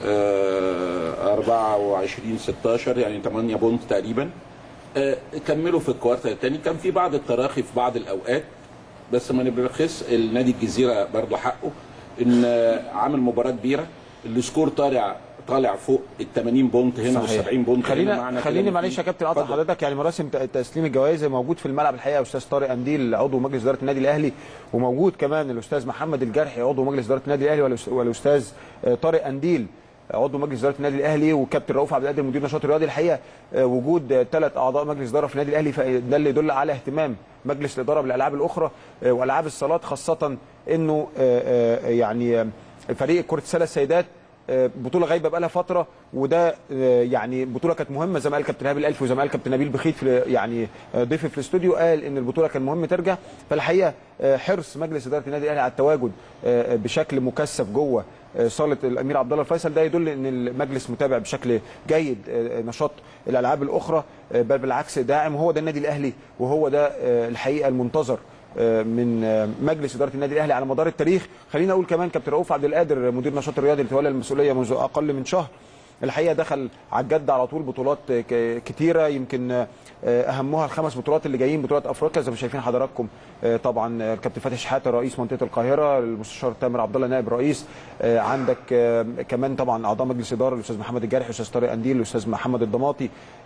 آه 24 16 يعني 8 بونت تقريبا آه كملوا في الكوارتر الثاني كان في بعض التراخي في بعض الاوقات بس ما نبرخص النادي الجزيره برضه حقه ان عامل مباراه كبيره السكور طالع طالع فوق ال 80 بونت هنا وال 70 بونت هنا خلينا معنى خليني كده معلش يا كابتن اقطع اتفضل. حضرتك يعني مراسم ت- تسليم الجوائز موجود في الملعب الحقيقه استاذ طارق انديل عضو مجلس اداره النادي الاهلي وموجود كمان الاستاذ محمد الجرحي عضو مجلس اداره النادي الاهلي والأس- والاستاذ آه، طارق انديل عضو مجلس اداره النادي الاهلي وكابتن رؤوف عبد القادر مدير نشاط الرياضي الحقيقه آه، وجود ثلاث اعضاء مجلس اداره في النادي الاهلي فده اللي يدل على اهتمام مجلس الاداره بالالعاب الاخرى آه، والعاب الصالات خاصه انه آه، آه، يعني آه، فريق كره السله السيدات آه، بطوله غايبه بقالها فتره وده آه، يعني بطوله كانت مهمه زي ما قال كابتن هابي الالفي وزي ما قال كابتن نبيل بخيت في يعني آه، ضيفي في الاستوديو قال ان البطوله كان مهم ترجع فالحقيقه آه، حرص مجلس اداره النادي الاهلي على التواجد آه، بشكل مكثف جوه آه، صاله الامير عبد الله الفيصل ده يدل ان المجلس متابع بشكل جيد آه، نشاط الالعاب الاخرى آه، بل بالعكس داعم وهو ده النادي الاهلي وهو ده آه، الحقيقه المنتظر من مجلس اداره النادي الاهلي على مدار التاريخ خلينا اقول كمان كابتن رؤوف عبد القادر مدير النشاط الرياضي اللي تولى المسؤوليه منذ اقل من شهر الحقيقه دخل على الجد على طول بطولات ك- كتيره يمكن اهمها الخمس بطولات اللي جايين بطولات افريقيا زي ما شايفين حضراتكم طبعا الكابتن فتحي شحاته رئيس منطقه القاهره المستشار تامر عبد الله نائب رئيس عندك كمان طبعا اعضاء مجلس اداره الاستاذ محمد الجارح الاستاذ طارق انديل الاستاذ محمد الضماطي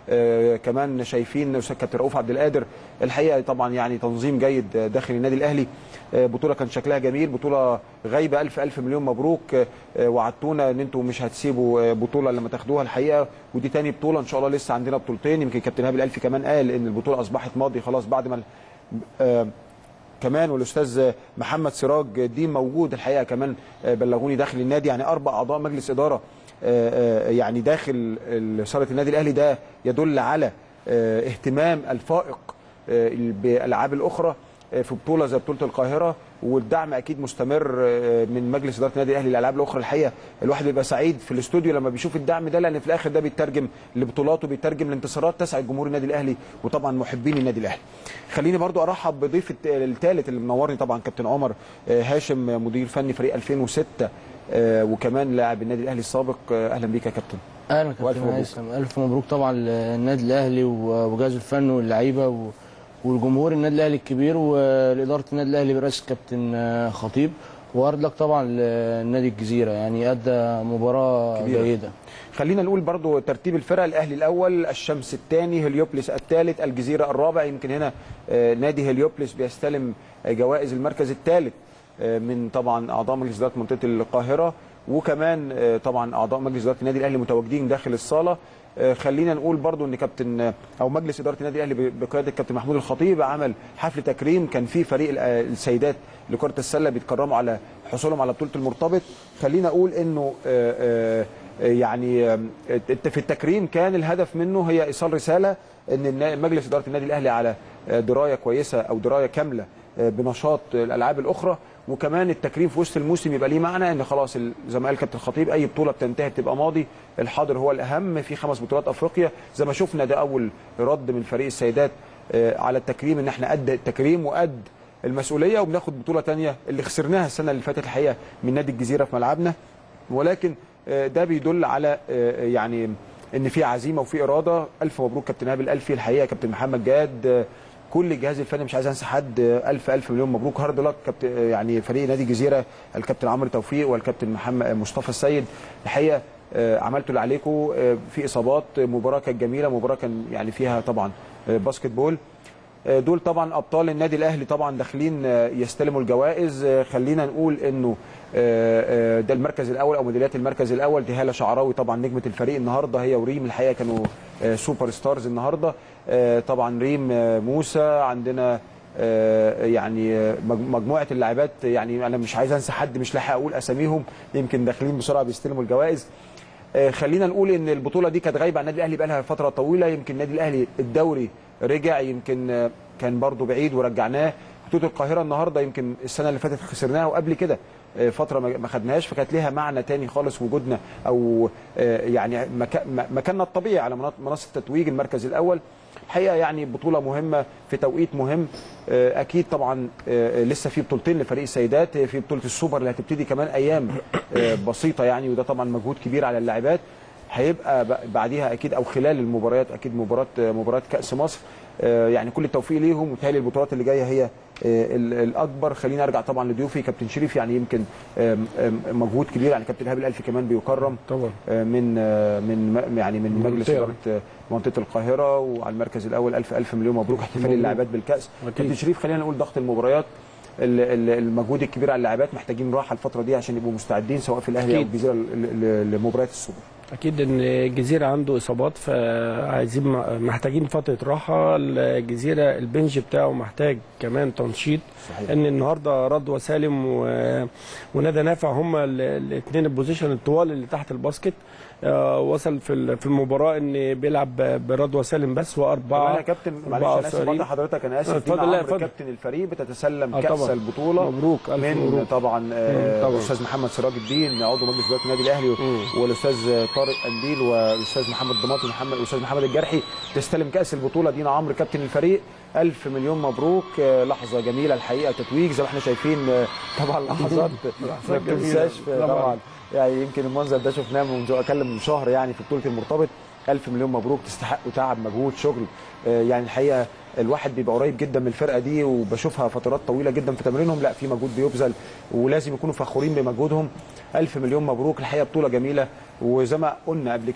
آه، كمان شايفين أستاذ كابتن رؤوف عبد القادر الحقيقه طبعا يعني تنظيم جيد آه، داخل النادي الاهلي آه، بطوله كان شكلها جميل بطوله غايبه الف الف مليون مبروك آه، آه، وعدتونا ان انتم مش هتسيبوا آه، بطوله لما تاخدوها الحقيقه ودي تاني بطوله ان شاء الله لسه عندنا بطولتين يمكن كابتن هابي الالفي كمان قال ان البطوله اصبحت ماضي خلاص بعد ما ال- آه، كمان والاستاذ محمد سراج الدين موجود الحقيقه كمان آه، بلغوني داخل النادي يعني اربع اعضاء مجلس اداره آه، آه، يعني داخل ال- صاله النادي الاهلي ده يدل على آه، اهتمام الفائق آه، بالالعاب الاخرى آه، في بطوله زي بطوله القاهره والدعم اكيد مستمر آه، من مجلس اداره النادي الاهلي للالعاب الاخرى الحقيقه الواحد بيبقى سعيد في الاستوديو لما بيشوف الدعم ده لان في الاخر ده بيترجم لبطولاته بيترجم لانتصارات تسعد جمهور النادي الاهلي وطبعا محبين النادي الاهلي خليني برضو ارحب بضيف الت- الثالث اللي منورني طبعا كابتن عمر آه، هاشم مدير فني فريق 2006 آه، وكمان لاعب النادي الاهلي السابق آه، اهلا بيك يا كابتن اهلا وألف كابتن مبروك. هيثم الف مبروك طبعا للنادي الاهلي و- وجهاز الفن واللعيبه و- والجمهور النادي الاهلي الكبير ولاداره النادي الاهلي برئاسه كابتن آه، خطيب وارد لك طبعا لنادي الجزيره يعني ادى مباراه كبيرة. جيده خلينا نقول برضو ترتيب الفرق الاهلي الاول الشمس الثاني هليوبلس الثالث الجزيره الرابع يمكن هنا آه، نادي هليوبلس بيستلم آه، جوائز المركز الثالث آه، من طبعا اعضاء مجلس اداره منطقه القاهره وكمان آه، طبعا اعضاء مجلس اداره النادي الاهلي متواجدين داخل الصاله آه، خلينا نقول برضو ان كابتن آه، او مجلس اداره النادي الاهلي ب- بقياده الكابتن محمود الخطيب عمل حفل تكريم كان في فريق ال- آه، السيدات لكره السله بيتكرموا على حصولهم على بطوله المرتبط خلينا اقول انه آه، آه، يعني آم، الت- في التكريم كان الهدف منه هي ايصال رساله ان النا- مجلس اداره النادي الاهلي على آه، درايه كويسه او درايه كامله آه، بنشاط الالعاب الاخرى وكمان التكريم في وسط الموسم يبقى ليه معنى ان خلاص ال- زي ما قال كابتن الخطيب اي بطوله بتنتهي بتبقى ماضي الحاضر هو الاهم في خمس بطولات افريقيا زي ما شفنا ده اول رد من فريق السيدات آه، على التكريم ان احنا قد التكريم وقد المسؤوليه وبناخد بطوله تانية اللي خسرناها السنه اللي فاتت الحقيقه من نادي الجزيره في ملعبنا ولكن آه، ده بيدل على آه، يعني ان في عزيمه وفي اراده الف مبروك كابتن هاب الالفي الحقيقه كابتن محمد جاد آه، كل الجهاز الفني مش عايز انسى حد آه، الف الف مليون مبروك هارد لك كابتن آه، يعني فريق نادي الجزيره الكابتن عمرو توفيق والكابتن محمد مصطفى السيد الحقيقه آه، عملتوا اللي عليكم آه، في اصابات آه، مباراه كانت جميله مباراه كان يعني فيها طبعا آه، باسكت بول آه، دول طبعا ابطال النادي الاهلي طبعا داخلين آه، يستلموا الجوائز آه، خلينا نقول انه آه، آه، ده المركز الاول او ميداليات المركز الاول دي هاله شعراوي طبعا نجمه الفريق النهارده هي وريم الحقيقه كانوا آه، سوبر ستارز النهارده آه، طبعا ريم آه، موسى عندنا آه، يعني آه، مج- مجموعه اللاعبات يعني انا مش عايز انسى حد مش لاحق اقول اساميهم يمكن داخلين بسرعه بيستلموا الجوائز آه، خلينا نقول ان البطوله دي كانت غايبه عن النادي الاهلي بقى لها فتره طويله يمكن النادي الاهلي الدوري رجع يمكن آه، كان برضو بعيد ورجعناه بطوله القاهره النهارده يمكن السنه اللي فاتت خسرناها وقبل كده آه، فتره ما ما خدناهاش فكانت ليها معنى تاني خالص وجودنا او آه، يعني مكا- م- مكاننا الطبيعي على مناط- منصه تتويج المركز الاول الحقيقه يعني بطوله مهمه في توقيت مهم آه، اكيد طبعا آه، لسه في بطولتين لفريق السيدات آه، في بطوله السوبر اللي هتبتدي كمان ايام آه، بسيطه يعني وده طبعا مجهود كبير على اللاعبات هيبقى ب- بعديها اكيد او خلال المباريات اكيد مباراه مباراه كاس مصر آه، يعني كل التوفيق ليهم وبالتالي البطولات اللي جايه هي آه، ال- الاكبر خليني ارجع طبعا لضيوفي كابتن شريف يعني يمكن آم، آم، مجهود كبير يعني كابتن ايهاب الالفي كمان بيكرم طبعا آه، من آه، من م- يعني من مجلس منطقة. اداره آه، منطقه القاهره وعلى المركز الاول الف الف مليون مبروك احتفال اللاعبات بالكاس أكيد. كابتن شريف خلينا نقول ضغط المباريات ال- ال- المجهود الكبير على اللاعبات محتاجين راحه الفتره دي عشان يبقوا مستعدين سواء في الاهلي او أكيد. الجزيره ل- ل- لمباريات السوبر اكيد ان الجزيره عنده اصابات فعايزين محتاجين فتره راحه الجزيره البنج بتاعه محتاج كمان تنشيط صحيح. ان النهارده رضوى سالم و... وندى نافع هم الاثنين البوزيشن الطوال اللي تحت الباسكت آه، وصل في ال- في المباراه ان بيلعب ب- برضوى سالم بس طبعا واربعه يا كابتن معلش أربعة انا اسف صغيرين. برضه حضرتك انا اسف آه، دينا اتفضل، لا، عمرو اتفضل. كابتن الفريق بتتسلم آه، كاس طبعا. البطوله مبروك الف من مبروك طبعا آه، طبعا. الاستاذ محمد سراج الدين عضو مجلس اداره النادي الاهلي والاستاذ طارق قنديل والاستاذ محمد ضماطي محمد الاستاذ محمد الجرحي تستلم كاس البطوله دينا عمرو كابتن الفريق الف مليون مبروك آه، لحظه جميله الحقيقه تتويج زي ما احنا شايفين آه، طبعا لحظات ما لحظات جميلة. بتنساش طبعاً. طبعا يعني يمكن المنظر ده شفناه منذ اكلم من شهر يعني في بطوله المرتبط الف مليون مبروك تستحقوا تعب مجهود شغل آه، يعني الحقيقه الواحد بيبقى قريب جدا من الفرقه دي وبشوفها فترات طويله جدا في تمرينهم لا في مجهود بيبذل ولازم يكونوا فخورين بمجهودهم الف مليون مبروك الحقيقه بطوله جميله وزي ما قلنا قبل كده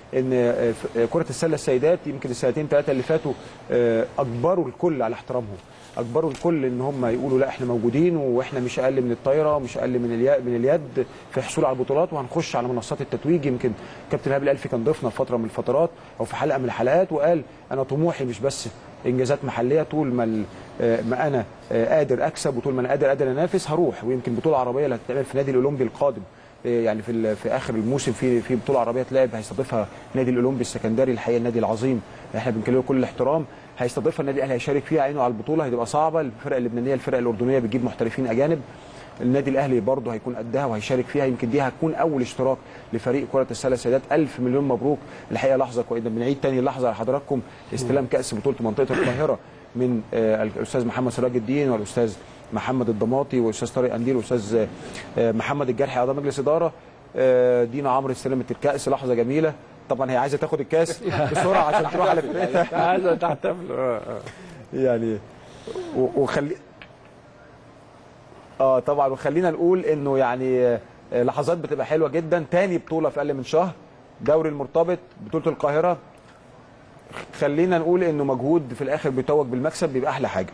ان آه، ف- آه، كره السله السيدات يمكن السنتين ثلاثه اللي فاتوا آه، اجبروا الكل على احترامهم اجبروا الكل ان هم يقولوا لا احنا موجودين واحنا مش اقل من الطايره مش اقل من اليا- من اليد في الحصول على البطولات وهنخش على منصات التتويج يمكن كابتن ايهاب الالفي كان ضيفنا في فتره من الفترات او في حلقه من الحلقات وقال انا طموحي مش بس انجازات محليه طول ما ال- آه، ما انا آه، قادر اكسب وطول ما انا قادر قادر انافس هروح ويمكن بطوله عربيه اللي هتتعمل في النادي الاولمبي القادم آه، يعني في ال- في اخر الموسم في في بطوله عربيه تلعب هيستضيفها النادي الاولمبي السكندري الحقيقه النادي العظيم احنا بنكلمه كل الاحترام هيستضيفها النادي الاهلي هيشارك فيها عينه على البطوله هتبقى صعبه الفرق اللبنانيه الفرق الاردنيه بتجيب محترفين اجانب النادي الاهلي برضه هيكون قدها وهيشارك فيها يمكن دي هتكون اول اشتراك لفريق كره السله السيدات الف مليون مبروك الحقيقه لحظه كويسه بنعيد تاني لحظه على حضراتكم استلام كاس بطوله منطقه القاهره من آه، الاستاذ محمد سراج الدين والاستاذ محمد الضماطي والاستاذ طارق انديل والاستاذ آه، محمد الجرحي اعضاء مجلس اداره آه، دينا عمرو استلمت الكاس لحظه جميله طبعا هي عايزه تاخد الكاس بسرعه عشان تروح على فرقتها عايزه تحتفل آه، آه. يعني و- وخلي اه طبعا وخلينا نقول انه يعني آه، لحظات بتبقى حلوه جدا تاني بطوله في اقل من شهر دوري المرتبط بطوله القاهره خلينا نقول انه مجهود في الاخر بيتوج بالمكسب بيبقى احلى حاجه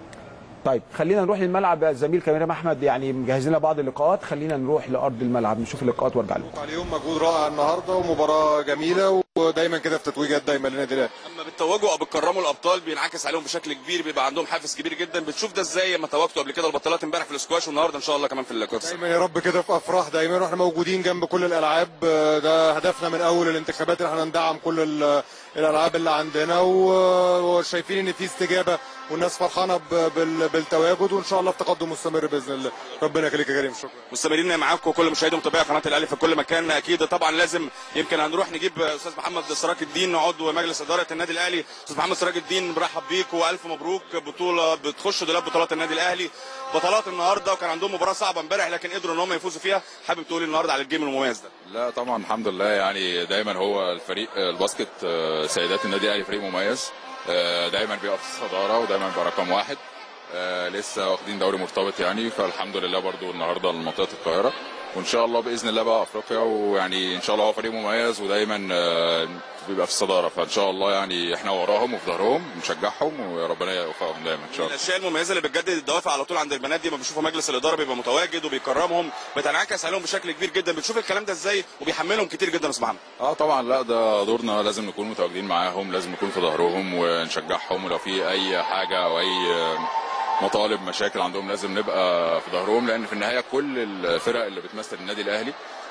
طيب خلينا نروح للملعب الزميل كريم احمد يعني مجهز لنا بعض اللقاءات خلينا نروح لارض الملعب نشوف اللقاءات وارجع لكم عليهم مجهود رائع النهارده ومباراه جميله ودايما كده في تتويجات دايما للنادي الاهلي اما بتتوجوا او بتكرموا الابطال بينعكس عليهم بشكل كبير بيبقى عندهم حافز كبير جدا بتشوف ده ازاي لما توجتوا قبل كده البطولات امبارح في الاسكواش والنهارده ان شاء الله كمان في الكورس دايما يا رب كده في افراح دايما واحنا موجودين جنب كل الالعاب آه، ده هدفنا من اول الانتخابات ان احنا ندعم كل ال- الالعاب اللي عندنا و- وشايفين ان في استجابه والناس فرحانه ب- بال- بالتواجد وان شاء الله في تقدم مستمر باذن الله ربنا يخليك يا كريم شكرا مستمرين معاكم كل مشاهدي ومتابعي قناه الاهلي في كل مكان اكيد طبعا لازم يمكن هنروح نجيب استاذ محمد سراج الدين عضو مجلس اداره النادي الاهلي استاذ محمد سراج الدين برحب بيك والف مبروك بطوله بتخش دولاب بطولات النادي الاهلي بطولات النهارده وكان عندهم مباراه صعبه امبارح لكن قدروا ان هم يفوزوا فيها حابب تقول إيه النهارده على الجيم المميز ده لا طبعا الحمد لله يعني دايما هو الفريق الباسكت آه، سيدات النادي الاهلي فريق مميز آه، دايما بيبقى في الصداره ودايما بيبقى رقم واحد آه، لسه واخدين دوري مرتبط يعني فالحمد لله برضو النهارده لمنطقه القاهره وان شاء الله باذن الله بقى افريقيا ويعني ان شاء الله هو فريق مميز ودايما آه، بيبقى في الصداره فان شاء الله يعني احنا وراهم وفي ظهرهم نشجعهم وربنا يوفقهم دايما ان شاء الله الاشياء المميزه اللي بتجدد الدوافع على طول عند البنات دي ما بيشوفوا مجلس الاداره بيبقى متواجد وبيكرمهم بتنعكس عليهم بشكل كبير جدا بتشوف الكلام ده ازاي وبيحملهم كتير جدا يا استاذ محمد اه طبعا لا ده دورنا لازم نكون متواجدين معاهم لازم نكون في ظهرهم ونشجعهم ولو في اي حاجه او اي آه، مطالب مشاكل عندهم لازم نبقى في ظهرهم لان في النهايه كل الفرق اللي بتمثل النادي الاهلي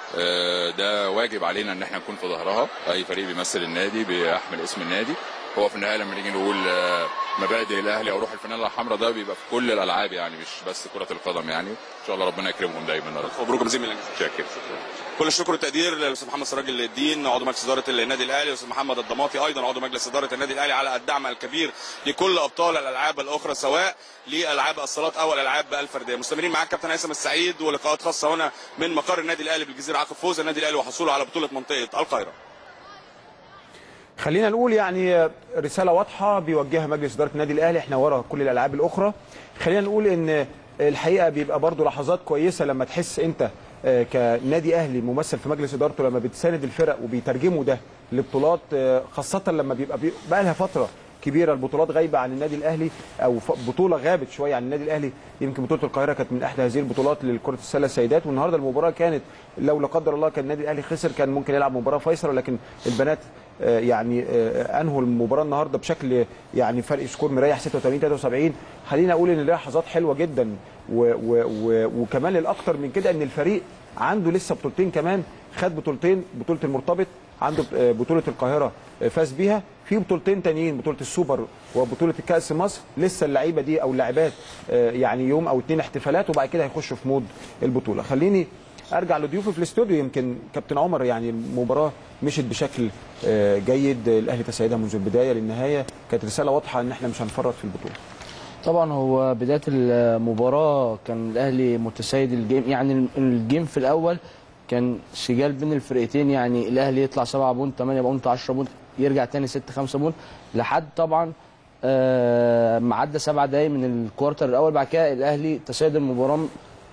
آه، ده واجب علينا ان احنا نكون في ظهرها اي فريق بيمثل النادي بيحمل اسم النادي هو في النهايه لما نيجي نقول آه، مبادئ الاهلي او روح الفانيلا الحمراء ده بيبقى في كل الالعاب يعني مش بس كره القدم يعني ان شاء الله ربنا يكرمهم دايما يا رب مبروك بزيم الانجاز شاكر كل الشكر والتقدير للاستاذ محمد سراج الدين عضو مجلس اداره النادي الاهلي والاستاذ محمد الضماطي ايضا عضو مجلس اداره النادي الاهلي على الدعم الكبير لكل ابطال الالعاب الاخرى سواء لالعاب الصالات او الالعاب الفرديه مستمرين معاك كابتن هيثم السعيد ولقاءات خاصه هنا من مقر النادي الاهلي بالجزيره عقب فوز النادي الاهلي وحصوله على بطوله منطقه القاهره خلينا نقول يعني رساله واضحه بيوجهها مجلس اداره النادي الاهلي احنا ورا كل الالعاب الاخرى خلينا نقول ان الحقيقه بيبقى برضو لحظات كويسه لما تحس انت آه، كنادي اهلي ممثل في مجلس ادارته لما بتساند الفرق وبيترجموا ده لبطولات آه، خاصه لما بيبقى بي- بقى لها فتره كبيره البطولات غايبه عن النادي الاهلي او ف- بطوله غابت شويه عن النادي الاهلي يمكن بطوله القاهره كانت من احدى هذه البطولات لكره السله السيدات والنهارده المباراه كانت لو لا قدر الله كان النادي الاهلي خسر كان ممكن يلعب مباراه فيصل ولكن البنات آه، يعني آه، انهوا المباراه النهارده بشكل يعني فرق سكور مريح 86 73 خلينا اقول ان دي لحظات حلوه جدا و و و وكمان الاكثر من كده ان الفريق عنده لسه بطولتين كمان خد بطولتين بطوله المرتبط عنده آه، بطوله القاهره آه، فاز بيها في بطولتين تانيين بطوله السوبر وبطوله الكاس مصر لسه اللعيبه دي او اللاعبات آه، يعني يوم او اتنين احتفالات وبعد كده هيخشوا في مود البطوله خليني ارجع لضيوفي في الاستوديو يمكن كابتن عمر يعني المباراه مشت بشكل آه، جيد الاهلي تسيدها منذ البدايه للنهايه كانت رساله واضحه ان احنا مش هنفرط في البطوله طبعا هو بدايه المباراه كان الاهلي متسيد الجيم يعني الجيم في الاول كان سجال بين الفرقتين يعني الاهلي يطلع 7 بونت 8 بونت 10 بونت يرجع تاني 6 5 بونت لحد طبعا آه، ما عدى سبع دقايق من الكوارتر الاول بعد كده الاهلي تسيد المباراه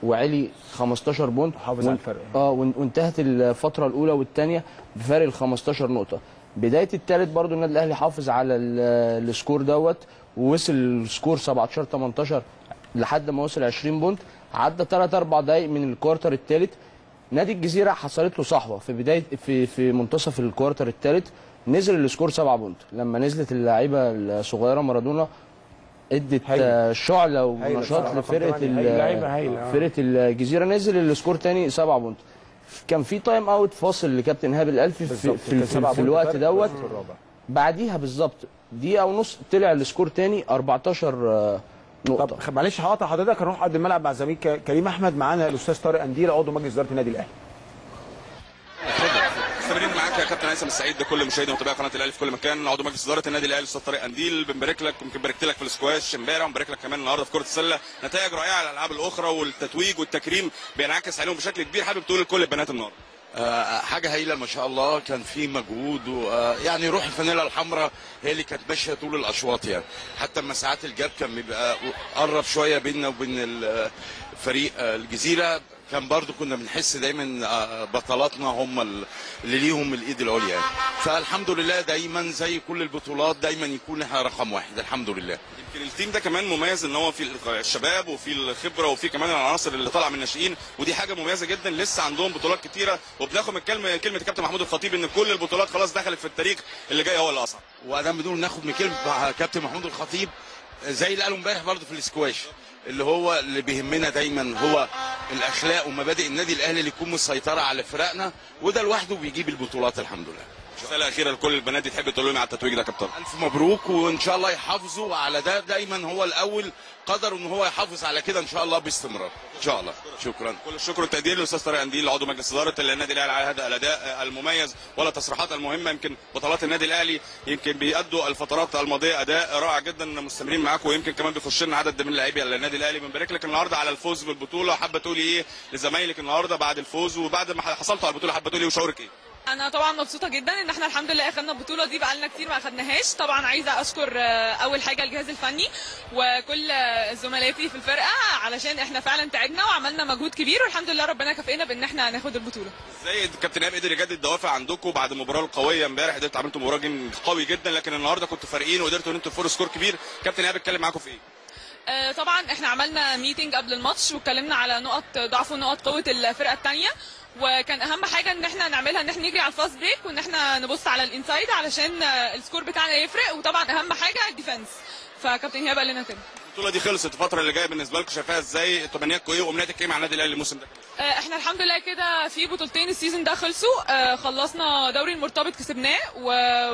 وعلي 15 بونت حافظ على وان- الفرق. اه وان- وانتهت الفتره الاولى والثانيه بفارق ال 15 نقطه بدايه الثالث برضو النادي الاهلي حافظ على ال- السكور دوت ووصل السكور 17 18 لحد ما وصل 20 بونت عدى 3 4 دقائق من الكوارتر الثالث نادي الجزيره حصلت له صحوه في بدايه في في منتصف الكوارتر الثالث نزل السكور 7 بونت لما نزلت اللعيبه الصغيره مارادونا ادت هايلة. آه، شعله هايلة ونشاط بصراحة. لفرقه رقم تمانية. ال- هايلة. لعيبة هايلة، آه. فرقه الجزيره نزل السكور تاني 7 بونت كان في تايم اوت فاصل لكابتن ايهاب الالفي في, بالظبط. في, كان في, سبعة في بونت الوقت فرق دوت في الرابع. بعديها بالظبط دقيقه ونص طلع السكور تاني 14 آه، نقطه طب خ- معلش هقطع حضرتك هنروح قد الملعب مع زميل ك- كريم احمد معانا الاستاذ طارق انديل عضو مجلس اداره النادي الاهلي مستمرين معاك يا كابتن هيثم السعيد لكل مشاهدي ومتابعي قناه الاهلي في كل مكان عضو مجلس اداره النادي الاهلي الاستاذ طارق انديل بنبارك لك يمكن باركت لك في السكواش امبارح ومبارك لك كمان النهارده في كره السله نتائج رائعه على الالعاب الاخرى والتتويج والتكريم بينعكس عليهم بشكل كبير حابب تقول لكل البنات النهارده آه، حاجه هايله ما شاء الله كان في مجهود و- آه، يعني روح الفانيلا الحمراء هي اللي كانت ماشيه طول الاشواط يعني حتى لما ساعات الجاب كان بيبقى قرب شويه بيننا وبين ال- فريق آه، الجزيره كان برضو كنا بنحس دايما آه، بطلاتنا هم ال- اللي ليهم الايد العليا يعني فالحمد لله دايما زي كل البطولات دايما يكون احنا رقم واحد الحمد لله يمكن التيم ده كمان مميز ان هو في الشباب وفي الخبره وفي كمان العناصر اللي طالعه من الناشئين ودي حاجه مميزه جدا لسه عندهم بطولات كتيره وبناخد من كلمه كلمه الكابتن محمود الخطيب ان كل البطولات خلاص دخلت في التاريخ اللي جاي هو اللي اصعب وادام بدون ناخد من كلمه كابتن محمود الخطيب زي اللي قاله امبارح برضه في الاسكواش اللي هو اللي بيهمنا دايما هو الاخلاق ومبادئ النادي الاهلي اللي يكون مسيطره على فرقنا وده لوحده بيجيب البطولات الحمد لله رساله اخيره لكل البنات دي تحب تقول لهم على التتويج ده يا كابتن الف مبروك وان شاء الله يحافظوا على ده دايما هو الاول قدر ان هو يحافظ على كده ان شاء الله باستمرار ان شاء الله شكرا كل الشكر والتقدير للاستاذ طارق انديل عضو مجلس اداره النادي الاهلي على هذا الاداء المميز ولا تصريحات المهمه يمكن بطولات النادي الاهلي يمكن بيأدوا الفترات الماضيه اداء رائع جدا مستمرين معاكم ويمكن كمان بيخش لنا عدد من لاعبي النادي الاهلي بنبارك لك النهارده على الفوز بالبطوله حابه تقولي ايه لزمايلك النهارده بعد الفوز وبعد ما حصلتوا على البطوله حابه تقولي وشعورك ايه انا طبعا مبسوطه جدا ان احنا الحمد لله اخدنا البطوله دي بقالنا كتير ما اخدناهاش طبعا عايزه اشكر آه، اول حاجه الجهاز الفني وكل آه، زملائي في الفرقه علشان احنا فعلا تعبنا وعملنا مجهود كبير والحمد لله ربنا كافئنا بان احنا ناخد البطوله ازاي كابتن ايهاب قدر يجدد دوافع عندكم بعد المباراه القويه امبارح قدرتوا عملتوا مباراه جيم قوي جدا لكن النهارده كنتوا فارقين وقدرتوا ان انتوا تفوروا سكور كبير كابتن ايهاب اتكلم معاكم في ايه آه، طبعا احنا عملنا ميتنج قبل الماتش واتكلمنا على نقط ضعف ونقط قوه الفرقه الثانيه وكان اهم حاجه ان احنا نعملها ان احنا نجري على الفاست بريك وان احنا نبص على الانسايد علشان آه، السكور بتاعنا يفرق وطبعا اهم حاجه الديفenس فكابتن ايهاب قال لنا كده البطوله دي خلصت الفتره اللي جايه بالنسبه لكم شايفاها ازاي تمنياتكم ايه وامنياتك ايه مع النادي الاهلي الموسم ده آه، احنا الحمد لله كده في بطولتين السيزون ده خلصوا آه، خلصنا دوري المرتبط كسبناه و...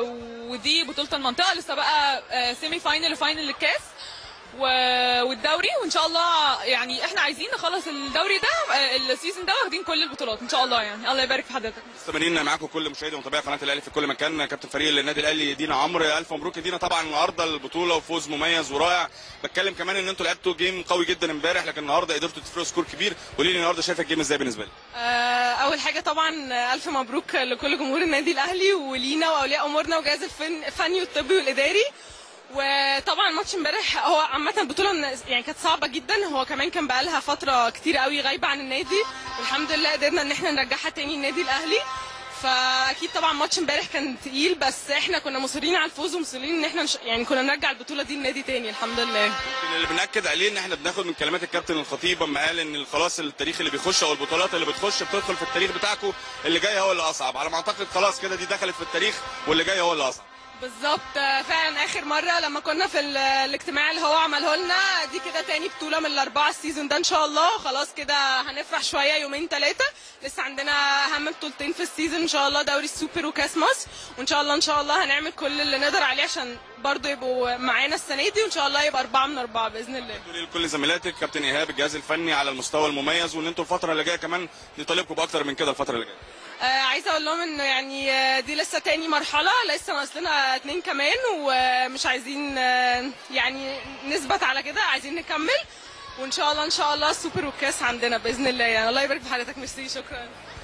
ودي بطوله المنطقه لسه بقى آه، سيمي فاينل وفاينل للكاس و... والدوري وان شاء الله يعني احنا عايزين نخلص الدوري ده آه، السيزون ده واخدين كل البطولات ان شاء الله يعني الله يبارك في حضرتك مستمرين معاكم كل مشاهدي ومتابعي قناه الاهلي في كل مكان كابتن فريق النادي الاهلي دينا عمرو الف مبروك يا دينا طبعا النهارده البطوله وفوز مميز ورائع بتكلم كمان ان انتوا لعبتوا جيم قوي جدا امبارح لكن النهارده قدرتوا تفرقوا سكور كبير قولي لي النهارده شايفه الجيم ازاي بالنسبه لي آه، اول حاجه طبعا آه، الف مبروك لكل جمهور النادي الاهلي ولينا واولياء امورنا وجهاز الفن- الفني والطبي والاداري وطبعا ماتش امبارح هو عامه البطوله من- يعني كانت صعبه جدا هو كمان كان بقالها فتره كتير قوي غايبه عن النادي والحمد لله قدرنا ان احنا نرجعها تاني النادي الاهلي فاكيد طبعا ماتش امبارح كان تقيل بس احنا كنا مصرين على الفوز ومصرين ان احنا نش... يعني كنا نرجع البطوله دي النادي تاني الحمد لله يمكن اللي بناكد عليه ان احنا بناخد من كلمات الكابتن الخطيب اما قال ان خلاص التاريخ اللي بيخش او البطولات اللي بتخش بتدخل في التاريخ بتاعكم اللي جاي هو اللي اصعب على ما اعتقد خلاص كده دي دخلت في التاريخ واللي جاي هو اللي اصعب بالظبط آه، فعلا اخر مره لما كنا في ال- الاجتماع اللي هو عمله لنا دي كده تاني بطوله من الاربعه السيزون ده ان شاء الله خلاص كده هنفرح شويه يومين ثلاثه لسه عندنا اهم بطولتين في السيزون ان شاء الله دوري السوبر وكاس مصر وان شاء الله ان شاء الله هنعمل كل اللي نقدر عليه عشان برضه يبقوا معانا السنه دي وان شاء الله يبقى اربعه من اربعه باذن الله تقولي لكل زميلاتك كابتن ايهاب الجهاز الفني على المستوى المميز وان انتوا الفتره اللي جايه كمان نطالبكم باكتر من كده الفتره اللي جايه آه عايزه اقول لهم انه يعني آه، دي لسه تاني مرحله لسه ناقص لنا اتنين كمان ومش عايزين آه، يعني نثبت على كده عايزين نكمل وان شاء الله ان شاء الله السوبر والكاس عندنا باذن الله يعني الله يبارك في حضرتك ميرسي شكرا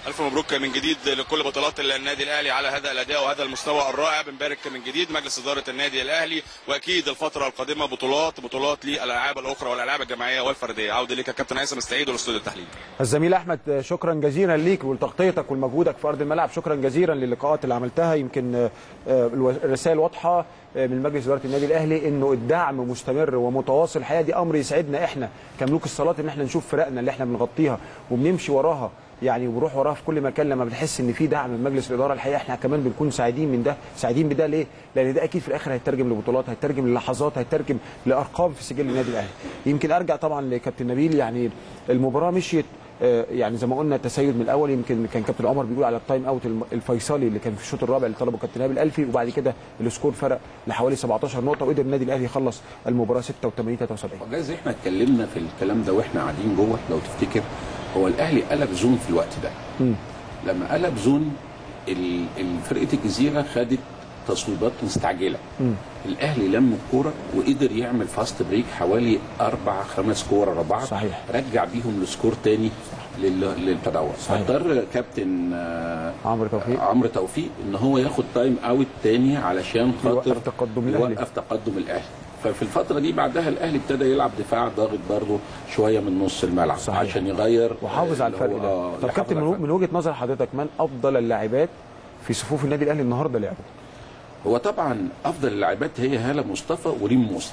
الف مبروك من جديد لكل بطولات النادي الاهلي على هذا الاداء وهذا المستوى الرائع بنبارك من جديد مجلس اداره النادي الاهلي واكيد الفتره القادمه بطولات بطولات للالعاب الاخرى والالعاب الجماعيه والفرديه عوده ليك يا كابتن هيثم استعيد والاستوديو التحليلي الزميل احمد شكرا جزيلا ليك ولتغطيتك ومجهودك في ارض الملعب شكرا جزيلا للقاءات اللي عملتها يمكن آه، آه، الرسائل واضحه آه، من مجلس اداره النادي الاهلي انه الدعم مستمر ومتواصل الحقيقه دي امر يسعدنا احنا كملوك الصالات ان احنا نشوف فرقنا اللي احنا بنغطيها وبنمشي وراها يعني وبنروح وراها في كل مكان لما بنحس ان في دعم من مجلس الاداره الحقيقه احنا كمان بنكون سعيدين من ده سعيدين بده ليه؟ لان ده اكيد في الاخر هيترجم لبطولات هيترجم للحظات هيترجم لارقام في سجل النادي الاهلي يمكن ارجع طبعا لكابتن نبيل يعني المباراه مشيت آه، يعني زي ما قلنا تسيد من الاول يمكن كان كابتن عمر بيقول على التايم اوت الم- الفيصلي اللي كان في الشوط الرابع اللي طلبه كابتن نبيل الالفي وبعد كده السكور فرق لحوالي 17 نقطه وقدر النادي الاهلي يخلص المباراه 86 73 جايز احنا اتكلمنا في الكلام ده واحنا قاعدين جوه لو تفتكر هو الاهلي قلب زون في الوقت ده لما قلب زون ال- ال- فرقه الجزيره خدت تصويبات مستعجله الاهلي لم الكوره وقدر يعمل فاست بريك حوالي اربع خمس كور ورا بعض صحيح. رجع بيهم السكور تاني لل- للتدور صحيح. فاضطر كابتن آه، عمرو توفيق عمرو توفيق ان هو ياخد تايم اوت تاني علشان خاطر يوقف تقدم الأهلي. يوقف تقدم الاهلي ففي الفتره دي بعدها الاهلي ابتدى يلعب دفاع ضاغط برضه شويه من نص الملعب صحيح. عشان يغير وحافظ على اللي الفرق هو- ده آه، طب يحافظ كابتن على من الفرق. من وجهه نظر حضرتك من افضل اللاعبات في صفوف النادي الاهلي النهارده لعبوا هو طبعا افضل اللاعبات هي هاله مصطفى وريم موسى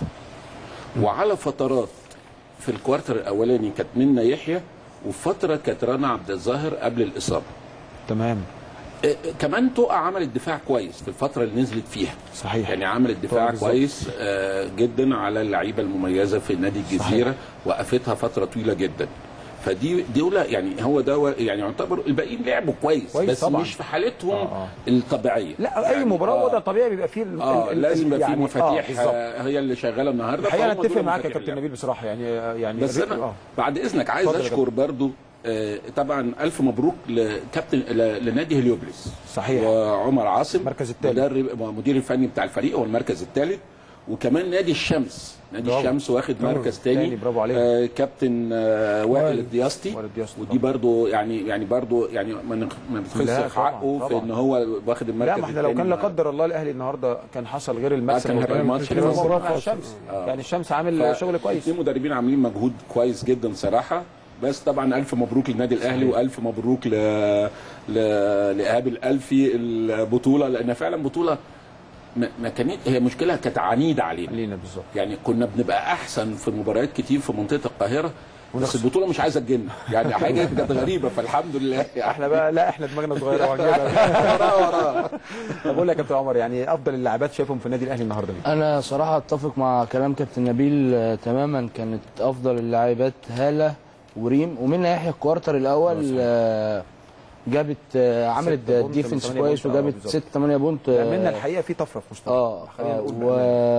وعلى فترات في الكوارتر الاولاني كانت منا يحيى وفتره كانت رنا عبد الظاهر قبل الاصابه تمام آه، آه، كمان تقع عملت دفاع كويس في الفتره اللي نزلت فيها صحيح يعني عملت دفاع بالظبط. كويس آه، جدا على اللعيبه المميزه في نادي الجزيره وقفتها فتره طويله جدا فدي دولة يعني هو ده يعني يعتبر الباقيين لعبوا كويس, كويس بس طبعاً. مش في حالتهم آه، آه. الطبيعيه لا اي يعني مباراه آه. وضع طبيعي بيبقى فيه ال- اه ال- ال- لازم يبقى في يعني- مفاتيح بالظبط. آه هي اللي شغاله النهارده الحقيقه فهم اتفق دول معاك يا مفاتيح كابتن اللعب. نبيل بصراحه يعني يعني بس الريتم- انا اه بعد اذنك عايز اتفضل يا اشكر برضو آه، طبعا الف مبروك لكابتن ل- لنادي هليوبلس صحيح. وعمر عاصم المركز الثالث. مدرب مدير الفني بتاع الفريق هو المركز الثالث وكمان نادي الشمس نادي برافو. الشمس واخد برافو. مركز تاني تاني، برافو عليك. آه كابتن آه وائل وائل. الدياستي وائل الدياستي، ودي برضو يعني يعني برضو يعني ما نخ- ما لا، بتخسر طبعاً، حقه في طبعاً. ان هو واخد المركز لا ما احنا لو كان لا التاني. قدر الله الاهلي النهارده كان حصل غير المكسب كان هيبقى والكلام الماتش كان هيبقى خلص. مباراة مع الشمس آه. يعني الشمس عامل ف- شغل كويس الاثنين مدربين عاملين مجهود كويس جدا صراحه بس طبعا الف مبروك للنادي الاهلي والف مبروك ل... ل... لايهاب الالفي البطوله لان فعلا بطوله ما ما كانت هي مشكلة كانت عنيدة علينا علينا بالظبط يعني كنا بنبقى احسن في مباريات كتير في منطقة القاهرة بس البطولة مش عايزة تجينا يعني حاجة كانت غريبة فالحمد لله احنا بقى لا احنا دماغنا صغيره وهنجيبها طب اقول لك يا كابتن عمر يعني افضل اللاعبات شايفهم في النادي الاهلي النهارده مين؟ انا صراحه اتفق مع كلام كابتن نبيل آه، تماما كانت افضل اللاعبات هاله وريم ومنها يحيى الكوارتر الاول آه، جابت آه، عملت ستة بونت ديفنس من ثمانية كويس بونت، آه، وجابت بالظبط. 6 8 بونت لا، آه، منا الحقيقه في طفره في مستوى اه خلينا آه، نقول و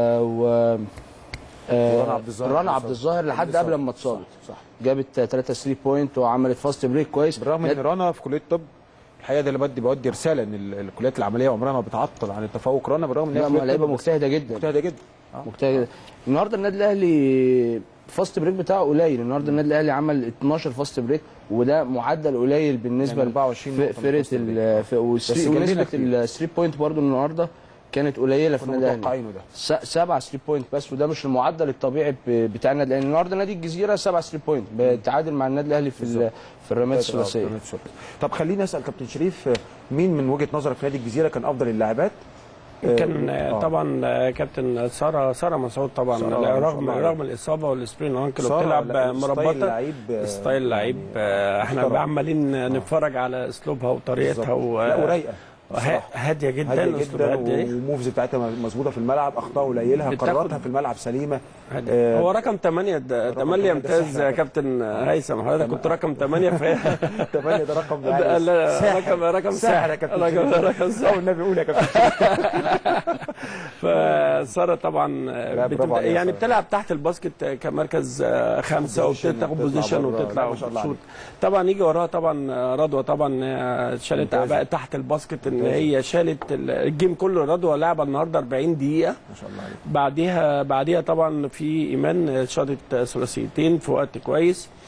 و آه، ورنا عبد الظاهر رنا عبد الظاهر لحد لسه- قبل ما اتصابت صح جابت 3 3 بوينت وعملت فاست بريك كويس بالرغم ان رنا في كليه الطب الحقيقه ده اللي بدي بودي رساله ان ال- الكليات العمليه عمرها ما بتعطل عن التفوق رنا بالرغم ان هي لا كلية ما لعيبه طب، بس مجتهده جدا مجتهده جدا آه. مجتهده جدا النهارده النادي الاهلي فاست بريك بتاعه قليل النهارده النادي الاهلي عمل 12 فاست بريك وده معدل قليل بالنسبه يعني 24 نقطة من فرقه فاست بريك. ال ف- والثري- بس جاب لنا ونسبه كتير. الثري بوينت برضو النهارده كانت قليله في كنا النادي الاهلي متوقعينه ده س- سبعة 3 بوينت بس وده مش المعدل الطبيعي ب- بتاع النادي الاهلي النهارده نادي الجزيره 7 3 بوينت بتعادل مع النادي الاهلي في ال- في الرميات الثلاثيه طب خليني اسال كابتن شريف آه، مين من وجهه نظرك في نادي الجزيره كان افضل اللاعبات آه، كان آه. طبعا آه، كابتن ساره ساره مسعود طبعا سارة ما شاء رغم الله. رغم الاصابه والسبرين انكل سارة وبتلعب لا، ستايل مربطه لعيب، آه، ستايل لعيب آه، احنا محترم. عمالين نتفرج على اسلوبها وطريقتها بالظبط. و... لا ورايقه وه- بصراحة. هاديه جدا هاديه أسلوبها جدا هادية. وموفز بتاعتها مظبوطه في الملعب اخطاء قليله بتاخد- قراراتها في الملعب سليمه هادية. آه، هو رقم 8 ده رقم 8 تمانية ده امتاز سحر. يا كابتن هيثم حضرتك كنت رقم 8 فهي 8 ده رقم ده- لا، ساحر. رقم رقم ساحر يا كابتن رقم شريف. رقم ساحر او النبي قول يا كابتن فساره طبعا لا، بتبقى برافو عليها يعني سارة. بتلعب تحت الباسكت كمركز آه، خمسه بوزيشن وبتاخد وبتطلع بوزيشن بره. وتطلع لا، ما شاء الله وتشوط عليك. طبعا يجي وراها طبعا آه، رضوى طبعا آه، شالت ممتازة. بقى تحت الباسكت ان ممتازة. هي شالت ال- الجيم كله رضوى لعبه النهارده 40 دقيقه ما شاء الله عليك بعديها بعديها طبعا في ايمان شاطت ثلاثيتين في وقت كويس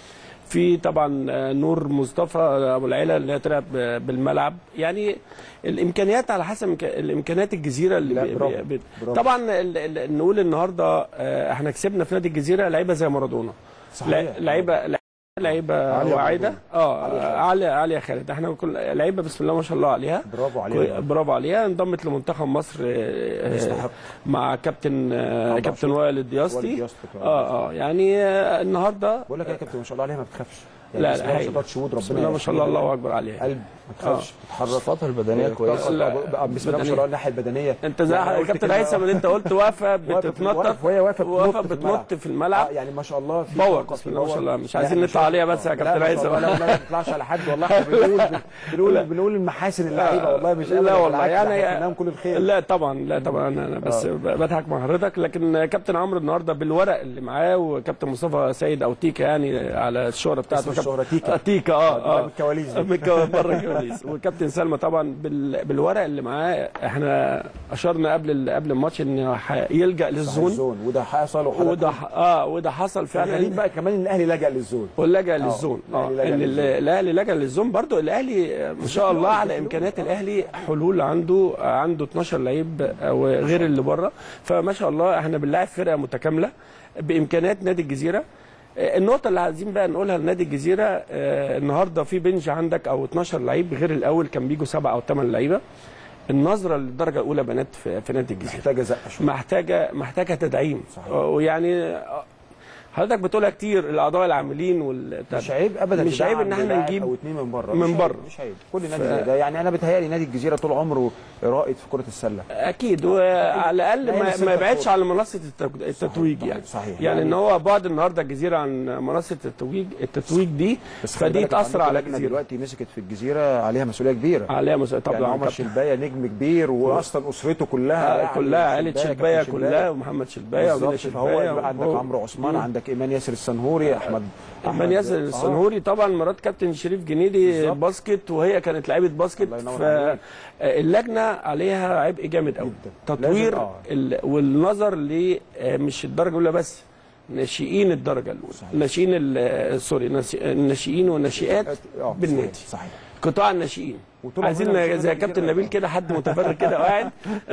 في طبعا آه، نور مصطفى ابو العيله اللي هي طلعت ب- بالملعب يعني الامكانيات على حسب إمك- الامكانيات الجزيره اللي لا، بي- برافو، بي- برافو. طبعا ال- ال- نقول النهارده آه، احنا كسبنا في نادي الجزيره لعيبه زي مارادونا صحيح. لا- لعيبه لعيبه عالية واعده مارادونا. اه عاليه عاليه خالد احنا كل لعيبه بسم الله ما شاء الله عليها برافو عليها. كوي- برافو عليها انضمت لمنتخب مصر آه، يستحق. مع كابتن آه، عمرو كابتن عاشور. وائل وائل الدياستي الدياستي كمان. اه اه يعني آه، النهارده بقول لك يا كابتن ما شاء الله عليها ما بتخافش لا، بسم الله ما هايل. شاء الله شهود ربنا بسم الله ما شاء الله الله اكبر عليها قلب ما تخافش بتتحرك صفاتها البدنيه كويسه لا، بقى بسم الله ما شاء الله الناحيه البدنيه انت زي يعني أنا قلت كابتن كده- هيثم اللي انت قلت واقفه واقفة بتتنطط واقف وهي واقفه واقفه بتنط في الملعب. بتنط في الملعب آه يعني ما شاء الله في باور طاقة، بسم في الله ما شاء باور. الله مش لا، عايزين إحنا نطلع شايف- عليها بس يا لا، كابتن ما شاء هيثم الله، لا والله ما بنطلعش على حد والله احنا بنقول بنقول بنقول المحاسن اللعيبه والله مش لا أبداً، والله بالعكس، يعني إحنا بنتمناهم كل الخير لا طبعا لا طبعا انا أنا بس آه. بضحك مع حضرتك لكن كابتن عمرو النهارده بالورق اللي معاه وكابتن مصطفى سيد او تيكا يعني على الشهره بتاعته اسم الشهرة تيكا. آه، تيكا اه آه، اه من الكواليس دي. من الكو- بره الكواليس وكابتن سلمى طبعا بال... بالورق اللي معاه احنا اشرنا قبل ال- قبل الماتش ان ح- يلجا للزون الزون وده حصل وده ح- اه وده حصل فعلا فعلا الغريب بقى كمان ان الاهلي لجأ للزون ولجأ آه، للزون اه الأهلي لجأ ان ال- للزون. الاهلي لجأ للزون برضو الاهلي ما شاء الله على امكانيات الاهلي حلول عنده عنده 12 لعيب وغير اللي بره فما شاء الله احنا بنلاعب فرقه متكامله بامكانيات نادي الجزيره آه، النقطة اللي عايزين بقى نقولها لنادي الجزيرة آه، النهارده في بنج عندك او 12 لعيب غير الاول كان بيجوا سبعة او ثمان لعيبة النظرة للدرجة الأولى بنات في, في نادي الجزيرة محتاجه زقه شويه محتاجه محتاجه تدعيم صحيح. ويعني آه، حضرتك بتقولها كتير الاعضاء العاملين وال مش عيب ابدا مش عيب ان تدعم احنا بلاعب نجيب او اتنين من بره من مش عيب، بره. مش عيب كل نادي زي ده يعني انا بتهيألي نادي الجزيره طول عمره رائد في كره السله اكيد وعلى الاقل لا، هي ما, الستة ما يبعدش فوق. على منصه التتو- التتويج صحيح، يعني صحيح. يعني يعني- ان هو بعد النهارده الجزيره عن منصه التتويج التتويج دي بس خلي فدي بالك تاثر عندكم على لجنه الجزيره دلوقتي مسكت في الجزيره عليها مسؤوليه كبيره عليها مسؤوليه طبعا طبعا يعني عمر كابتن. شلبايه نجم كبير واصلا اسرته كلها آه، يعني كلها عائله كابتن شلبايه كلها ومحمد شلبايه بالظبط ومنى فهو شلبايه يبقى عندك وهو- عمرو عثمان مم. عندك ايمان ياسر السنهوري احمد احمد ياسر آه. السنهوري طبعا مرات كابتن شريف جنيدي بالظبط. باسكت وهي كانت لعيبه باسكت الله ينور عليك. فاللجنه عليها عبء جامد قوي جداً. تطوير لازم- آه. ال- والنظر ل آه، مش الدرجه الاولى بس ناشئين الدرجه الاولى ناشئين ال- آه، سوري ناشئ- الناشئين والناشئات آه، بالنادي صحيح، صحيح قطاع الناشئين وطول عايزين عمرنا زي بنشوف كابتن كتير. نبيل كده حد متفرج كده قاعد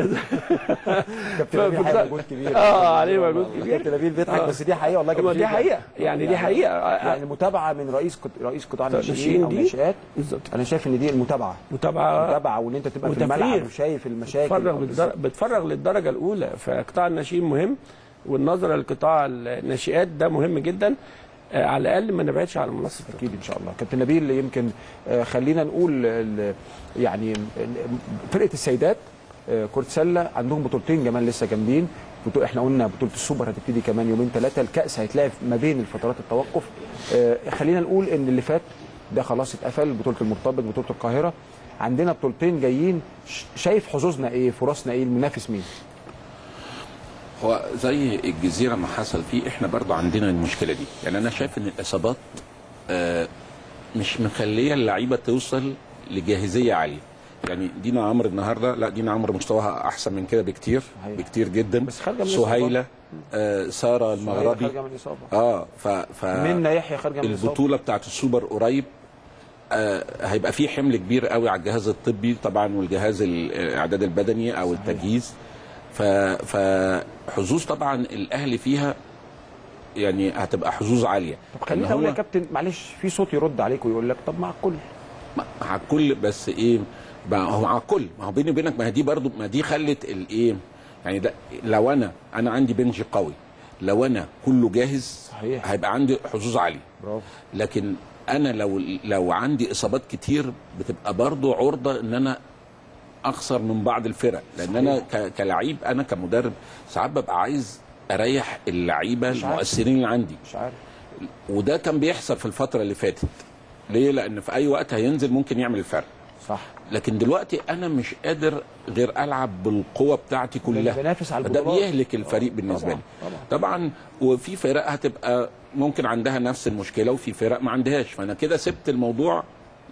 كابتن نبيل فبتاع- حقيقة مجهود كبير اه عليه مجهود كبير كابتن نبيل بيضحك آه. بس دي حقيقه والله ما كابتن دي نبيل حقيقه يعني دي حقيقه يعني متابعه من رئيس قط- رئيس قطاع الناشئين الناشئين او دي؟ الناشئات بالظبط انا شايف ان دي المتابعه متابعه متابعه وان انت تبقى في وتفريغ. الملعب وشايف المشاكل بتفرغ للدر... بتفرغ للدرجه الاولى فقطاع الناشئين مهم والنظره لقطاع الناشئات ده مهم جدا آه، على الاقل ما نبعدش على منصه اكيد ان شاء الله كابتن نبيل يمكن آه، خلينا نقول ال- يعني ال- فرقه السيدات آه، كره سله عندهم بطولتين كمان لسه جامدين بطو- احنا قلنا بطوله السوبر هتبتدي كمان يومين ثلاثه الكاس هيتلعب ما بين الفترات التوقف آه، خلينا نقول ان اللي فات ده خلاص اتقفل بطوله المرتبط بطوله القاهره عندنا بطولتين جايين ش- شايف حظوظنا ايه فرصنا ايه المنافس مين هو زي الجزيره ما حصل فيه احنا برضو عندنا المشكله دي يعني انا شايف ان الاصابات آه، مش مخليه اللعيبه توصل لجاهزيه عاليه يعني دينا عمرو النهارده لا دينا عمرو مستواها احسن من كده بكتير صحيح. بكتير جدا بس خارجة من سهيله آه ساره المغربي خارجه من اصابه اه ف, ف منا يحيى خارجه من اصابه البطوله بتاعت السوبر قريب آه هيبقى في حمل كبير قوي على الجهاز الطبي طبعا والجهاز الاعداد البدني او التجهيز ف فحظوظ طبعا الاهلي فيها يعني هتبقى حظوظ عاليه طب خليني إن اقول هو يا كابتن معلش في صوت يرد عليك ويقول لك طب مع الكل مع الكل بس ايه ما هو مع الكل ما هو بيني وبينك ما هي دي برضو ما دي خلت الايه يعني ده لو انا انا عندي بنج قوي لو انا كله جاهز صحيح. هيبقى عندي حظوظ عاليه برافو لكن انا لو لو عندي اصابات كتير بتبقى برضو عرضه ان انا اخسر من بعض الفرق لان انا ك- كلعيب انا كمدرب ساعات ببقى عايز اريح اللعيبه مش عارف. المؤثرين اللي عندي مش عارف وده كان بيحصل في الفتره اللي فاتت ليه لان في اي وقت هينزل ممكن يعمل الفرق صح لكن دلوقتي انا مش قادر غير العب بالقوه بتاعتي كلها بنافس على ده البطولات. بيهلك الفريق بالنسبه طبعاً، لي طبعا وفي فرق هتبقى ممكن عندها نفس المشكله وفي فرق ما عندهاش فانا كده سبت الموضوع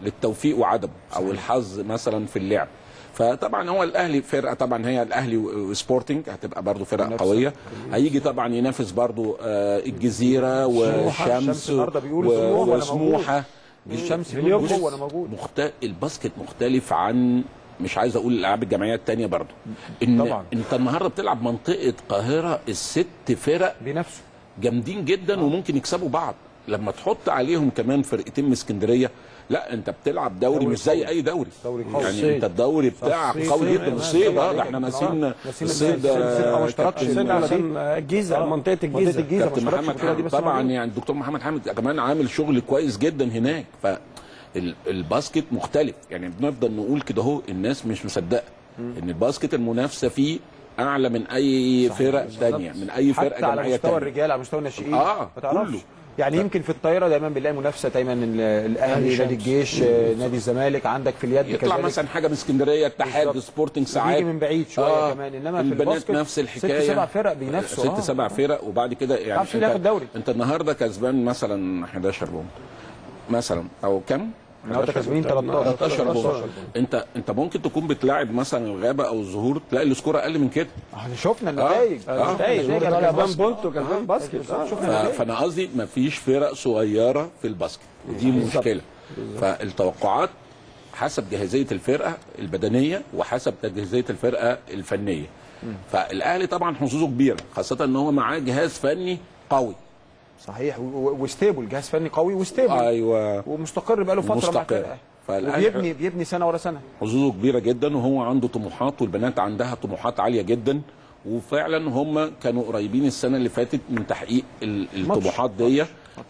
للتوفيق وعدمه او الحظ مثلا في اللعب فطبعا هو الاهلي فرقه طبعا هي الاهلي و- وسبورتنج هتبقى برضو فرقه منافسة. قويه هيجي طبعا ينافس برضو آه، الجزيره سموحة. والشمس الشمس النهاردة بيقولوا و- سموحة وأنا وسموحه الشمس بص، بيقول جوه انا موجود مخت... الباسكت مختلف عن مش عايز اقول الالعاب الجماعيه التانية برضو ان طبعا. انت النهارده بتلعب منطقه قاهره الست فرق بنفسه جامدين جدا آه. وممكن يكسبوا بعض لما تحط عليهم كمان فرقتين من اسكندريه لا انت بتلعب دوري, دوري مش زي قوي. اي دوري, دوري قوي. يعني الصيد. انت الدوري بتاعك الصيد. قوي الصيد. جدا الصيد اه ده احنا ناسيين ناسيين الصيد الصيد. الصيد ما آه، اشتركش كابتن- الصيد عشان الجيزه منطقه الجيزه الجيزة ما كابتن اشتركش محمد البطولة دي حامد بس طبعا موجود. يعني الدكتور محمد حامد كمان عامل شغل كويس جدا هناك ف ال- الباسكت مختلف يعني بنفضل نقول كده اهو الناس مش مصدقه ان الباسكت المنافسه فيه اعلى من اي فرق تانية من اي فرقه حتى على جماعيه مستوى تانية الرجال على مستوى الناشئين آه، ما تعرفش كله. يعني يمكن في الطايره دايما بنلاقي منافسه دايما ال- الاهلي نادي الجيش آه، نادي الزمالك عندك في اليد يطلع كذلك. مثلا حاجه من اسكندريه اتحاد بالظبط. سبورتنج ساعات بيجي من بعيد شويه كمان انما في البنات الباسكت نفس الحكايه ست سبع فرق بينافسوا ست آه. سبع فرق وبعد كده يعني تعرفش مين ياخد دوري. انت النهارده كسبان مثلا 11 بونت مثلا او كم؟ النهارده 11 كسبانين بونت. 13 13 بونت انت انت ممكن تكون بتلاعب مثلا الغابه او الزهور تلاقي السكور اقل من كده احنا شفنا النتائج آه. النتائج النتائج. كسبان كسبان بونت بونت وكسبان باسكت آه. شفنا ف- النتائج. فانا قصدي مفيش فرق صغيره في الباسكت ودي مشكله فالتوقعات حسب جاهزيه الفرقه البدنيه وحسب جاهزيه الفرقه الفنيه فالاهلي طبعا حظوظه كبيره خاصه ان هو معاه جهاز فني قوي صحيح و- و- وستيبل جهاز فني قوي وستيبل ايوه ومستقر بقاله فتره مع مستقر. الفرقه فالأهلي وبيبني بيبني سنه ورا سنه حظوظه كبيره جدا وهو عنده طموحات والبنات عندها طموحات عاليه جدا وفعلا هم كانوا قريبين السنه اللي فاتت من تحقيق ال- الطموحات دي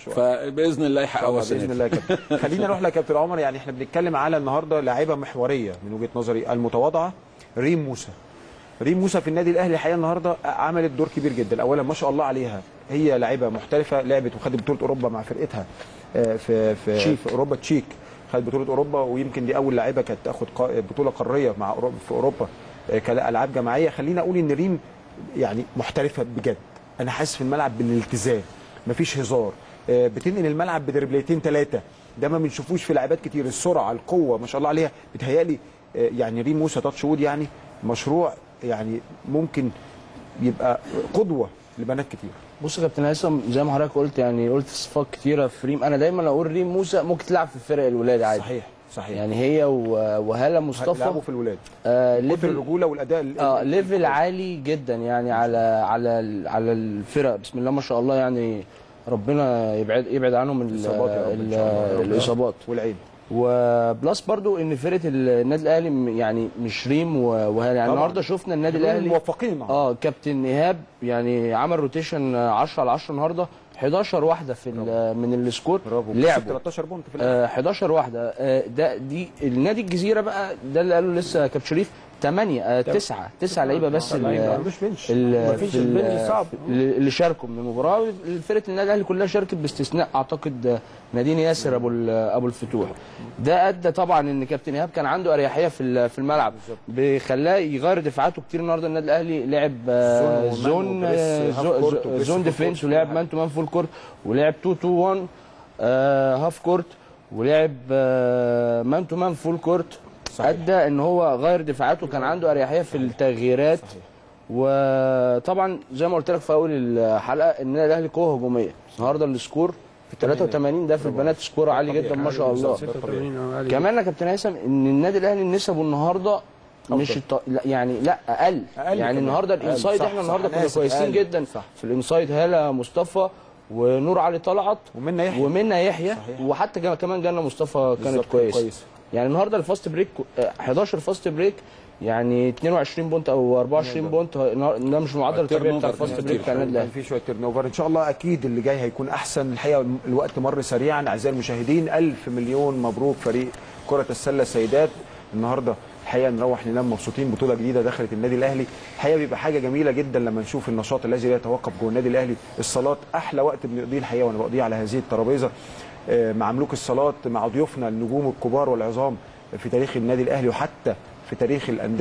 فباذن الله يحققوها السنه باذن دي. الله يا كابتن خلينا نروح لكابتن عمر يعني احنا بنتكلم على النهارده لاعيبه محوريه من وجهه نظري المتواضعه ريم موسى ريم موسى في النادي الاهلي الحقيقه النهارده عملت دور كبير جدا اولا ما شاء الله عليها هي لاعيبه محترفه لعبت وخدت بطوله اوروبا مع فرقتها آه، في في, تشيك. في اوروبا تشيك خدت بطوله اوروبا ويمكن دي اول لاعيبه كانت تاخد قا- بطوله قاريه مع اوروبا في اوروبا آه، كالعاب جماعيه خلينا اقول ان ريم يعني محترفه بجد انا حاسس في الملعب بالالتزام مفيش هزار آه، بتنقل الملعب بدربليتين ثلاثه ده ما بنشوفوش في لاعبات كتير السرعه القوه ما شاء الله عليها بتهيالي آه، يعني ريم موسى تاتش وود يعني مشروع يعني ممكن يبقى قدوه لبنات كتير بص يا كابتن هيثم زي ما حضرتك قلت يعني قلت صفات كتيره في ريم انا دايما اقول ريم موسى ممكن تلعب في فرق الولاد عادي صحيح صحيح يعني هي و- وهاله مصطفى لعبوا في الولاد آه كتر ليفل الرجوله والاداء ال- اه ال- ليفل عالي جدا يعني على على ال- على الفرق بسم الله ما شاء الله يعني ربنا يبعد يبعد عنهم ال- الإصابات يا رب إن ال- شاء الله. ربنا- الاصابات والعين وبلس برضو ان فرقه النادي الاهلي م- يعني مش ريم و- وهاله يعني طبعاً. النهارده شفنا النادي دول الاهلي موفقين النهارده اه كابتن ايهاب يعني عمل روتيشن 10 على 10 النهارده 11 واحده في ال- من السكور برافو لعبوا 13 بونت في الآخر. آه 11 واحده آه ده دي النادي الجزيره بقى ده اللي قاله لسه كابتن شريف 8 آه 9 9 لعيبه بس ال- ما عندوش بنش ال- مفيش في ال- البنج صعب. اللي اللي شاركوا من المباراه فرقه النادي الاهلي كلها شاركت باستثناء اعتقد نادين ياسر ابو ال- ابو الفتوح ده ادى طبعا ان كابتن ايهاب كان عنده اريحيه في ال- في الملعب بخلاه يغير دفاعاته كتير النهارده النادي الاهلي لعب آه، زون زون ومان وبريس آه، هاف زو- كورت زو- وبريس زون فول ديفينس كورت. ولعب مان تو مان فول كورت ولعب 2 2 1 آه، هاف كورت ولعب آه، مان تو مان فول كورت صحيح. ادى ان هو غير دفاعاته كان عنده اريحيه في التغييرات وطبعا زي ما قلت لك في اول الحلقه ان النادي الاهلي قوه هجوميه النهارده السكور في 83 ده في البنات سكور عالي جدا ما شاء الله 86 آه، عالي. كمان يا كابتن هيثم ان النادي الاهلي نسبه النهارده مش الط... لا يعني لا اقل, أقل يعني كمان. النهارده أقل. الانسايد صح، احنا صح، النهارده أنا كنا آسف، كويسين أقل. جدا صح. في الانسايد هاله مصطفى ونور علي طلعت ومنى يحيى ومنى يحيى صحيح. وحتى جا- كمان جانا مصطفى كانت بالظبط، كويسه كويس. يعني النهارده الفاست بريك آه، 11 فاست بريك يعني 22 بونت او 24 بونت ده مش المعدل الطبيعي بتاع التيرن الفاست أوفر بريك بتاع النادي كان الاهلي في شويه تيرن اوفر ان شاء الله اكيد اللي جاي هيكون احسن الحقيقه الوقت مر سريعا اعزائي المشاهدين الف مليون مبروك فريق كره السله السيدات النهارده الحقيقه نروح ننام مبسوطين بطوله جديده دخلت النادي الاهلي الحقيقه بيبقى حاجه جميله جدا لما نشوف النشاط الذي لا يتوقف جوه النادي الاهلي الصالات احلى وقت بنقضيه الحقيقه وانا بقضيه على هذه الترابيزه آه، مع ملوك الصالات مع ضيوفنا النجوم الكبار والعظام في تاريخ النادي الاهلي وحتى في تاريخ الانديه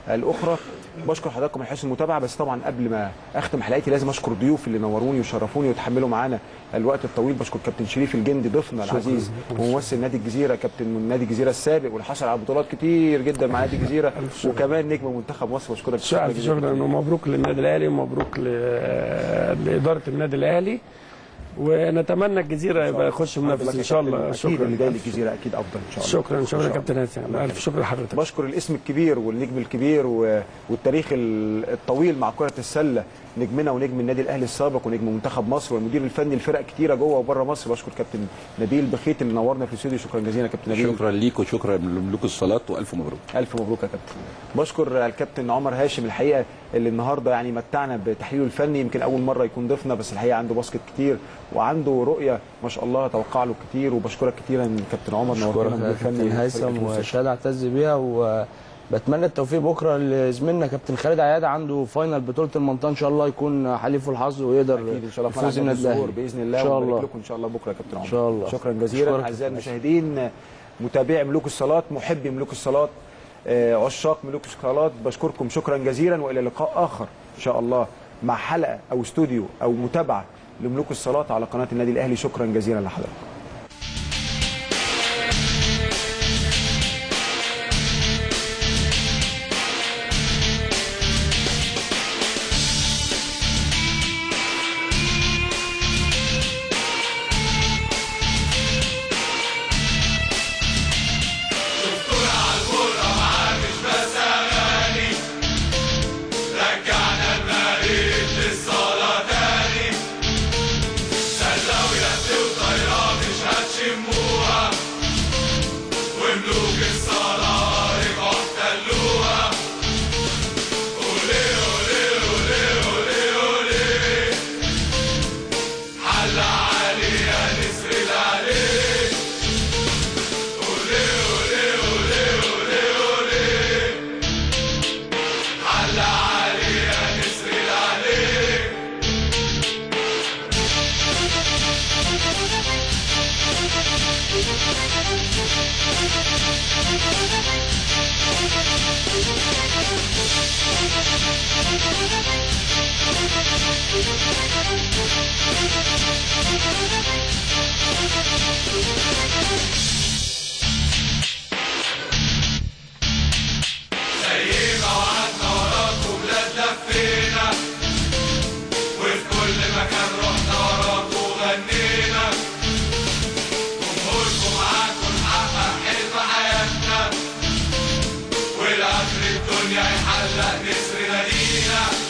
الاخرى بشكر حضراتكم على حسن المتابعه بس طبعا قبل ما اختم حلقتي لازم اشكر الضيوف اللي نوروني وشرفوني وتحملوا معانا الوقت الطويل بشكر كابتن شريف الجندي ضيفنا العزيز وممثل نادي الجزيره كابتن نادي الجزيره السابق واللي حصل على بطولات كتير جدا مع نادي الجزيره وكمان نجم منتخب مصر بشكرك شكرا شكرا ومبروك للنادي الاهلي ومبروك ل- لاداره النادي الاهلي ونتمنى الجزيره يبقى يخش منافس ان شاء الله اكيد اللي جاي شكرا للجزيره اكيد افضل ان شاء الله شكرا شكرا يا كابتن هاسم الف شكر لحضرتك بشكر الاسم الكبير والنجم الكبير و- والتاريخ ال- الطويل مع كره السله نجمنا ونجم النادي الاهلي السابق ونجم منتخب مصر والمدير الفني لفرق كتيره جوه وبره مصر بشكر كابتن نبيل بخيت اللي نورنا في الاستوديو شكرا جزيلا يا كابتن نبيل شكرا ليك وشكرا لملوك الصلاه والف مبروك الف مبروك يا كابتن بشكر الكابتن عمر هاشم الحقيقه اللي النهارده يعني متعنا بتحليله الفني يمكن اول مره يكون ضيفنا بس الحقيقه عنده باسكت كتير وعنده رؤيه ما شاء الله اتوقع له كتير وبشكرك كتير كابتن عمر اشكرك نورتنا يا مدير فني كابتن لفريق هيثم الموسيقى. وشهاده اعتز بيها وبتمنى التوفيق بكره لزميلنا كابتن خالد عياده عنده فاينل بطوله المنطقه ان شاء الله يكون حليفه الحظ ويقدر اكيد ان شاء الله يفوز فرح النادي الاهلي الظهور باذن الله ان شاء ونبارك الله لكم ان شاء الله بكره يا كابتن عمر ان شاء الله شكرا جزيلا أشكرك. اعزائي المشاهدين متابعي ملوك الصالات محبي ملوك الصالات آه، عشاق ملوك الصالات بشكركم شكرا جزيلا والى لقاء اخر ان شاء الله مع حلقه او استوديو او متابعه لملوك الصالات على قناه النادي الاهلي شكرا جزيلا لحضراتكم رجعنا المريض للصلاة تاني سلة ويد وطيران مش هتشموها وملوك الصلاة رجعوا احتلوها أولي أولي أولي أولي أولي حل عالي يا نسر العلي أولي أولي أولي أولي أولي حل عالي يا نسر العلي زي ما وعدنا وراكم بلاد لفينا وفي كل مكان رحنا وراكم وغنينا جمهوركم معاكم نحقق حلم حياتنا والاخر الدنيا يحلق نسر نادينا